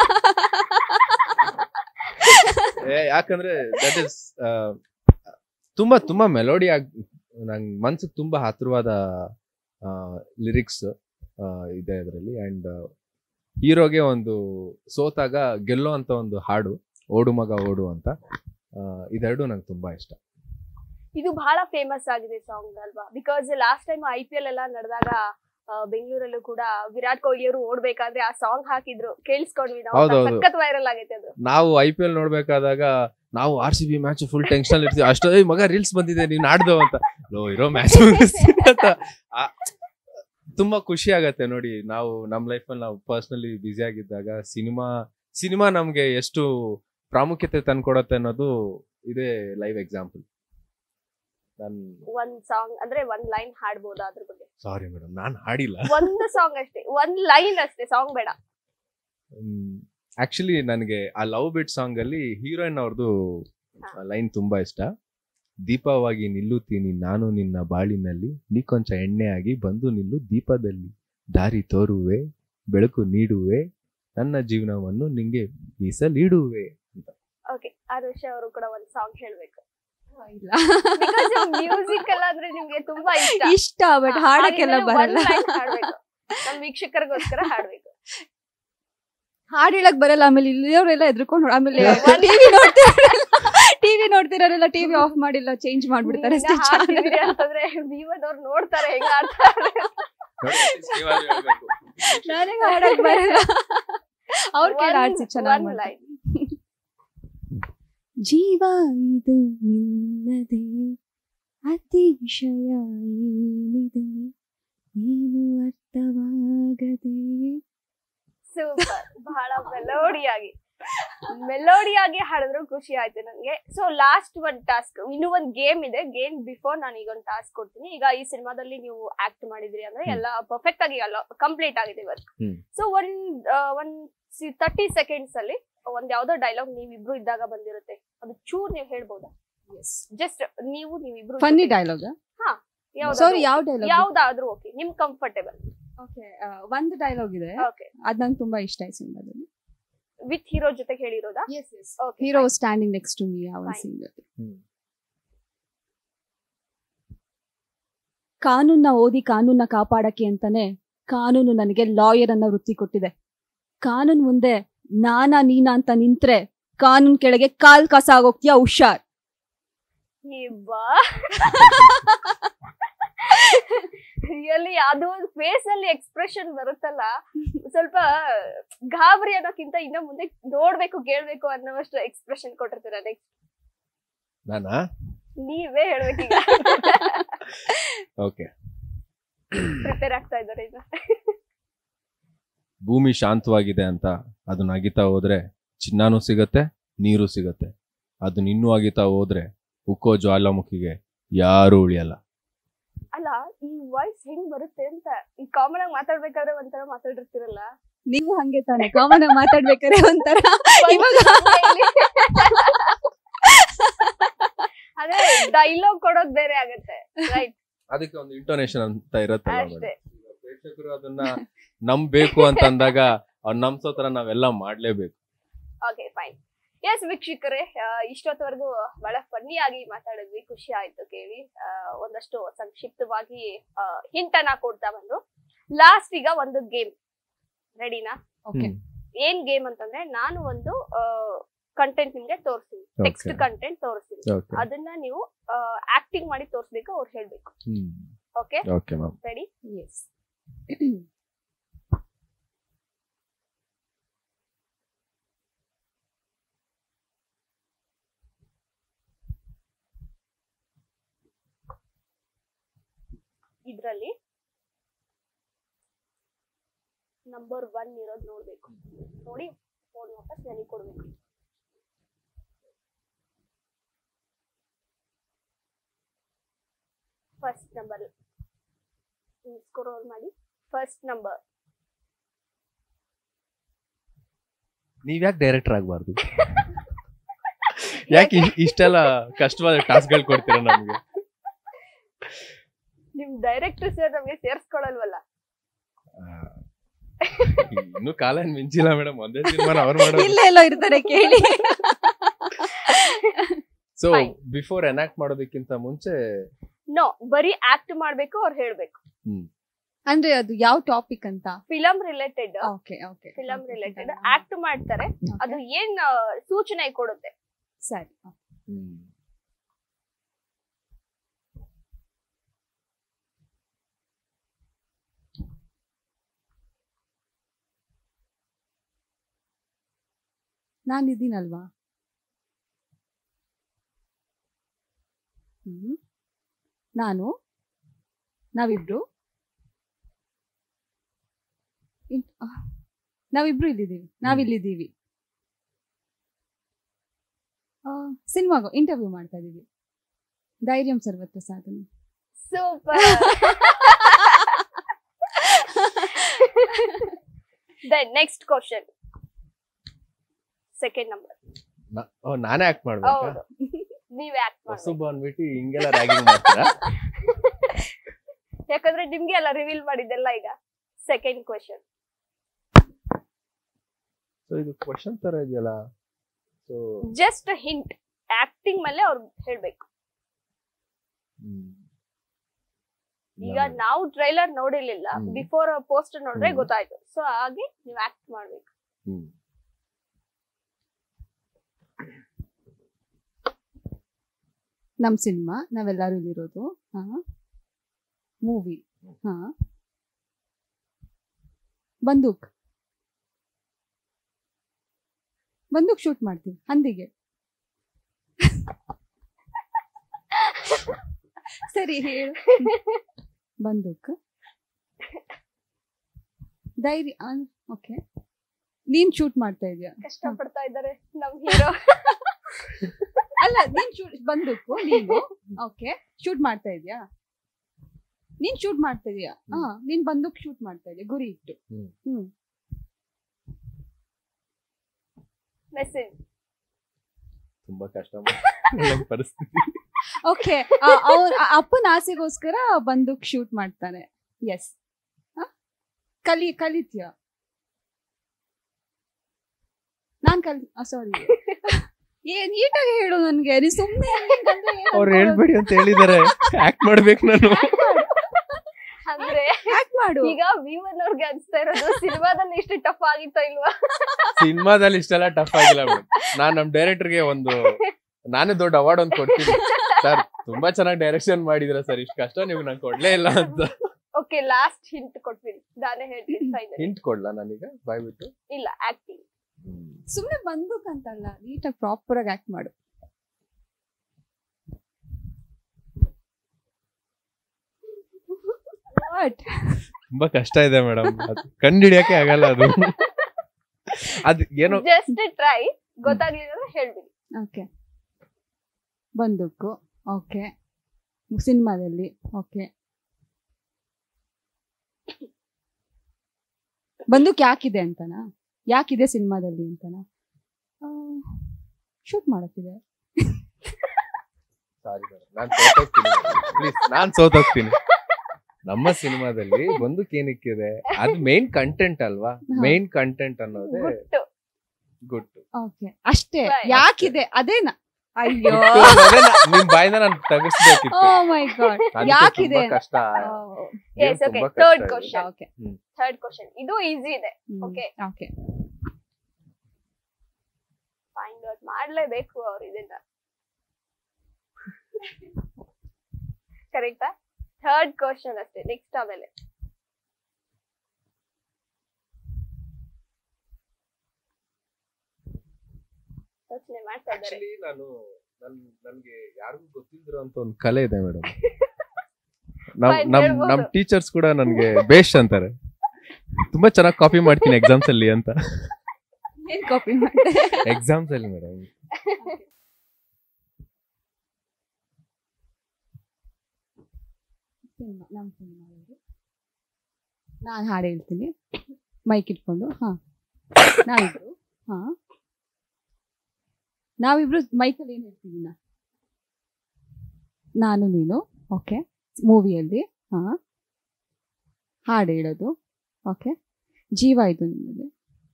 ಏ, ಯಾಕಂದ್ರೆ ದಟ್ ಇಸ್ ತುಂಬಾ ತುಂಬಾ ಮೆಲೋಡಿ ಆಗಿ ನಂಗೆ ಮನ್ಸಿಗೆ ತುಂಬಾ ಹತ್ರವಾದ ಲಿರಿಕ್ಸ್ ಇದೆ ಅದರಲ್ಲಿ ಅಂಡ್ ಹೀರೋಗೆ ಒಂದು ಸೋತಾಗ ಗೆಲ್ಲೋ ಅಂತ ಒಂದು ಹಾಡು ಓಡು ಮಗ ಓಡು ಅಂತ ಆ, ಇದೆರಡು ನಂಗೆ ತುಂಬಾ ಇಷ್ಟ ಇದು ಬಹಳ ಫೇಮಸ್ ಆಗಿದೆ ಸಾಂಗ್ ಅಲ್ವಾ because last time I P L ಎಲ್ಲ ನಡೆದಾಗ ಬೆಂಗಳೂರಲ್ಲೂ ಕೂಡ ವಿರಾಟ್ ಕೊಹ್ಲಿ ಅವರು ಓಡ್ಬೇಕಾದ್ರೆ ಆ ಸಾಂಗ್ ಹಾಕಿದ್ರು ಕೇಳಿಸ್ಕೊಂಡ್ವಿ ನಾವು ಹೌದೌದು. ಸಖತ್ ವೈರಲ್ ಆಗೈತೆ ಅದು ನಾವು ಐ ಪಿ ಎಲ್ ನೋಡ್ಬೇಕಾದಾಗ ನಾವು R C B match full tension ಇರ್ತೀವಿ ಅಷ್ಟೋ "ಏಯ್ ಮಗ ರೀಲ್ಸ್ ಬಂದಿದೆ ನೀನ್ ಆಡ್ದೋ ಅಂತ ಲೋ ಇರೋ ಮ್ಯಾಚ್ ಅಂತ ಆ- ತುಂಬಾ ಖುಷಿ ಆಗತ್ತೆ ನೋಡಿ ನಾವು ನಮ್ಮ ಲೈಫಲ್ಲಿ ನಾವು ಪರ್ಸ್ನಲಿ ಬ್ಯುಸಿ ಆಗಿದ್ದಾಗ ಸಿನಿಮಾ ಸಿನಿಮಾ ನಮ್ಗೆ ಎಷ್ಟು ಪ್ರಾಮುಖ್ಯತೆ ತಂದ್ಕೊಡತ್ತೆ ಅನ್ನೋದು ಇದೇ ಲೈವ್ ಎಕ್ಸಾಂಪಲ್ ನಾನು ಒಂದ್ ಸಾಂಗ್ ಅಂದ್ರೆ ಒಂದ್ ಲೈನ್ ಹಾಡ್ಬೋದಾ ಅದ್ರ ಬಗ್ಗೆ ಸಾರಿ ಮೇಡಮ್ ನಾನು ಹಾಡಿಲ್ಲ ಒಂದು ಸಾಂಗ್ ಅಷ್ಟೇ ಒಂದ್ ಲೈನ್ ಅಷ್ಟೇ ಸಾಂಗ್ ಬೇಡ ಆಕ್ಚುಲಿ ನನಗೆ ಆ ಲವ್ ಬಿಟ್ ಸಾಂಗ್ ಅಲ್ಲಿ ಹೀರೋಯಿನ್ ಅವ್ರದ್ದು ಲೈನ್ ತುಂಬಾ ಇಷ್ಟ ದೀಪವಾಗಿ ನಿಲ್ಲುತ್ತೀನಿ ನಾನು ನಿನ್ನ ಬಾಳಿನಲ್ಲಿ ನೀ ಕೊಂಚ ಎಣ್ಣೆಯಾಗಿ ಬಂದು ನಿಲ್ಲು ದೀಪದಲ್ಲಿ ದಾರಿ ತೋರುವೆ ಬೆಳಕು ನೀಡುವೆ ನನ್ನ ಜೀವನವನ್ನು ನಿಂಗೆ ಮೀಸಲಿಡುವೆ ಓಕೆ ಆರುಷ ಅವರು ಕೂಡ ಒಂದ್ ಸಾಂಗ್ ಹೇಳ್ಬೇಕು ಇಲ್ಲ ಮ್ಯೂಸಿಕ್ ಎಲ್ಲ ಅಂದ್ರೆ ನಿಮ್ಗೆ ತುಂಬಾ ಇಷ್ಟ ಇಷ್ಟ ಬಟ್ ಹಾಡಕ್ಕೆಲ್ಲ ಹಾಗಿದ್ರೆ ಬರಲ್ಲ ಒಂದ್ line ಹಾಡ್ಬೇಕು ನಮ್ ವೀಕ್ಷಕರಿಗೋಸ್ಕರ ಹಾಡ್ಬೇಕು ಹಾಡ್ ಹೇಳಕ್ ಬರಲ್ಲ ಆಮೇಲೆ ಇಲ್ಲಿಯವರೆಲ್ಲ ಎದ್ರುಕೊಂಡು ಆಮೇಲೆ ಒಂದ್- ಟಿವಿ ನೋಡ್ತಿರೋರೆಲ್ಲ ಟಿವಿ ನೋಡ್ತಿರೋರೆಲ್ಲ ಟಿವಿ ಆಫ್ ಮಾಡಿಲ್ಲ ಚೇಂಜ್ ಮಾಡ್ಬಿಡ್ತಾರೆ ನೀವಿನ್ನ ಹಾಡ್ತಿದೀರಿ ಅಂತಂದ್ರೆ ಭೀಮದವ್ರು ನೋಡ್ತಾರೆ ಹೆಂಗ ಆಡ್ತಾರೆ ನನಗೆ ಹಾಡಕ್ ಬರಲ್ಲ ಅವ್ರ ಕೇಳ ಒಂದ್- ಆಡ್ಸಿ ಚೆನ್ನಾಗಿ ಒಂದ್ line. ಜೀವ ಇದು ನಿನ್ನದೇ ಅತಿಶಯ ಏನಿದೆ ಏನು ಅರ್ಥವಾಗದೆ ಸೂಪರ್ ಬಹಳ ಮೆಲೋಡಿಯಾಗಿ ಮೆಲೋಡಿಯಾಗಿ ಹಾಡಿದ್ರು ಖುಷಿ ಆಯ್ತು ನನ್ಗೆ ಸೊ ಲಾಸ್ಟ್ ಒಂದ್ ಟಾಸ್ಕ್ ಇನ್ನೂ ಒಂದ್ ಗೇಮ್ ಇದೆ ಗೇಮ್ ಬಿಫೋರ್ ನಾನು ಈಗ ಒಂದು ಟಾಸ್ಕ್ ಕೊಡ್ತೀನಿ ಈಗ ಈ ಸಿನಿಮಾದಲ್ಲಿ ನೀವು ಆಕ್ಟ್ ಮಾಡಿದ್ರಿ ಅಂದ್ರೆ ಎಲ್ಲ ಪರ್ಫೆಕ್ಟ್ ಆಗಿ ಎಲ್ಲ ಕಂಪ್ಲೀಟ್ ಆಗಿದೆ ವರ್ಕ್ ಹ್ಮ್. ಸೊ ಒಂದ್ ಆ, ಒಂದ್ ತರ್ಟಿ ಸೆಕೆಂಡ್ಸ್ ಅಲ್ಲಿ ಒಂದ್ ಯಾವ್ದೋ ಡೈಲಾಗ್ ನೀವಿಬ್ರು ಇದ್ದಾಗ ಬಂದಿರುತ್ತೆ ಅದು ಚೂರ್ ನೀವು ಹೇಳ್ಬೋದಾ ಜಸ್ಟ್ ನೀವು ನೀವಿಬ್ರು ಫನ್ನಿ ಡೈಲಾಗ್ ಯಾವ್ದಾದ್ರು- ಸಾರಿ ಯಾವ ಡೈಲಾಗ್ ಯಾವ್ದಾದ್ರೂ ಓಕೆ ನಿಮ್ ಕಂಫರ್ಟೇಬಲ್ ಓಕೆ ಒಂದು ಡೈಲಾಗ್ ಇದೆ ಓಕೆ ಅದ್ ನಂಗೆ ತುಂಬಾ ಇಷ್ಟ ಆಯ್ತು ಸಿನಿಮಾದಲ್ಲಿ ವಿತ್ ಹೀರೋ ಜೊತೆ ಹೇಳಿರೋದಾ okay hero standing next to me ಯಾವ Fine. Scene hmm. ಕಾನೂನ್ನ ಓದಿ ಕಾನೂನ್ನ ಕಾಪಾಡಕ್ಕೆ ಅಂತಾನೆ ಕಾನೂನು ನನಗೆ ಲಾಯರ್ ಅನ್ನ ವೃತ್ತಿ ಕೊಟ್ಟಿದೆ ಕಾನೂನ್ ಮುಂದೆ ನಾನಾ ನೀನಾ ಅಂತ ನಿಂತ್ರೆ ಕಾನೂನ್ ಕೆಳಗೆ ಕಾಲ್ ಕಸ ಆಗೋಗ್ತೀಯ ಹುಷಾರ್ ಬಾ ರಿಯಲಿ ಅದು ಫೇಸ್ ಅಲ್ಲಿ ಎಕ್ಸ್ಪ್ರೆಷನ್ ಬರುತ್ತಲ್ಲ ಸ್ವಲ್ಪ ಗಾಬರಿ ಅನ್ನೋಕ್ಕಿಂತ ಇನ್ನ ಮುಂದೆ ನೋಡ್ಬೇಕು ಕೇಳ್ಬೇಕು ಅನ್ನೋವಷ್ಟು ಎಕ್ಸ್ಪ್ರೆಷನ್ ಕೊಟ್ಟಿರ್ತೀರ ನೆಕ್ಸ್ಟ್ ನಾನಾ ನೀವೇ ಹೇಳ್ಬೇಕೀಗ ಓಕೆ ಪ್ರಿಪೇರ್ ಆಗ್ತಾ ಇದ್ದಾರೆ ಈಗ ಭೂಮಿ ಶಾಂತವಾಗಿದೆ ಅಂತ ಅದನ್ನ ಅಗಿತಾ ಹೋದ್ರೆ ಚಿನ್ನಾನು ಸಿಗತ್ತೆ ನೀರು ಸಿಗತ್ತೆ ಅದನ್ನ ಇನ್ನೂ ಅಗಿತಾ ಹೋದ್ರೆ ಉಕ್ಕೋ ಜ್ವಾಲಾಮುಖಿಗೆ ಯಾರು ಉಳಿಯಲ್ಲ ಅಲ್ಲ ಈ ವಾಯ್ಸ್ ಹೆಂಗ್ ಬರುತ್ತೆ ಅಂತ ಈ ಕಾಮನ್ ಆಗಿ ಮಾತಾಡ್ಬೇಕಾದ್ರೆ ಒಂಥರ ಮಾತಾಡಿರ್ತಿರಲ್ಲ ನೀವು ಹಂಗೆ ತಾನೆ ಕಾಮನ್ ಆಗಿ ಮಾತಾಡ್ಬೇಕಾರೆ ಒಂಥರ ಇವಾಗ ಅದೇ ಡೈಲಾಗ್ ಕೊಡೋದ್ ಬೇರೆ ಆಗತ್ತೆ ರೈಟ್ ಅದಕ್ಕೆ ಒಂದು ಇಂಟೋನೇಷನ್ ಅಂತ ಇರತ್ತಲ್ಲ ಅಷ್ಟೇ madam. ಈಗ ಪ್ರೇಕ್ಷಕರು ಅದನ್ನ ನಂಬೇಕು ಅಂತಂದಾಗ ಅವ್ರು ನಂಬ್ಸೋ ತರ ನಾವೆಲ್ಲ ಮಾಡ್ಲೇಬೇಕು ಓಕೆ ಫೈನ್ ಎಸ್ ವೀಕ್ಷಕರೇ ಆ, ಇಷ್ಟೊತ್ತವರೆಗೂ ಬಹಳ ಫನ್ನಿ ಆಗಿ ಮಾತಾಡಿದ್ವಿ ಖುಷಿ ಆಯ್ತು ಕೇಳಿ ಆ, ಒಂದಷ್ಟು ಸಂಕ್ಷಿಪ್ತವಾಗಿ ಹಿಂಟ್ ಅನ್ನ ಕೊಡ್ತಾ ಬಂದ್ರು ಲಾಸ್ಟ್ ಈಗ ಒಂದು ಗೇಮ್ ರೆಡಿನಾ ಓಕೆ ಹ್ಮ್. ಏನ್ ಗೇಮ್ ಅಂತಂದ್ರೆ ನಾನು ಒಂದು ಕಂಟೆಂಟ್ ನಿಮ್ಗೆ ತೋರಿಸ್ತೀನಿ ಟೆಕ್ಸ್ಟ್ Okay. ಕಂಟೆಂಟ್ ತೋರಿಸ್ತೀನಿ ಓಕೆ ಅದನ್ನ ನೀವು ಆಕ್ಟಿಂಗ್ ಮಾಡಿ ತೋರಿಸ್ಬೇಕು ಅವ್ರು ಹೇಳ್ಬೇಕು hmm okay okay ma'am ready yes ಇದ್ರಲ್ಲಿ ನಂಬರ್ ಒನ್ ಇರೋದು ನೋಡ್ಬೇಕು ನೋಡಿ ಫೋನ್ ವಾಪಸ್ ನನಗೆ ಕೊಡ್ಬೇಕು ಫಸ್ಟ್ ನಂಬರ್ ಸ್ಕ್ರೋಲ್ ಮಾಡಿ ಫಸ್ಟ್ ನಂಬರ್ ನೀವ್ ಯಾಕೆ ಡೈರೆಕ್ಟರ್ ಆಗ್ಬಾರ್ದು ಯಾಕೆ ಇ- ಇಷ್ಟೆಲ್ಲ ಕಷ್ಟವಾದ ಟಾಸ್ಕ್ಗಳು ಕೊಡ್ತೀರಾ ನಮ್ಗೆ ನಿಮ್ ಡೈರೆಕ್ಟರ್ ಸರ್ ನಮ್ಗೆ ಸೇರ್ಸ್ಕೊಳಲ್ವಲ್ಲ ಇನ್ನು ಕಾಲ ಏನ್ ಮಿಂಚಿಲ್ಲ ಮೇಡಮ್ ಒಂದೇ ಸಿನಿಮಾನ ಅವ್ರು ಮಾಡೋದು ಇಲ್ಲ ಎಲ್ಲೋ ಇರ್ತಾರೆ ಕೇಳಿ ಸೊ Fine. ಬಿಫೋರ್ ಎನಾಕ್ಟ್ ಮಾಡೋದಕ್ಕಿಂತ ಮುಂಚೆ ನೋ ಬರೀ ಆಕ್ಟ್ ಮಾಡ್ಬೇಕು ಅವ್ರು ಹೇಳ್ಬೇಕು ಅಂದ್ರೆ ಅದು ಯಾವ ಟಾಪಿಕ್ ಅಂತ film related okay okay film related act ಮಾಡ್ತಾರೆ ಅದು ಏನ್ ಆ, ಸೂಚನೆ ಕೊಡುತ್ತೆ ಸರಿ ನಾನು ಇದೀನಲ್ವಾ ಹ್ಮ್. ನಾನು ನಾವಿಬ್ರು ಇನ್- ಆ, ನಾವಿಬ್ರು ಇಲ್ಲಿದ್ದೀವಿ ನಾವಿಲ್ಲಿದ್ದೀವಿ ಸಿನಿಮಾಗೋ ಇಂಟರ್ವ್ಯೂ ಮಾಡ್ತಾ ಇದೀವಿ Dhairyam Sarvatra Sadhane super then next question second number ನ- ಓ, ನಾನೇ ಆಕ್ಟ್ ಮಾಡ್ಬೇಕಾ ಹೌದು ನೀವೇ ಆಕ್ಟ್ ಹೊಸು ಮಾಡಿ ಬಂದ್ಬಿಟ್ಟು ಹಿಂಗೆಲ್ಲ ರ್ಯಾಗಿಂಗ್ ಮಾಡ್ತೀರಾ ಯಾಕಂದ್ರೆ ನಿಮ್ಗೆ ಎಲ್ಲ ರಿವೀಲ್ ಮಾಡಿದ್ದೆಲ್ಲ ಈಗ ಸೆಕೆಂಡ್ ಕ್ವಶನ್ ಸೊ ಇದು ಕ್ವಶನ್ ತರ ಇದೆಯಲ್ಲ ಸೊ ಜಸ್ಟ್ ಹಿಂಟ್ ಆಕ್ಟಿಂಗ್ ಮೇಲೆ ಅವ್ರು ಹೇಳ್ಬೇಕು ಈಗ ನಾವು ಟ್ರೈಲರ್ ನೋಡಿರ್ಲಿಲ್ಲ ಹ್ಮ್. ಬಿಫೋರ್ ಪೋಸ್ಟರ್ ನೋಡಿದ್ರೆ ಹ್ಮ್. ಗೊತ್ತಾಯ್ತು ಸೊ ಹಾಗೆ ನೀವು ಆಕ್ಟ್ ಮಾಡ್ಬೇಕು ಹ್ಮ್ ನಮ್ ಸಿನಿಮಾ ನಾವೆಲ್ಲರೂ ಇಲ್ಲಿರೋದು ಹಾ ಮೂವಿ ಹಾ ಬಂದೂಕ್ ಬಂದೂಕ್ ಶೂಟ್ ಮಾಡ್ತೀವಿ ಹಂದಿಗೆ ಸರಿ ಹೇಳು ಬಂದೂಕ್ ಧೈರ್ಯ ಓಕೆ ನೀನ್ ಶೂಟ್ ಮಾಡ್ತಾ ಇದೀಯ ಕಷ್ಟ ಪಡ್ತಾ ಇದ್ದಾರೆ ನಮ್ ಹೀರೋ ಅಲ್ಲ ನೀನ್ ಶೂಟ್ ಬಂದೂಕು ನೀನು ಓಕೆ ಶೂಟ್ ಮಾಡ್ತಾ ಇದೀಯಾ ನೀನ್ ಶೂಟ್ ಮಾಡ್ತಾ ಇದೀಯಾ ಹಾ ನೀನ್ ಬಂದೂಕ್ ಶೂಟ್ ಮಾಡ್ತಾ ಇದೀಯ ಗುರಿ ಇಟ್ಟು ಹ್ಮ್. ಹ್ಮ್ ಮೆಸೇಜ್ ತುಂಬಾ ಕಷ್ಟ ನಮ್ ಪರಿಸ್ಥಿತಿ ಓಕೆ ಅವ್ರ ಅಪ್ಪನ ಆಸೆಗೋಸ್ಕರ ಬಂದೂಕ್ ಶೂಟ್ ಮಾಡ್ತಾನೆ ಎಸ್ ಕಲಿ ಕಲಿತೀಯ ನಾನ್ ಕಲಿ ಸಾರಿ ಏ ನೀಟಾಗಿ ಹೇಳು ನನ್ಗೆ ನೀ ಸುಮ್ನೆ ಅವ್ರು ಹೇಳ್ಬೇಡಿ ಅಂತ ಹೇಳಿದಾರೆ ಆಕ್ಟ್ ಮಾಡ್ಬೇಕು ನಾನು ಅಂದ್ರೆ ಯಾಕೆ ಮಾಡು ಈಗ ವಿವನ್ ಅವ್ರಿಗೆ ಅನ್ಸ್ತಾ ಇರೋದು ಸಿನಿಮಾದಲ್ಲಿ ಇಷ್ಟು ಟಫ್ ಆಗಿತ್ತೋ ಇಲ್ವಾ ಸಿನಿಮಾದಲ್ಲಿ ಇಷ್ಟೆಲ್ಲ ಟಫ್ ಆಗಿಲ್ಲ ಮೇಡಮ್ ನಾನ್ ನಮ್ ಡೈರೆಕ್ಟರ್ಗೆ ಒಂದು ನಾನೇ ದೊಡ್ಡ ಅವಾರ್ಡ್ ಒಂದು ಕೊಡ್ತೀನಿ ಸರ್ ತುಂಬಾ ಚೆನ್ನಾಗಿ ಡೈರೆಕ್ಷನ್ ಮಾಡಿದ್ರ ಸರ್ ಇಷ್ಟು ಕಷ್ಟ ನೀವು ನಂಗೆ ಕೊಡ್ಲೇ ಇಲ್ಲ ಅಂತ ಓಕೆ ಲಾಸ್ಟ್ ಹಿಂಟ್ ಕೊಟ್ಬಿಡಿ ನಾನೇ ಹೇಳ್ತೀನಿ ಫೈನಲ್ ಹಿಂಟ್ ಕೊಡ್ಲಾ ನಾನೀಗ ಬಾಯ್ಬಿಟ್ಟು ಇಲ್ಲ ಆಕ್ಟಿಂಗ್ ಸುಮ್ನೆ ಬಂದೂಕ್ ಅಂತಲ್ಲ ನೀಟಾಗಿ ಪ್ರಾಪರ್ ಆಗಿ ಆಕ್ಟ್ ಮಾಡು ವಾಟ್ ತುಂಬಾ ಕಷ್ಟ ಇದೆ ಮೇಡಮ್ ಅದು ಕಂಡಿಡಿಯಕ್ಕೆ ಆಗಲ್ಲ ಅದು ಅದ್ ಏನೋ ಜಸ್ಟ್ ಟ್ರೈ ಗೊತ್ತಾಗ್ಲಿಲ್ಲ ಅಂದ್ರೆ ಹೇಳ್ಬಿಡಿ ಓಕೆ ಬಂದೂಕು ಓಕೆ ಸಿನಿಮಾದಲ್ಲಿ ಓಕೆ ಬಂದೂಕ್ ಯಾಕಿದೆ ಅಂತನಾ ಯಾಕಿದೆ ಸಿನಿಮಾದಲ್ಲಿ ಅಂತನಾ ಶೂಟ್ ಮಾಡಕ್ಕಿದೆ ಸಾರಿ ನಾನ್ ಸೋತೋಗ್ತೀನಿ ಪ್ಲೀಸ್ ನಾನ್ ಸೋತೋಗ್ತೀನಿ ನಮ್ಮ ಸಿನಿಮಾದಲ್ಲಿ ಬಂದೂಕ್ ಏನಕ್ಕಿದೆ ಅದು ಮೇನ್ ಕಂಟೆಂಟ್ ಅಲ್ವಾ ಹಾ. ಮೇನ್ ಕಂಟೆಂಟ್ ಅನ್ನೋದೇ ಗುಟ್ಟು ಗುಟ್ಟು ಓಕೆ ಅಷ್ಟೇ Right. ಯಾಕಿದೆ ಅದೇನಾ ಅಯ್ಯೋ ಅದೇ ನಾ- ನಿಮ್ ಬಾಯಿಂದ ನಾನು ತೆಗಿಸ್ಬೇಕಿತ್ತು ಓ ಮೈ ಗಾಡ್ ಅದಕ್ಕೆ ಯಾಕಿದೆ ತುಂಬಾ ಕಷ್ಟ Yes, ಏನ್ okay. ತುಂಬಾ Third ಕಷ್ಟ ಇದೆ. question. ಓಕೆ ಥರ್ಡ್ ಕ್ವಶನ್ ಇದು ಈಸಿ ಇದೆ Okay. ಓಕೆ ಫೈಂಡ್ ಔಟ್ ಮಾಡ್ಲೇಬೇಕು ಅವ್ರು ಇದನ್ನ ಕರೆಕ್ಟಾ ಥರ್ಡ್ ಕ್ವಶನ್ ಅಷ್ಟೇ ನೆಕ್ಸ್ಟ್ ಆಮೇಲೆ ಯೋಚನೆ ಮಾಡ್ತಾ ಇದ್ದಾರೆ Actually, ನಾನು ನನ್ ನನ್ಗೆ ಯಾರಿಗೂ ಗೊತ್ತಿಲ್ದಿರೋ ಅಂತ ಒಂದು ಕಲೆ ಇದೆ ಮೇಡಮ್ ನಮ್ Fine, ನಮ್ ಹೇಳ್ಬೋದು. ನಮ್ ಟೀಚರ್ಸ್ ಕೂಡ ನನ್ಗೆ ಬೇಸ್ಟ್ ಅಂತಾರೆ ತುಂಬಾ ಚೆನ್ನಾಗಿ ಕಾಪಿ ಮಾಡ್ತೀನಿ ಎಕ್ಸಾಮ್ಸ್ ಅಲ್ಲಿ ಅಂತ ಏನ್ ಕಾಪಿ ಮಾಡಿದೆ ಎಕ್ಸಾಮ್ಸ್ ಅಲ್ಲಿ ಮೇಡಮ್ ಸಿನಿಮಾ ನಮ್ಮ ಸಿನಿಮಾದಲ್ಲಿ ನಾನು ಹಾಡು ಹೇಳ್ತೀನಿ ಮೈಕ್ ಇಟ್ಕೊಂಡು ಹಾ ನಾವಿಬ್ರು ಹಾ ನಾವಿಬ್ರು ಮೈಕಲ್ಲಿ ಏನು ಹೇಳ್ತೀವಿ ನಾ ನಾನು ನೀನು ಓಕೆ ಮೂವಿಯಲ್ಲಿ ಹಾ ಹಾಡು ಹೇಳೋದು ಓಕೆ ಜೀವ ಇದು ನಿಮ್ಮದು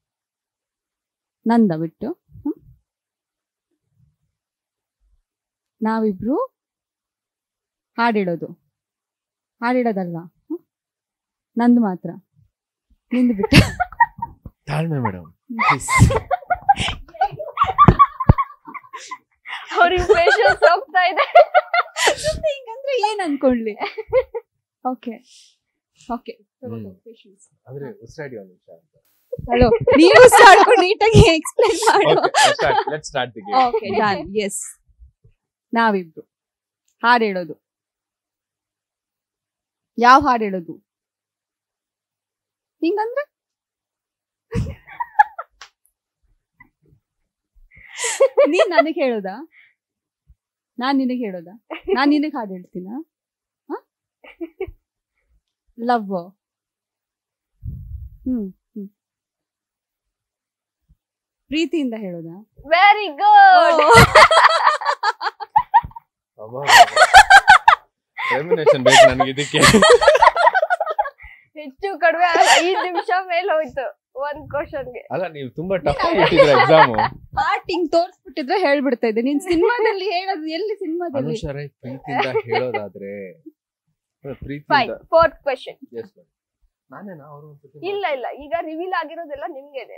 ನಂದ ಬಿಟ್ಟು ಹ್ಮ್? ನಾವಿಬ್ರು ಹಾಡು ಹೇಳೋದು ಹಾಡಿಡೋದಲ್ಲ ಹ್ಮ್? ನಂದು ಮಾತ್ರ ನಿಂದು ಬಿಟ್ಟು ತಾಳ್ಮೆ ಮೇಡಮ್ ಅವ್ರಿಗೆ ಪೇಷನ್ಸ್ ಹೋಗ್ತಾ ಇದೆ ಸುಮ್ನೆ ಹಿಂಗಂದ್ರೆ ಏನ್ ಅನ್ಕೊಳ್ಳಿ ಓಕೆ ಓಕೆ ಹ್ಮ್. ಅಂದ್ರೆ ಉಸಿರಾಡಿ ಒಂದ್ ನಿಮಿಷ ಅಂತ ಹಲೋ ನೀವು ಮಾಡ್ಕೊಂಡು ನೀಟಾಗಿ ಎಕ್ಸ್ಪ್ಲೈನ್ ಮಾಡು let start the okay done yes ನಾವಿಬ್ರು ಹಾಡು ಹೇಳೋದು ಯಾವ ಹಾಡು ಹೇಳೋದು ಹಿಂಗಂದ್ರೆ ನೀನ್ ನನಗ್ ಹೇಳೋದಾ ನಾನ್ ನಿನಗ್ ಹೇಳೋದಾ ನಾನ್ ನಿನಗ್ ಹಾಡು ಹೇಳ್ತೀನ ಲವ್ ಹ್ಮ್ ಹ್ಮ್ ಪ್ರೀತಿಯಿಂದ ಹೇಳೋದಾ ವೆರಿ ಗುಡ್ ರೆಮಿನೇಷನ್ ಬೇಕು ನನಗೆ ಇದಕ್ಕೆ ಹೆಚ್ಚು ಕಡಿಮೆ ಐದ್ ನಿಮಿಷ ಮೇಲೆ ಹೋಯ್ತು ಒಂದ್ ಕ್ವಶನ್ಗೆ ಅಲ್ಲ ನೀವು ತುಂಬಾ ಟಫ್ ಆಗಿಟ್ಟಿದ್ರ ಎಕ್ಸಾಮು ಪಾರ್ಟ್ ಹಿಂಗ್ ತೋರ್ಸ್ಬಿಟ್ಟಿದ್ರೆ ಹೇಳ್ಬಿಡ್ತಾ ಇದ್ದೆ ನೀನ್ ಸಿನಿಮಾದಲ್ಲಿ ಹೇಳೋದು ಎಲ್ಲಿ ಸಿನಿಮಾದಲ್ಲಿ ಅನುಷರೇ ಪ್ರೀತಿಯಿಂದ ಹೇಳೋದಾದ್ರೆ ಫೈನ್ ಪ್ರೀತಿಯಿಂದ ಫೋರ್ತ್ ಕ್ವಶನ್ Yes, ma'am. ನಾನೇನಾ ಅವರು ಇಲ್ಲ ಇಲ್ಲ ಈಗ ರಿವೀಲ್ ಆಗಿರೋದೆಲ್ಲ ನಿಮ್ಗೆನೆ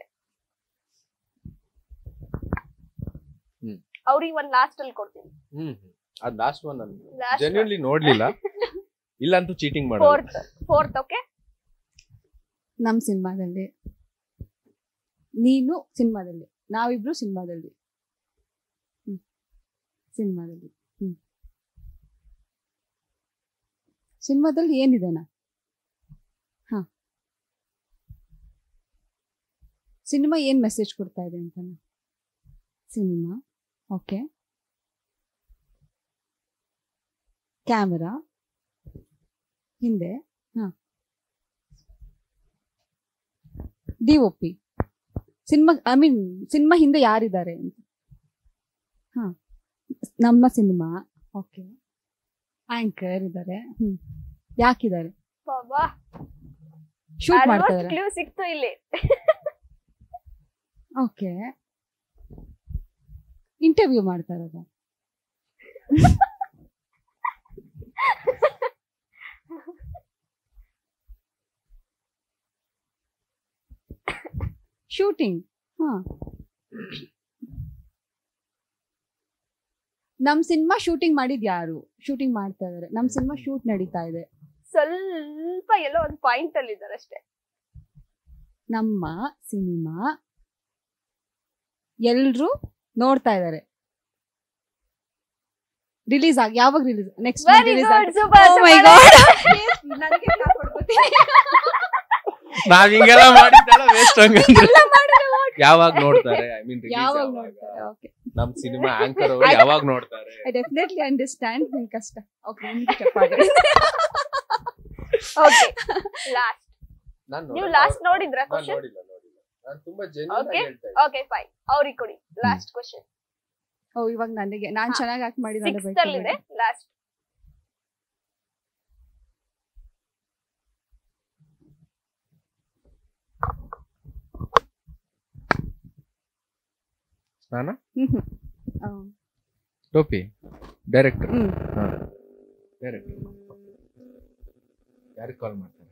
ಹ್ಮ್. ಅವ್ರಿಗೆ ಒಂದ್ ಲಾಸ್ಟ್ ಅಲ್ಲಿ ಕೊಡ್ತೀನಿ ಹ್ಮ್ ಹ್ಮ್. ಅದ್ ಲಾಸ್ಟ್ ಒನ್ ನಾನು ಲಾಸ್ಟ್ ಜೆನ್ಯೂನ್ಲಿ ನೋಡ್ಲಿಲ್ಲ ಇಲ್ಲಂತೂ ಚೀಟಿಂಗ್ ಮಾಡೋದು ಫೋರ್ತ್ ಫೋರ್ತ್ ಓಕೆ ನಮ್ ಸಿನಿಮಾದಲ್ಲಿ ನೀನು ಸಿನಿಮಾದಲ್ಲಿ ನಾವಿಬ್ರು ಸಿನಿಮಾದಲ್ಲಿ ಹ್ಮ್ ಸಿನಿಮಾದಲ್ಲಿ ಹ್ಮ್ ಸಿನಿಮಾದಲ್ಲಿ ಏನಿದೆನಾ ಹಾ ಸಿನಿಮಾ ಏನ್ ಮೆಸೇಜ್ ಕೊಡ್ತಾ ಇದೆ ಅಂತ ಸಿನಿಮಾ ಓಕೆ ಕ್ಯಾಮರಾ ಹಿಂದೆ ಹಾ D O P cinema I mean cinema ಹಿಂದೆ ಯಾರಿದ್ದಾರೆ ಅಂತ ಹಾ ನಮ್ಮ ಸಿನಿಮಾ ಓಕೆ ಆಂಕರ್ ಇದ್ದಾರೆ ಹ್ಮ್ ಯಾಕಿದ್ದಾರೆ ಬಾಬಾ ಶೂಟ್ ಮಾಡ್ತಾ ಇದಾರೆ ಕ್ಲೂ ಸಿಕ್ತು ಇಲ್ಲಿ ಓಕೆ ಇಂಟರ್ವ್ಯೂ ಮಾಡ್ತಾ ಇರೋದು ಶೂಟಿಂಗ್ ಹಾ ನಮ್ ಸಿನಿಮಾ ಶೂಟಿಂಗ್ ಮಾಡಿದ್ ಯಾರು ಶೂಟಿಂಗ್ ಮಾಡ್ತಾ ಇದಾರೆ ನಮ್ ಸಿನಿಮಾ ಶೂಟ್ ನಡೀತಾ ಇದೆ ಸ್ವಲ್ಪ ಎಲ್ಲೋ ಒಂದ್ ಪಾಯಿಂಟ್ ಅಲ್ಲಿ ಇದ್ದಾರೆ ಅಷ್ಟೇ ನಮ್ಮ ಸಿನಿಮಾ ಎಲ್ರು ನೋಡ್ತಾ ಇದಾರೆ ರಿಲೀಸ್ ಆಗಿ ಯಾವಾಗ release next very release good ಆಗಿ ಸೂಪರ್ Oh my ನಾವ್ ಹಿಂಗೆಲ್ಲ ಮಾಡಿದ್ದೆಲ್ಲ ವೇಸ್ಟ್ ಹಂಗಂದ್ರೆ ಯಾವಾಗ ನೋಡ್ತಾರೆ ಐ ಮೀನ್ ಯಾವಾಗ ನೋಡ್ತಾರೆ ಓಕೆ ನಮ್ ಸಿನಿಮಾ ಆಂಕರ್ ಅವರು ಯಾವಾಗ ನೋಡ್ತಾರೆ ಐ ಡೆಫಿನೆಟ್ಲಿ ಅಂಡರ್ಸ್ಟ್ಯಾಂಡ್ ನಿನ್ ಕಷ್ಟ ಓಕೆ ನಿಮ್ಗೆ ಚಪ್ಪಾಳೆ ಓಕೆ ಲಾಸ್ಟ್ ನಾನ್ ನೀವು ನೋಡಲ್ಲ. ಲಾಸ್ಟ್ ನೋಡಿದ್ರ ನಾನ್ ಕ್ವಶನ್ ನೋಡಿಲ್ಲ ನೋಡಿಲ್ಲ ನಾನು ತುಂಬಾ ಜೆನ್ಯೂನ್ Okay. ಆಗಿ ಹೇಳ್ತಾ ಇದ್ದೀನಿ. ಓಕೆ ಫೈನ್ ಅವ್ರಿಗೆ ಕೊಡಿ ಲಾಸ್ಟ್ ಕ್ವಶನ್ ಓ ಇವಾಗ ನನಗೆ ನಾನ್ ಹಾ. ಚೆನ್ನಾಗಿ ಆಕ್ಟ್ ಮಾಡಿದ್ರೆ ಸಿಕ್ಸ್ ಅಲ್ಲಿ ಇದೆ ಲಾಸ್ಟ್ ಸ್ನಾನ ಹ್ಮ್ ಟೋಪಿ ಡೈರೆಕ್ಟರ್ ಹ್ಮ್ ಡೈರೆಕ್ಟರ್ ಯಾರಿಗೆ ಕಾಲ್ ಮಾಡ್ತಾರೆ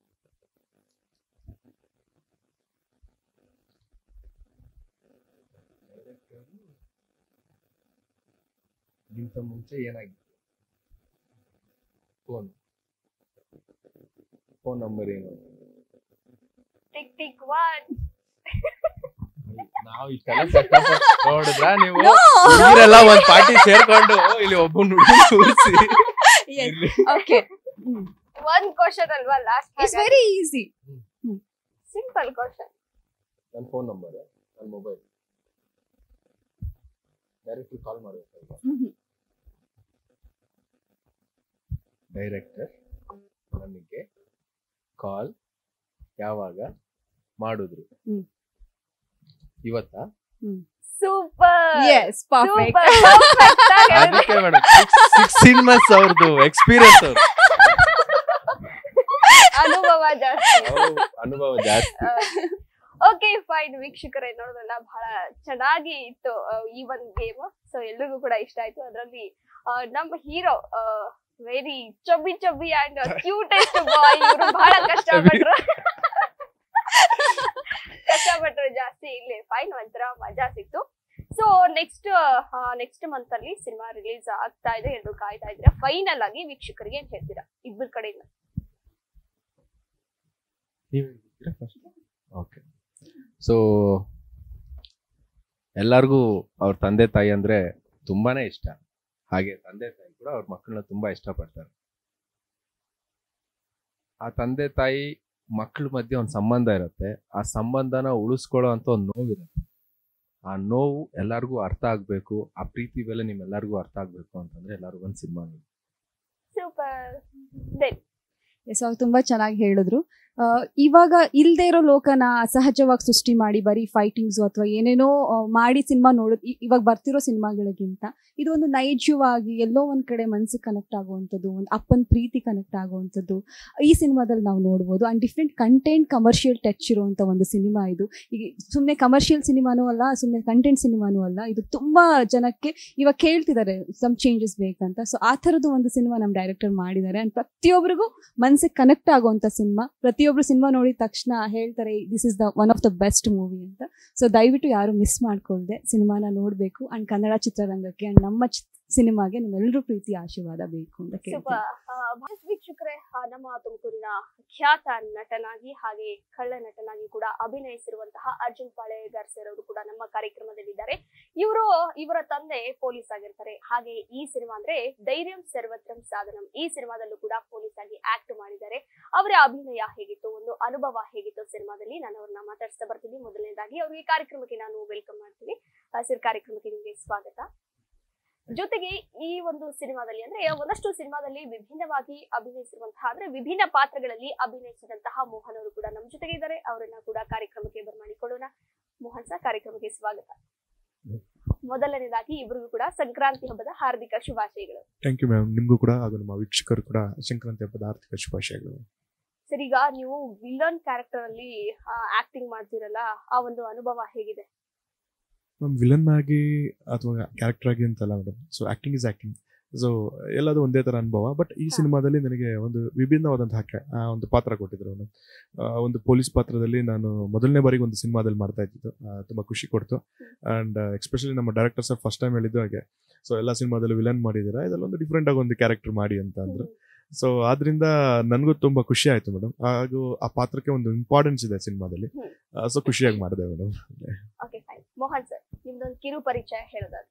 ಗಿಂತ ಮುಂಚೆ ಏನಾಗಿತ್ತು ಫೋನ್ ಫೋನ್ ನಂಬರ್ ಏನು ಟಿಕ್ ಟಿಕ್ ಒನ್ ನಾವು ಇಷ್ಟೆಲ್ಲ setup ನೋಡಿದ್ರ ನೀವು ಹುಡುಗಿರೆಲ್ಲ ಒಂದ್ ಪಾರ್ಟಿ ಸೇರ್ಕೊಂಡು ಇಲ್ಲಿ ಒಬ್ಬ ಹುಡುಗಿ ಕೂರಿಸಿ ಓಕೆ ಒನ್ ಕ್ವಶನ್ ಅಲ್ವಾ last it's very easy simple question ನನ್ನ ಫೋನ್ ನಂಬರ್ ನನ್ನ ಮೊಬೈಲ್ ಡೈರೆಕ್ಟ್ ಕಾಲ್ ಮಾಡಬೇಕಲ್ವಾ ಡೈರೆಕ್ಟರ್ ನನಗೆ ಕಾಲ್ ಯಾವಾಗ ಮಾಡಿದ್ರು ಹ್ಮ್. ಇವತ್ತಾ ಸೂಪರ್ ಎಸ್ ಪರ್ಫೆಕ್ಟ್ ಅದಕ್ಕೆ ಮೇಡಮ್ ಸಿಕ್ಸ್ ಸಿನಿಮಾಸ್ ಅವ್ರದ್ದು ಎಕ್ಸ್ಪೀರಿಯನ್ಸ್ ಅವ್ರು ಅನುಭವ ಜಾಸ್ತಿ ಅನುಭವ ಜಾಸ್ತಿ ಓಕೆ ಫೈನ್ ವೀಕ್ಷಕರೇ ನೋಡೋದಲ್ಲ ಬಹಳ ಚೆನ್ನಾಗಿ ಇತ್ತು ಆ, ಈ ಒಂದ್ ಗೇಮ್ ಸೊ ಎಲ್ರಿಗೂ ಕೂಡ ಇಷ್ಟ ಆಯ್ತು ಅದರಲ್ಲಿ ನಮ್ಮ hero very chubby chubby and cutest boy ಇವರು ಬಹಳ ಕಷ್ಟಪಟ್ರು ಕಷ್ಟಪಟ್ರು ಜಾಸ್ತಿ ಇಲ್ಲಿ ಫೈನ್ ಒಂಥರ ಮಜಾ ಸಿಕ್ತು ಸೊ ನೆಕ್ಸ್ಟ್ ನೆಕ್ಸ್ಟ್ ಮಂತ್ ಅಲ್ಲಿ ಸಿನಿಮಾ ರಿಲೀಸ್ ಆಗ್ತಾ ಇದೆ ಎಲ್ರು ಕಾಯ್ತಾ ಇದ್ದೀರಾ ಫೈನಲ್ ಆಗಿ ವೀಕ್ಷಕರಿಗೆ ಏನ್ ಹೇಳ್ತೀರಾ ಇಬ್ಬರ ಕಡೆಯಿಂದ ಓಕೆ ಸೊ ಎಲ್ಲರಿಗೂ ಅವ್ರ ತಂದೆ ತಾಯಿ ಅಂದ್ರೆ ತುಂಬಾನೇ ಇಷ್ಟ ಹಾಗೆ ತಂದೆ ತಾಯಿಗೆ ಕೂಡ ಅವ್ರ ಮಕ್ಕಳನ್ನ ತುಂಬಾ ಇಷ್ಟಪಡ್ತಾರೆ ಆ ತಂದೆ ತಾಯಿ ಮಕ್ಕಳ ಮಧ್ಯೆ ಒಂದು ಸಂಬಂಧ ಇರುತ್ತೆ ಆ ಸಂಬಂಧನ ಉಳಿಸ್ಕೊಳ್ಳೋ ಅಂತ ಒಂದು ನೋವಿರುತ್ತೆ ಆ ನೋವು ಎಲ್ಲರಿಗೂ ಅರ್ಥ ಆಗ್ಬೇಕು ಆ ಪ್ರೀತಿ ಬೆಲೆ ನಿಮ್ಮೆಲ್ಲರಿಗೂ ಅರ್ಥ ಆಗ್ಬೇಕು ಅಂತಂದ್ರೆ ಎಲ್ಲರಿಗೂ ಒಂದು ಸಿನಿಮಾ ನೋಡಿ ಸೂಪರ್ ದೆನ್ ಎಸ್ ಅವ್ರು ತುಂಬಾ ಚೆನ್ನಾಗಿ ಹೇಳಿದ್ರು ಆ, ಇವಾಗ ಇಲ್ದೇ ಇರೋ ಲೋಕನ ಸಹಜವಾಗಿ ಸೃಷ್ಟಿ ಮಾಡಿ ಬರೀ ಫೈಟಿಂಗ್ಸ್ ಅಥವಾ ಏನೇನೋ ಆ, ಮಾಡಿ ಸಿನಿಮಾ ನೋಡೋದು ಇ- ಇವಾಗ ಬರ್ತಿರೋ ಸಿನಿಮಾಗಳಿಗಿಂತ ಇದು ಒಂದು ನೈಜವಾಗಿ ಎಲ್ಲೋ ಒಂದ್ ಕಡೆ ಮನ್ಸಿಗೆ ಕನೆಕ್ಟ್ ಆಗುವಂಥದ್ದು ಒಂದು ಅಪ್ಪನ ಪ್ರೀತಿ ಕನೆಕ್ಟ್ ಆಗುವಂಥದ್ದು ಈ ಸಿನಿಮಾದಲ್ಲಿ ನಾವು ನೋಡ್ಬೋದು and different content commercial touch ಇರುವಂಥ ಒಂದು ಸಿನಿಮಾ ಇದು ಈಗ ಸುಮ್ಮನೆ ಕಮರ್ಷಿಯಲ್ ಸಿನಿಮಾನೂ ಅಲ್ಲ ಸುಮ್ಮನೆ ಕಂಟೆಂಟ್ ಸಿನಿಮಾನೂ ಅಲ್ಲ ಇದು ತುಂಬಾ ಜನಕ್ಕೆ ಇವಾಗ ಕೇಳ್ತಿದ್ದಾರೆ ಸಮ್ ಚೇಂಜಸ್ ಬೇಕಂತ ಸೊ ಆ ಥರದ್ದು ಒಂದು ಸಿನಿಮಾ ನಮ್ಮ ಡೈರೆಕ್ಟರ್ ಮಾಡಿದ್ದಾರೆ ಅಂಡ್ ಪ್ರತಿಯೊಬ್ಬರಿಗೂ ಮನ್ಸಿಗೆ ಕನೆಕ್ಟ್ ಆಗುವಂಥ ಸಿನಿಮಾ ಪ್ರತಿಯೊಬ್ರು ಸಿನಿಮಾ ನೋಡಿದ ತಕ್ಷಣ ಹೇಳ್ತಾರೆ this is the one of the best movie ಅಂತ ಸೊ ದಯವಿಟ್ಟು ಯಾರು ಮಿಸ್ ಮಾಡ್ಕೊಳ್ದೆ ಸಿನಿಮಾನ ನೋಡಬೇಕು ಅಂಡ್ ಕನ್ನಡ ಚಿತ್ರರಂಗಕ್ಕೆ ಅಂಡ್ ನಮ್ಮ ಸಿನಿಮಾಗೆ ನಿಮ್ಮೆಲ್ಲರೂ ಪ್ರೀತಿ ಆಶೀರ್ವಾದ ಬೇಕು ಅಂತ ಕೇಳ್ತೀನಿ ಸೂಪರ್ ವೀಕ್ಷಕರೇ ಆ, ನಮ್ಮ ತುಮಕೂರಿನ ಖ್ಯಾತ ನಟನಾಗಿ ಹಾಗೆ ಕಳ್ಳ ನಟನಾಗಿ ಕೂಡ ಅಭಿನಯಿಸಿರುವಂತಹ ಅರ್ಜುನ್ ಪಾಳೆಗಾರ್ ಸರ್ ಅವರು ಕೂಡ ನಮ್ಮ ಕಾರ್ಯಕ್ರಮದಲ್ಲಿದ್ದಾರೆ ಇವರು ಇವರ ತಂದೆ ಪೊಲೀಸ್ ಆಗಿರ್ತಾರೆ ಹಾಗೆ ಈ ಸಿನಿಮಾ ಅಂದ್ರೆ ಧೈರ್ಯಂ ಸರ್ವತ್ರಂ ಸಾಧನಂ ಈ ಸಿನಿಮಾದಲ್ಲೂ ಕೂಡ ಪೊಲೀಸ್ ಆಗಿ ಆಕ್ಟ್ ಮಾಡಿದ್ದಾರೆ ಅವರ ಅಭಿನಯ ಹೇಗಿತ್ತು ಒಂದು ಅನುಭವ ಹೇಗಿತ್ತು ಸಿನಿಮಾದಲ್ಲಿ ನಾನು ಅವ್ರನ್ನ ಮಾತಾಡ್ಸ್ತಾ ಬರ್ತೀನಿ ಮೊದಲನೇದಾಗಿ ಅವ್ರಿಗೆ ಕಾರ್ಯಕ್ರಮಕ್ಕೆ ನಾನು ವೆಲ್ಕಮ್ ಮಾಡ್ತೀನಿ ಸರ್ ಕಾರ್ಯಕ್ರಮಕ್ಕೆ ನಿಮಗೆ ಸ್ವಾಗತ ಜೊತೆಗೆ ಈ ಒಂದು ಸಿನಿಮಾದಲ್ಲಿ ಅಂದ್ರೆ ಒಂದಷ್ಟು ಸಿನಿಮಾದಲ್ಲಿ ವಿಭಿನ್ನವಾಗಿ ಅಭಿನಯಿಸಿರುವಂತಹ ಅಂದ್ರೆ ವಿಭಿನ್ನ ಪಾತ್ರಗಳಲ್ಲಿ ಅಭಿನಯಿಸಿದಂತಹ ಮೋಹನ್ ಅವರು ಕೂಡ ನಮ್ಮ ಜೊತೆಗೆ ಇದ್ದಾರೆ ಅವರನ್ನ ಕೂಡ ಕಾರ್ಯಕ್ರಮಕ್ಕೆ ಬರಮಾಡಿಕೊಳ್ಳೋಣ ಮೋಹನ್ ಸರ್ ಕಾರ್ಯಕ್ರಮಕ್ಕೆ ಸ್ವಾಗತ ಮೊದಲನೇದಾಗಿ ಇಬ್ಬರಿಗೂ ಕೂಡ ಸಂಕ್ರಾಂತಿ ಹಬ್ಬದ ಹಾರ್ದಿಕ ಶುಭಾಶಯಗಳು ಥ್ಯಾಂಕ್ ಯು ಮ್ಯಾಮ್ ನಿಮಗೂ ಕೂಡ ಹಾಗೂ ನಮ್ಮ ವೀಕ್ಷಕರು ಕೂಡ ಸಂಕ್ರಾಂತಿ ಹಬ್ಬದ ಆರ್ಥಿಕ ಶುಭಾಶಯಗಳು ಸರ್ ಈಗ ನೀವು ವಿಲನ್ ಕ್ಯಾರೆಕ್ಟರ್ ಅಲ್ಲಿ ಆಕ್ಟಿಂಗ್ ಮಾಡ್ತಿರಲ್ಲ ಆ ಒಂದು ಅನುಭವ ಹೇಗಿದೆ ಮ್ಯಾಮ್ ವಿಲನ್ ಆಗಿ ಅಥವಾ ಕ್ಯಾರೆಕ್ಟರ್ ಆಗಿ ಅಂತಲ್ಲ madam so acting is acting so ಎಲ್ಲದು ಒಂದೇ ಥರ ಅನುಭವ ಬಟ್ ಈ ಹಾ. ಸಿನಿಮಾದಲ್ಲಿ ನನಗೆ ಒಂದು ವಿಭಿನ್ನವಾದಂತಹ ಕ- ಆ, ಒಂದು ಪಾತ್ರ ಕೊಟ್ಟಿದ್ರು ಅವನು ಒಂದು ಪೊಲೀಸ್ ಪಾತ್ರದಲ್ಲಿ ನಾನು ಮೊದಲನೇ ಬಾರಿಗೆ ಒಂದು ಸಿನಿಮಾದಲ್ಲಿ ಮಾಡ್ತಾ ಇದ್ದಿದ್ದು ಆ, ತುಂಬಾ ಖುಷಿ ಕೊಡ್ತು ಅಂಡ್ ಎಸ್ಪೆಷಲಿ ನಮ್ಮ ಡೈರೆಕ್ಟರ್ ಸರ್ ಫಸ್ಟ್ ಟೈಮ್ ಹೇಳಿದ್ದು ಹಾಗೆ ಸೊ ಎಲ್ಲ ಸಿನಿಮಾದಲ್ಲೂ ವಿಲನ್ ಮಾಡಿದ್ದೀರಾ ಇದರಲ್ಲಿ ಒಂದು ಡಿಫ್ರೆಂಟ್ ಆಗಿ ಒಂದು ಕ್ಯಾರೆಕ್ಟರ್ ಮಾಡಿ ಅಂತ ಅಂದ್ರು ಸೊ ಆದ್ರಿಂದ ನನಗೂ ತುಂಬಾ ಖುಷಿ ಆಯ್ತು ಮೇಡಮ್ ಹಾಗೂ ಆ ಪಾತ್ರಕ್ಕೆ ಒಂದು ಇಂಪಾರ್ಟೆನ್ಸ್ ಇದೆ ಸಿನಿಮಾದಲ್ಲಿ ಹ್ಮ್. ಸೊ ಖುಷಿಯಾಗಿ ಮಾಡಿದೆ madam okay fine Mohan sir ನಿಮ್ದೊಂದು ಕಿರು ಪರಿಚಯ ಹೇಳೋದಾದ್ರೆ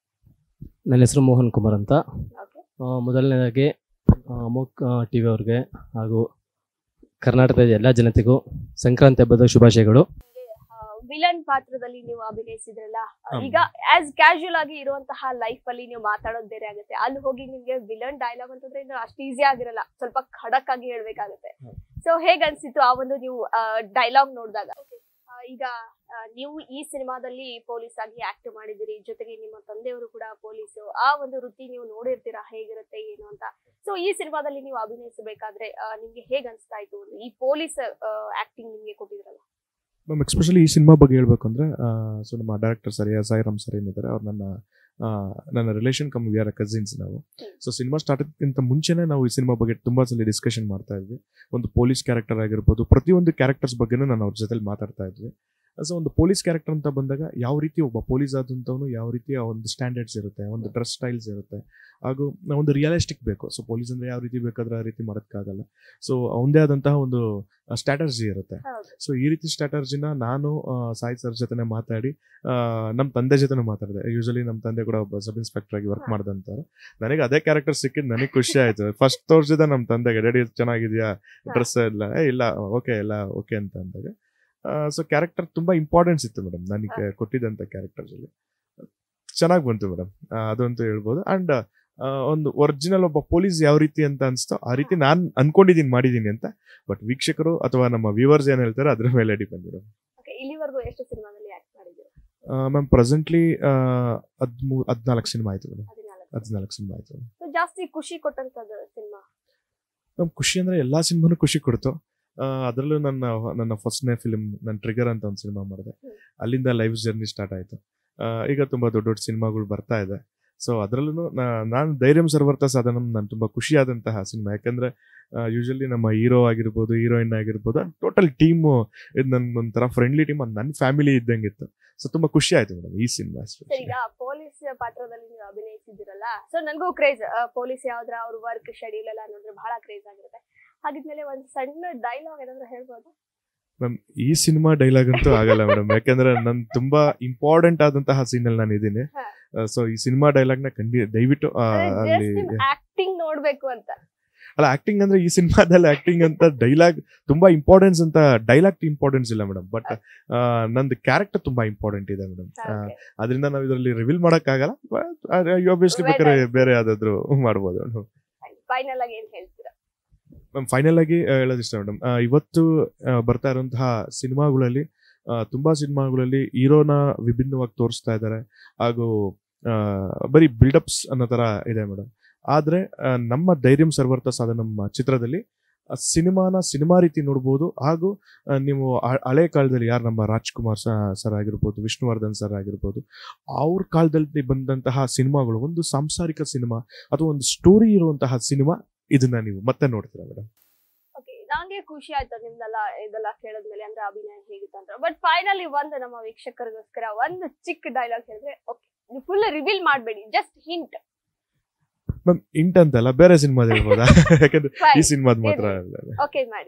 ನನ್ನ ಹೆಸರು ಮೋಹನ್ ಕುಮಾರ್ ಅಂತ ಓಕೆ ಆ, ಮೊದಲನೇದಾಗಿ ಅಮೋಕ್ ಟಿ ವಿ ಅವ್ರಿಗೆ ಹಾಗೂ ಕರ್ನಾಟಕದ ಎಲ್ಲ ಜನತೆಗೂ ಸಂಕ್ರಾಂತಿ ಹಬ್ಬದ ಶುಭಾಶಯಗಳು ವಿಲನ್ ಪಾತ್ರದಲ್ಲಿ ನೀವು ಅಭಿನಯಿಸಿದ್ರಲ್ಲ ಹ್ಮ್. ಈಗ ಆಸ್ ಕ್ಯಾಶುಯಲ್ ಆಗಿ ಇರುವಂತಹ ಲೈಫ್ ಅಲ್ಲಿ ನೀವು ಮಾತಾಡೋದು ಬೇರೆ ಆಗುತ್ತೆ ಅಲ್ಲಿ ಹೋಗಿ ನಿಮ್ಗೆ ವಿಲನ್ ಡೈಲಾಗ್ ಅಂತಂದ್ರೆ ಇನ್ನು ಅಷ್ಟು ಈಸಿ ಆಗಿರಲ್ಲ ಸ್ವಲ್ಪ ಖಡಕ್ ಆಗಿ ಹೇಳ್ಬೇಕಾಗುತ್ತೆ ಹ್ಮ್. ಸೊ ಹೇಗ್ ಅನ್ಸಿತ್ತು ಆ ಒಂದು ನೀವು ಡೈಲಾಗ್ ನೋಡಿದಾಗ ಈಗ ಆ, ನೀವು ಈ ಸಿನಿಮಾದಲ್ಲಿ ಪೊಲೀಸ್ ಆಗಿ ಆಕ್ಟ್ ಮಾಡಿದಿರಿ ಜೊತೆಗೆ ನಿಮ್ಮ ತಂದೆಯವರು ಕೂಡ ಪೊಲೀಸು ಆ ಒಂದು ವೃತ್ತಿ ನೀವು ನೋಡಿರ್ತೀರಾ ಹೇಗಿರುತ್ತೆ ಏನು ಅಂತ ಸೊ ಈ ಸಿನಿಮಾದಲ್ಲಿ ನೀವು ಅಭಿನಯಿಸಬೇಕಾದ್ರೆ ಆ, ನಿಮ್ಗೆ ಹೇಗ್ ಅನ್ಸ್ತಾ ಇತ್ತು ಒಂದು ಈ ಪೊಲೀಸ್ ಆಕ್ಟಿಂಗ್ ನಿಮ್ಗೆ ಕೊಟ್ಟಿದ್ರಲ್ಲ ಮ್ಯಾಮ್ ಎಕ್ಸ್ಪೆಷಲಿ ಈ ಸಿನಿಮಾ ಬಗ್ಗೆ ಹೇಳ್ಬೇಕು ಅಂದ್ರೆ ಸೊ ನಮ್ಮ director sir S Sairam sir ಏನಿದ್ದಾರೆ ಅವ್ರು ನನ್ನ ಆ, ನನ್ನ relation come we are cousins ನಾವು ಸೊ ಸಿನಿಮಾ ಸ್ಟಾರ್ಟ್ಗಿಂತ ಮುಂಚೆನೇ ನಾವು ಈ ಸಿನಿಮಾ ಬಗ್ಗೆ ತುಂಬಾ ಸಲ ಡಿಸ್ಕಷನ್ ಮಾಡ್ತಾ ಇದ್ವಿ ಒಂದು ಪೊಲೀಸ್ ಕ್ಯಾರೆಕ್ಟರ್ ಆಗಿರ್ಬೋದು ಪ್ರತಿಯೊಂದು ಕ್ಯಾರೆಕ್ಟರ್ಸ್ ಬಗ್ಗೆನೂ ನಾನು ಅವ್ರ ಜೊತೆಲಿ ಮಾತಾಡ್ತಾ ಇದ್ವಿ ಸೊ ಒಂದು ಪೊಲೀಸ್ ಕ್ಯಾರೆಕ್ಟರ್ ಅಂತ ಬಂದಾಗ ಯಾವ ರೀತಿ ಒಬ್ಬ ಪೊಲೀಸ್ ಆದಂಥವನು ಯಾವ ರೀತಿ ಆ ಒಂದು ಸ್ಟ್ಯಾಂಡರ್ಡ್ಸ್ ಇರುತ್ತೆ ಒಂದು ಡ್ರೆಸ್ ಸ್ಟೈಲ್ಸ್ ಇರುತ್ತೆ ಹಾಗೂ ಒಂದು ರಿಯಲಿಸ್ಟಿಕ್ ಬೇಕು ಸೊ ಪೊಲೀಸ್ ಅಂದ್ರೆ ಯಾವ ರೀತಿ ಬೇಕಾದ್ರೆ ಆ ರೀತಿ ಮಾಡೋಕ್ಕಾಗಲ್ಲ ಸೊ ಅವನದೇ ಆದಂತಹ ಒಂದು ಸ್ಟ್ರಾಟರ್ಜಿ ಇರುತ್ತೆ ಹೌದು ಸೊ ಈ ರೀತಿ ಸ್ಟ್ರಾಟರ್ಜಿನ ನಾನು ಆ, ಸಾಯಿ ಸರ್ ಜೊತೆನೆ ಮಾತಾಡಿ ನಮ್ಮ ತಂದೆ ಜೊತೆ ಮಾತಾಡಿದೆ ಯೂಶಲಿ ನಮ್ಮ ತಂದೆ ಕೂಡ ಒಬ್ಬ ಸಬ್ ಇನ್ಸ್ಪೆಕ್ಟರ್ ಆಗಿ ವರ್ಕ್ ಹಾ. ಮಾಡಿದಂತಾರೆ ನನಗೆ ಅದೇ ಕ್ಯಾರೆಕ್ಟರ್ ಸಿಕ್ಕಿದ್ ನನಗೆ ಖುಷಿ ಆಯ್ತು ಫಸ್ಟ್ ತೋರಿಸಿದ ನಮ್ಮ ತಂದೆಗೆ ಡ್ಯಾಡಿ ಚೆನ್ನಾಗಿದೆಯಾ ಡ್ರೆಸ್ ಎಲ್ಲ ಏ ಇಲ್ಲ ಓಕೆ ಎಲ್ಲ ಓಕೆ ಅಂತ ಅಂದಾಗ ಸೊ ಕ್ಯಾರೆಕ್ಟರ್ ತುಂಬಾ ಇಂಪಾರ್ಟೆನ್ಸ್ ಇತ್ತು ಮೇಡಮ್ ನನಗೆ ಕೊಟ್ಟಿದ್ದಂಥ ಕ್ಯಾರೆಕ್ಟರ್ಸ್ ಅಲ್ಲಿ ಚೆನ್ನಾಗಿ ಬಂತು ಮೇಡಮ್ ಅದಂತೂ ಹೇಳ್ಬೋದು ಅಂಡ್ ಒಂದು ಒರಿಜಿನಲ್ ಒಬ್ಬ ಪೊಲೀಸ್ ಯಾವ ರೀತಿ ಅಂತ ಅನ್ಸ್ತೋ ಆ ರೀತಿ ನಾನು ಅನ್ಕೊಂಡಿದ್ದೀನಿ ಮಾಡಿದ್ದೀನಿ ಅಂತ ಬಟ್ ವೀಕ್ಷಕರು ಅಥವಾ ನಮ್ಮ ವ್ಯೂವರ್ಸ್ ಏನ್ ಹೇಳ್ತಾರೆ ಅದ್ರ ಮೇಲೆ ಡಿಪೆಂಡ್ ಮೇಡಮ್ ಓಕೆ ಇಲ್ಲಿವರೆಗೂ ಎಷ್ಟು ಸಿನಿಮಾದಲ್ಲಿ ಆಕ್ಟ್ ಮಾಡಿದ್ದೀರಾ ಮ್ಯಾಮ್ ಪ್ರೆಸೆಂಟ್ಲಿ ಹದ್ಮೂ ಹದಿನಾಲ್ಕು ಸಿನಿಮಾ ಆಯ್ತು ಮೇಡಮ್ ಹದಿನಾಲ್ಕು ಹದಿನಾಲ್ಕು ಸಿನಿಮಾ ಆಯ್ತು ಸೊ ಜಾಸ್ತಿ ಖುಷಿ ಕೊಟ್ಟಂತದ್ದು ಸಿನಿಮಾ ಮ್ಯಾಮ್ ಖುಷಿ ಅಂದ್ರೆ ಎಲ್ಲಾ ಸಿನಿಮಾನು ಖುಷಿ ಕೊಡ್ತು ಆ, ಅದ್ರಲ್ಲೂ ನನ್ನ ನನ್ನ ಫಸ್ಟ್ನೇ ಫಿಲ್ಮ್ ನನ್ನ ಟ್ರಿಗರ್ ಅಂತ ಒಂದು ಸಿನಿಮಾ ಮಾಡಿದೆ ಹ್ಮ್. ಅಲ್ಲಿಂದ ಲೈಫ್ ಜರ್ನಿ ಸ್ಟಾರ್ಟ್ ಆಯ್ತು ಆ, ಈಗ ತುಂಬಾ ದೊಡ್ಡ ದೊಡ್ಡ ಸಿನಿಮಾಗಳು ಬರ್ತಾ ಇದೆ ಸೊ ಅದರಲ್ಲೂ ನಾನು ಧೈರ್ಯಂ ಸರ್ವರ್ತ ಸಾಧನ ನಾನು ತುಂಬಾ ಖುಷಿಯಾದಂತಹ ಸಿನಿಮಾ ಯಾಕಂದ್ರೆ ಯೂಶಲಿ ನಮ್ಮ ಹೀರೋ ಆಗಿರ್ಬೋದು ಹೀರೋಯಿನ್ ಆಗಿರ್ಬೋದು ಟೋಟಲ್ ಟೀಮು ಇದು ನನ್ನ ಒಂಥರ ಫ್ರೆಂಡ್ಲಿ ಟೀಮ್ ನನ್ನ ಫ್ಯಾಮಿಲಿ ಇದ್ದಂಗಿತ್ತು ಸೊ ತುಂಬಾ ಖುಷಿ ಆಯ್ತು ಮೇಡಮ್ ಈ ಸಿನಿಮಾ ಸರ್ ಈಗ ಪೊಲೀಸ್ ಪಾತ್ರದಲ್ಲಿ ನೀವು ಅಭಿನಯಿಸಿದಿರಲ್ಲ ಸೊ ನನಗೂ ಕ್ರೇಜ್ ಪೊಲೀಸ್ ಯಾವ್ದ್ರ ಅವ್ರ ವರ್ಕ್ ಶೆಡ್ಯೂಲ್ ಎಲ್ಲ ನೋಡಿದ್ರೆ ಬಹಳ ಕ್ರೇಜ್ ಆಗಿರುತ್ತೆ ಹಾಗಿದ್ಮೇಲೆ ಒಂದು ಸಣ್ಣ ಡೈಲಾಗ್ ಏನಾದ್ರು ಹೇಳ್ಬೋದು ಮ್ಯಾಮ್ ಈ ಸಿನಿಮಾ ಡೈಲಾಗ್ ಅಂತೂ ಆಗಲ್ಲ ಮೇಡಮ್ ಯಾಕಂದ್ರೆ ನನ್ ತುಂಬಾ ಇಂಪಾರ್ಟೆಂಟ್ ಆದಂತಹ ಸೀನ್ ಅಲ್ಲಿ ನಾನು ಇದ್ದೀನಿ ಹಾ. ಸೊ ಈ ಸಿನಿಮಾ ಡೈಲಾಗ್ ನ ಖಂಡಿ ದಯವಿಟ್ಟು ಆ, ಅಲ್ಲಿ ಜಸ್ಟ್ ನಿಮ್ ಆಕ್ಟಿಂಗ್ ನೋಡ್ಬೇಕು ಅಂತ ಅಲ್ಲ ಆಕ್ಟಿಂಗ್ ಅಂದ್ರೆ ಈ ಸಿನಿಮಾದಲ್ಲಿ ಆಕ್ಟಿಂಗ್ ಅಂತ ಡೈಲಾಗ್ ತುಂಬಾ ಇಂಪಾರ್ಟೆನ್ಸ್ ಅಂತ ಡೈಲಾಗ್ ಇಂಪಾರ್ಟೆನ್ಸ್ ಇಲ್ಲ ಮೇಡಮ್ ಬಟ್ ನಂದು ಕ್ಯಾರೆಕ್ಟರ್ ತುಂಬಾ ಇಂಪಾರ್ಟೆಂಟ್ ಇದೆ ಮೇಡಮ್ ಅದರಿಂದ ನಾವು ಇದರಲ್ಲಿ ರಿವೀಲ್ ಮಾಡಕ್ ಆಗಲ್ಲ ಆಬ್ವಿಯಸ್ಲಿ ಬೇಕಾದ್ರೆ ಬೇರೆ ಯಾವ್ದಾದ್ರು ಮಾಡ್ಬೋದು ಫೈನಲ್ ಆಗಿ ಏನ್ ಹೇಳ್ತೀರಾ ಮ್ಯಾಮ್ ಫೈನಲ್ ಆಗಿ ಆ, ಹೇಳೋದಿಷ್ಟ ಮೇಡಮ್ ಇವತ್ತು ಆ, ಬರ್ತಾ ಇರುವಂತಹ ಸಿನಿಮಾಗಳಲ್ಲಿ ಆ, ತುಂಬಾ ಸಿನಿಮಾಗಳಲ್ಲಿ ಹೀರೋನ ವಿಭಿನ್ನವಾಗಿ ತೋರಿಸ್ತಾ ಇದ್ದಾರೆ ಹಾಗೂ ಆ, ಬರೀ ಬಿಲ್ಡಪ್ಸ್ ಅನ್ನೋ ತರ ಇದೆ ಮೇಡಮ್ ಆದ್ರೆ ಆ, ನಮ್ಮ ಧೈರ್ಯಂ ಸರ್ವರ್ಥ ಸಾಧ ನಮ್ಮ ಚಿತ್ರದಲ್ಲಿ ಆ ಸಿನಿಮಾನ ಸಿನಿಮಾ ರೀತಿ ನೋಡ್ಬೋದು ಹಾಗೂ ಆ, ನೀವು ಆ- ಹಳೆ ಕಾಲದಲ್ಲಿ ಯಾರು ನಮ್ಮ ರಾಜ್ಕುಮಾರ್ ಸರ್ ಆಗಿರ್ಬೋದು ವಿಷ್ಣುವರ್ಧನ್ ಸರ್ ಆಗಿರ್ಬೋದು ಅವ್ರ ಕಾಲದಲ್ಲಿ ಬಂದಂತಹ ಸಿನಿಮಾಗಳು ಒಂದು ಸಾಂಸಾರಿಕ ಸಿನಿಮಾ ಅಥವಾ ಒಂದು ಸ್ಟೋರಿ ಇರುವಂತಹ ಸಿನಿಮಾ ಇದನ್ನ ನೀವು ಮತ್ತೆ ನೋಡ್ತೀರಾ ಮೇಡಮ್ ಓಕೆ ನಂಗೆ ಖುಷಿ ಆಯ್ತು ನಿಮ್ದೆಲ್ಲ ಇದೆಲ್ಲ ಕೇಳಿದ್ಮೇಲೆ ಅಂದ್ರೆ ಅಭಿನಯ ಹೇಗಿತ್ತು ಅಂತ ಬಟ್ ಫೈನಲಿ ಒಂದು ನಮ್ಮ ವೀಕ್ಷಕರಿಗೋಸ್ಕರ ಒಂದು ಚಿಕ್ಕ ಡೈಲಾಗ್ ಹೇಳಿದ್ರೆ ಓಕೆ ನೀವು ಫುಲ್ ರಿವೀಲ್ ಮಾಡಬೇಡಿ ಜಸ್ಟ್ ಹಿಂಟ್ ಮ್ಯಾಮ್ ಇಂಟ್ ಅಂತಲ್ಲ ಬೇರೆ ಸಿನಿಮಾದ ಹೇಳ್ಬೋದಾ ಯಾಕಂದ್ರೆ ಈ ಸಿನಿಮಾದ ಮಾತ್ರ ಅಲ್ಲ ಓಕೆ ಮಾಡಿ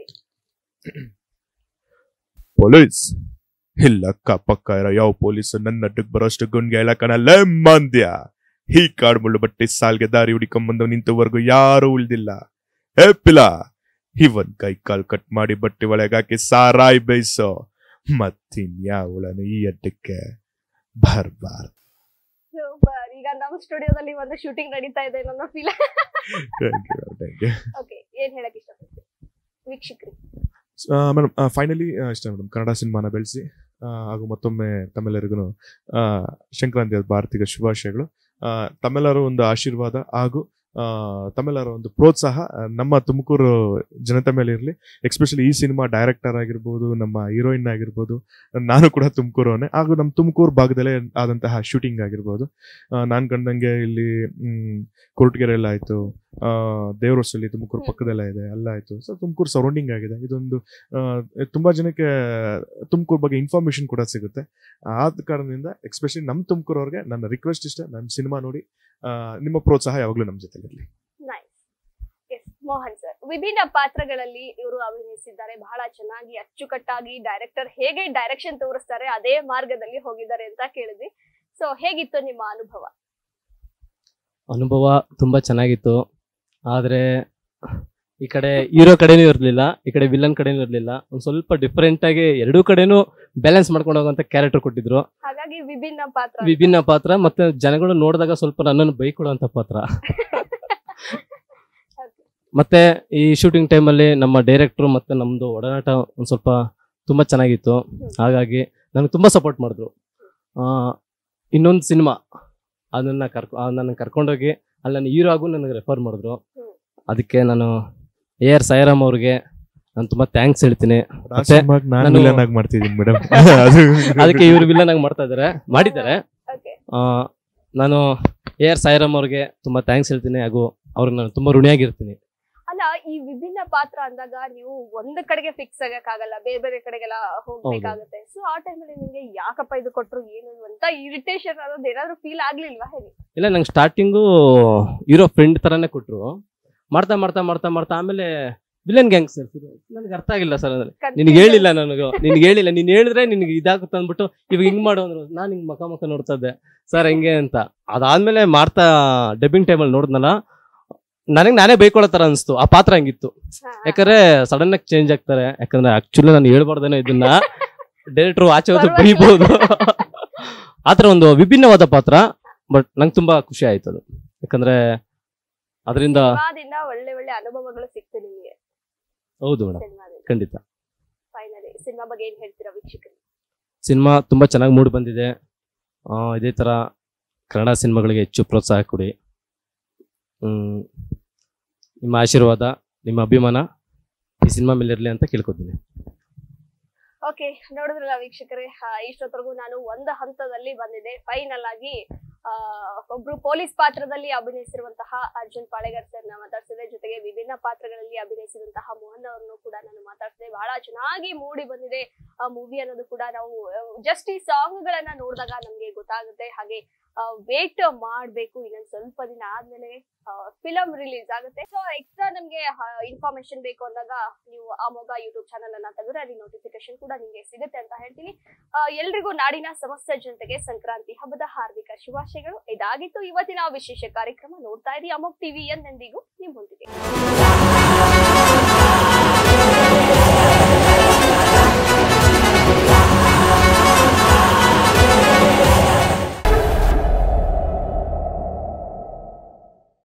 ಪೊಲೀಸ್ ಇಲ್ಲ ಅಕ್ಕ ಪಕ್ಕ ಇರೋ ಯಾವ ಪೊಲೀಸ್ ನನ್ನ ಅಡ್ಡಕ್ ಬರೋಷ್ಟು ಗುಂಡ್ಗೆ ಹೇಳ ಕಣಲ್ಲ ಮಂದ್ಯ ಈ ಕಾಡ್ ಮುಳ್ಳು ಬಟ್ಟೆ ಸಾಲ್ಗೆ ದಾರಿ ಹುಡಿಕೊಂಬಂದು ನಿಂತವರೆಗೂ ಯಾರು ಉಳ್ದಿಲ್ಲ ಏ ಪಿಲ ಇವನ್ ಕೈ ಕಾಲ್ ಕಟ್ ಮಾಡಿ ಬಟ್ಟೆ ಒಳಗೆ ಹಾಕಿ ಸಾರಾಯ್ ಬೇಯಿಸೋ ಮತ್ತಿನ್ಯಾವಳನು ಈ ಅಡ್ಡಕ್ಕೆ ಬರ್ಬಾರ್ದು ಸೂಪರ್ ಈಗ ನಮ್ಮ ಸ್ಟುಡಿಯೋದಲ್ಲಿ ಒಂದು ಶೂಟಿಂಗ್ ನಡೀತಾ ಇದೆ ಅನ್ನೋ feel thank you thank you okay ಏನ್ ಹೇಳಕ್ ಇಷ್ಟಪಡ್ತೀವಿ ವೀಕ್ಷಕರಿಗೆ ಮೇಡಮ್ ಫೈನಲಿ ಇಷ್ಟ ಮೇಡಮ್ ಕನ್ನಡ ಸಿನಿಮಾನ ಬೆಳೆಸಿ ಹಾಗೂ ಮತ್ತೊಮ್ಮೆ ತಮ್ಮೆಲ್ಲರಿಗೂ ಸಂಕ್ರಾಂತಿಯ ಭಾರತೀಯ ಶುಭಾಶಯಗಳು ಆ, ತಮ್ಮೆಲ್ಲರ ಒಂದು ಆಶೀರ್ವಾದ ಹಾಗೂ ಆ, ತಮ್ಮೆಲ್ಲರ ಒಂದು ಪ್ರೋತ್ಸಾಹ ಆ, ನಮ್ಮ ತುಮಕೂರು ಜನತೆ ಮೇಲೆ ಇರಲಿ ಎಕ್ಸ್ಪೆಷಲಿ ಈ ಸಿನಿಮಾ ಡೈರೆಕ್ಟರ್ ಆಗಿರ್ಬೋದು ನಮ್ಮ ಹೀರೋಯಿನ್ ಆಗಿರ್ಬೋದು ನಾನು ಕೂಡ ತುಮಕೂರವನೇ ಹಾಗೂ ನಮ್ಮ ತುಮಕೂರು ಭಾಗದಲ್ಲೇ ಆದಂತಹ ಶೂಟಿಂಗ್ ಆಗಿರ್ಬೋದು ನಾನು ಕಂಡಂಗೆ ಇಲ್ಲಿ ಮ್, ಕೊರಟಗೆರೆಲ್ಲ ಆಯಿತು ದೇವರಸಲ್ಲಿ ತುಮಕೂರು ಪಕ್ಕದಲ್ಲೇ ಇದೆ ಅಲ್ಲಾಯಿತು ಸೊ ತುಮಕೂರು ಸರೌಂಡಿಂಗ್ ಆಗಿದೆ ಇದೊಂದು ಆ, ತುಂಬಾ ಜನಕ್ಕೆ ತುಮಕೂರು ಬಗ್ಗೆ ಇನ್ಫಾರ್ಮೇಶನ್ ಕೂಡ ಸಿಗುತ್ತೆ ಆದ ಕಾರಣದಿಂದ ಎಕ್ಸ್ಪೆಷಲಿ ನಮ್ಮ ತುಮಕೂರವ್ರಿಗೆ ನನ್ನ ರಿಕ್ವೆಸ್ಟ್ ಇಷ್ಟ ನನ್ನ ಸಿನಿಮಾ ನೋಡಿ ಆ, ನಿಮ್ಮ ಪ್ರೋತ್ಸಾಹ ಯಾವಾಗಲೂ ನಮ್ಮ ಜೊತೆಗಿರಲಿ ನೈಸ್ ಎಸ್ ಮೋಹನ್ ಸರ್ ವಿಭಿನ್ನ ಪಾತ್ರಗಳಲ್ಲಿ ಇವರು ಅಭಿನಯಿಸಿದ್ದಾರೆ ಬಹಳ ಚೆನ್ನಾಗಿ ಅಚ್ಚುಕಟ್ಟಾಗಿ ಡೈರೆಕ್ಟರ್ ಹೇಗೆ ಡೈರೆಕ್ಷನ್ ತೋರಿಸ್ತಾರೆ ಅದೇ ಮಾರ್ಗದಲ್ಲಿ ಹೋಗಿದ್ದಾರೆ ಅಂತ ಕೇಳಿದ್ವಿ ಸೊ ಹೇಗಿತ್ತು ನಿಮ್ಮ ಅನುಭವ ಅನುಭವ ತುಂಬ ಚೆನ್ನಾಗಿತ್ತು ಆದರೆ ಈ ಕಡೆ ಹೀರೋ ಕಡೆನೂ ಇರಲಿಲ್ಲ ಈ ಕಡೆ ವಿಲನ್ ಕಡೆನೂ ಇರಲಿಲ್ಲ ಒಂದು ಸ್ವಲ್ಪ ಡಿಫ್ರೆಂಟ್ ಆಗಿ ಎರಡೂ ಕಡೆನೂ ಬ್ಯಾಲೆನ್ಸ್ ಮಾಡ್ಕೊಂಡು ಹೋಗುವಂಥ ಕ್ಯಾರೆಕ್ಟರ್ ಕೊಟ್ಟಿದ್ರು ಹಾಗಾಗಿ ವಿಭಿನ್ನ ಪಾತ್ರ ವಿಭಿನ್ನ ಪಾತ್ರ ಮತ್ತೆ ಜನಗಳು ನೋಡಿದಾಗ ಸ್ವಲ್ಪ ನನ್ನನ್ನು ಬೈಕೊಡುವಂಥ ಪಾತ್ರ ಮತ್ತೆ ಈ ಶೂಟಿಂಗ್ ಟೈಮಲ್ಲಿ ನಮ್ಮ ಡೈರೆಕ್ಟ್ರು ಮತ್ತೆ ನಮ್ಮದು ಒಡನಾಟ ಒಂದು ಸ್ವಲ್ಪ ತುಂಬ ಚೆನ್ನಾಗಿತ್ತು ಹಾಗಾಗಿ ನನಗೆ ತುಂಬ ಸಪೋರ್ಟ್ ಮಾಡಿದ್ರು ಇನ್ನೊಂದು ಸಿನಿಮಾ ಅದನ್ನ ಕರ್ಕೊ ನನ್ನ ಕರ್ಕೊಂಡೋಗಿ ಅಲ್ಲಿ ನನ್ನ ಹೀರೋ ಆಗು ನನಗೆ ರೆಫರ್ ಮಾಡಿದ್ರು ಹ್ಮ್. ಅದಕ್ಕೆ ನಾನು ಎ ಆರ್ ಸಾಯಿರಾಮ್ ಅವ್ರಿಗೆ ನಾನು ತುಂಬ ಥ್ಯಾಂಕ್ಸ್ ಹೇಳ್ತೀನಿ ಆ ಮತ್ತೆ ಸಿನಿಮಾಗ್ ನಾನು ನಾನು- ವಿಲನ್ ಆಗಿ ಮಾಡ್ತಿದ್ದೀನಿ ಮೇಡಮ್ ಅದಕ್ಕೆ ಇವರು ವಿಲನ್ ಆಗಿ ಮಾಡ್ತಾ ಇದ್ದಾರೆ ಮಾಡಿದ್ದಾರೆ ಓಕೆ ಆ, ನಾನು ಎ ಆರ್ ಸಾಯಿರಾಮ್ ಅವ್ರಿಗೆ ತುಂಬ ಥ್ಯಾಂಕ್ಸ್ ಹೇಳ್ತೀನಿ ಹಾಗೂ ಅವ್ರಿಗೆ ನಾನು ತುಂಬ ಋಣಿಯಾಗಿರ್ತೀನಿ ಅಲ್ಲ ಈ ವಿಭಿನ್ನ ಪಾತ್ರ ಅಂದಾಗ ನೀವು ಒಂದ್ ಕಡೆಗೆ ಫಿಕ್ಸ್ ಆಗಕ್ಕಾಗಲ್ಲ ಬೇರೆ ಬೇರೆ ಕಡೆಗೆಲ್ಲ ಹೋಗ್ಬೇಕಾಗತ್ತೆ ಸೊ ಆ ಟೈಮಲ್ಲಿ ನಿಮ್ಗೆ ಯಾಕಪ್ಪ ಇದು ಕೊಟ್ರು ಏನು ಅಂತ ಇರಿಟೇಷನ್ ಅನ್ನೋದು ಏನಾದ್ರು ಫೀಲ್ ಆಗ್ಲಿಲ್ವಾ ಹೇಗೆ ಇಲ್ಲ ನಂಗೆ ಸ್ಟಾರ್ಟಿಂಗು ಇರೋ ಫ್ರೆಂಡ್ ಥರನೇ ಕೊಟ್ಟರು ಮಾಡ್ತಾ ಮಾಡ್ತಾ ಮಾಡ್ತಾ ಮಾಡ್ತಾ ಆಮೇಲೆ ವಿಲನ್ ಗ್ಯಾಂಗ್ ಸರ್ ನನಗೆ ಅರ್ಥ ಆಗಿಲ್ಲ ಸರ್ ನಿನಗೆ ಹೇಳಿಲ್ಲ ನನಗೆ ನಿನಗೆ ಹೇಳಿಲ್ಲ ನೀನು ಹೇಳಿದ್ರೆ ನಿನಗೆ ಇದಾಗುತ್ತೆ ಅಂದ್ಬಿಟ್ಟು ಇವಾಗ ಹಿಂಗೆ ಮಾಡು ಅಂದ್ರು ನಾನು ಹಿಂಗೆ ಮಕ ಮಕ ನೋಡ್ತಾ ಇದ್ದೆ ಸರ್ ಹೆಂಗೆ ಅಂತ ಅದಾದ್ಮೇಲೆ ಮಾಡ್ತಾ ಡಬ್ಬಿಂಗ್ ಟೈಮಲ್ಲಿ ನೋಡಿದ್ನಲ್ಲ ನನಗೆ ನಾನೇ ಬೈಕೊಳ್ಳೋ ಥರ ಅನಿಸ್ತು ಆ ಪಾತ್ರ ಹಂಗಿತ್ತು ಯಾಕಂದ್ರೆ ಸಡನ್ ಆಗಿ ಚೇಂಜ್ ಆಗ್ತಾರೆ ಯಾಕಂದ್ರೆ ಆಕ್ಚುಲಿ ನಾನು ಹೇಳ್ಬಾರ್ದೇನೋ ಇದನ್ನ ಡೈರೆಕ್ಟ್ರು ಆಚೆ ಹೋದ್ರೆ ಬೈಬೋದು ಆತರ ಒಂದು ವಿಭಿನ್ನವಾದ ಪಾತ್ರ ಬಟ್ ನಂಗೆ ತುಂಬಾ ಖುಷಿ ಆಯ್ತು ಅದು ಯಾಕಂದ್ರೆ ಅದರಿಂದ ಸಿನಿಮಾದಿಂದ ಒಳ್ಳೆ ಒಳ್ಳೆ ಅನುಭವಗಳು ಸಿಕ್ತು ನಿಮಗೆ ಹೌದು ಮೇಡಮ್ ಸಿನಿಮಾದಿಂದ ಖಂಡಿತ ಫೈನಲಿ ಸಿನಿಮಾ ಬಗ್ಗೆ ಏನ್ ಹೇಳ್ತೀರಾ ವೀಕ್ಷಕರಿಗೆ ಸಿನಿಮಾ ತುಂಬಾ ಚೆನ್ನಾಗಿ ಮೂಡಿ ಬಂದಿದೆ ಆ, ಇದೇ ತರ ಕನ್ನಡ ಸಿನಿಮಾಗಳಿಗೆ ಹೆಚ್ಚು ಪ್ರೋತ್ಸಾಹ ಕೊಡಿ ಹ್ಮ್, ನಿಮ್ಮ ಆಶೀರ್ವಾದ ನಿಮ್ಮ ಅಭಿಮಾನ ಈ ಸಿನಿಮಾ ಮೇಲೆ ಇರಲಿ ಅಂತ ಕೇಳ್ಕೊತೀನಿ ಓಕೆ ನೋಡಿದ್ರಲ್ಲ ವೀಕ್ಷಕರೇ ಆ, ಇಷ್ಟೊತ್ತರೆಗೂ ನಾನು ಒಂದು ಹಂತದಲ್ಲಿ ಬಂದಿದೆ ಫೈನಲ್ ಆಗಿ ಆ, ಒಬ್ರು ಪೊಲೀಸ್ ಪಾತ್ರದಲ್ಲಿ ಅಭಿನಯಿಸಿರುವಂತಹ ಅರ್ಜುನ್ ಪಾಳೆಗರ್ ಸರ್ ನ ಮಾತಾಡ್ಸಿದೆ ಜೊತೆಗೆ ವಿಭಿನ್ನ ಪಾತ್ರಗಳಲ್ಲಿ ಅಭಿನಯಿಸಿದಂತಹ ಮೋಹನ್ ಅವರನ್ನು ಕೂಡ ನಾನು ಮಾತಾಡ್ಸಿದೆ ಬಹಳ ಚೆನ್ನಾಗಿ ಮೂಡಿ ಬಂದಿದೆ ಮೂವಿ ಅನ್ನೋದು ಕೂಡ ನಾವು ಜಸ್ಟ್ ಈ ಸಾಂಗ್ ಗಳನ್ನ ನೋಡಿದಾಗ ನಮ್ಗೆ ಗೊತ್ತಾಗುತ್ತೆ ಹಾಗೆ ವೇಟ್ ಮಾಡ್ಬೇಕು ಇನ್ನೊಂದ್ ಸ್ವಲ್ಪ ದಿನ ಆದ್ಮೇಲೆ ಫಿಲಂ ರಿಲೀಸ್ ಆಗುತ್ತೆ ಸೊ ಎಕ್ಸ್ಟ್ರಾ ನಮ್ಗೆ ಇನ್ಫಾರ್ಮೇಶನ್ ಬೇಕು ಅಂದಾಗ ನೀವು ಅಮೋಘ ಯೂಟ್ಯೂಬ್ ಚಾನಲ್ ಅನ್ನ ತೆಗೆದ್ರೆ ಅಲ್ಲಿ ನೋಟಿಫಿಕೇಶನ್ ಕೂಡ ನಿಮ್ಗೆ ಸಿಗುತ್ತೆ ಅಂತ ಹೇಳ್ತೀನಿ ಆ, ಎಲ್ರಿಗೂ ನಾಡಿನ ಸಮಸ್ತ ಜನತೆಗೆ ಸಂಕ್ರಾಂತಿ ಹಬ್ಬದ ಹಾರ್ದಿಕ ಶುಭಾಶಯಗಳು ಇದಾಗಿತ್ತು ಇವತ್ತಿನ ವಿಶೇಷ ಕಾರ್ಯಕ್ರಮ ನೋಡ್ತಾ ಇರಿ ಅಮೋಘ್ ಟಿವಿ ಎಂದೆಂದಿಗೂ ನಿಮ್ಮೊಂದಿಗೆ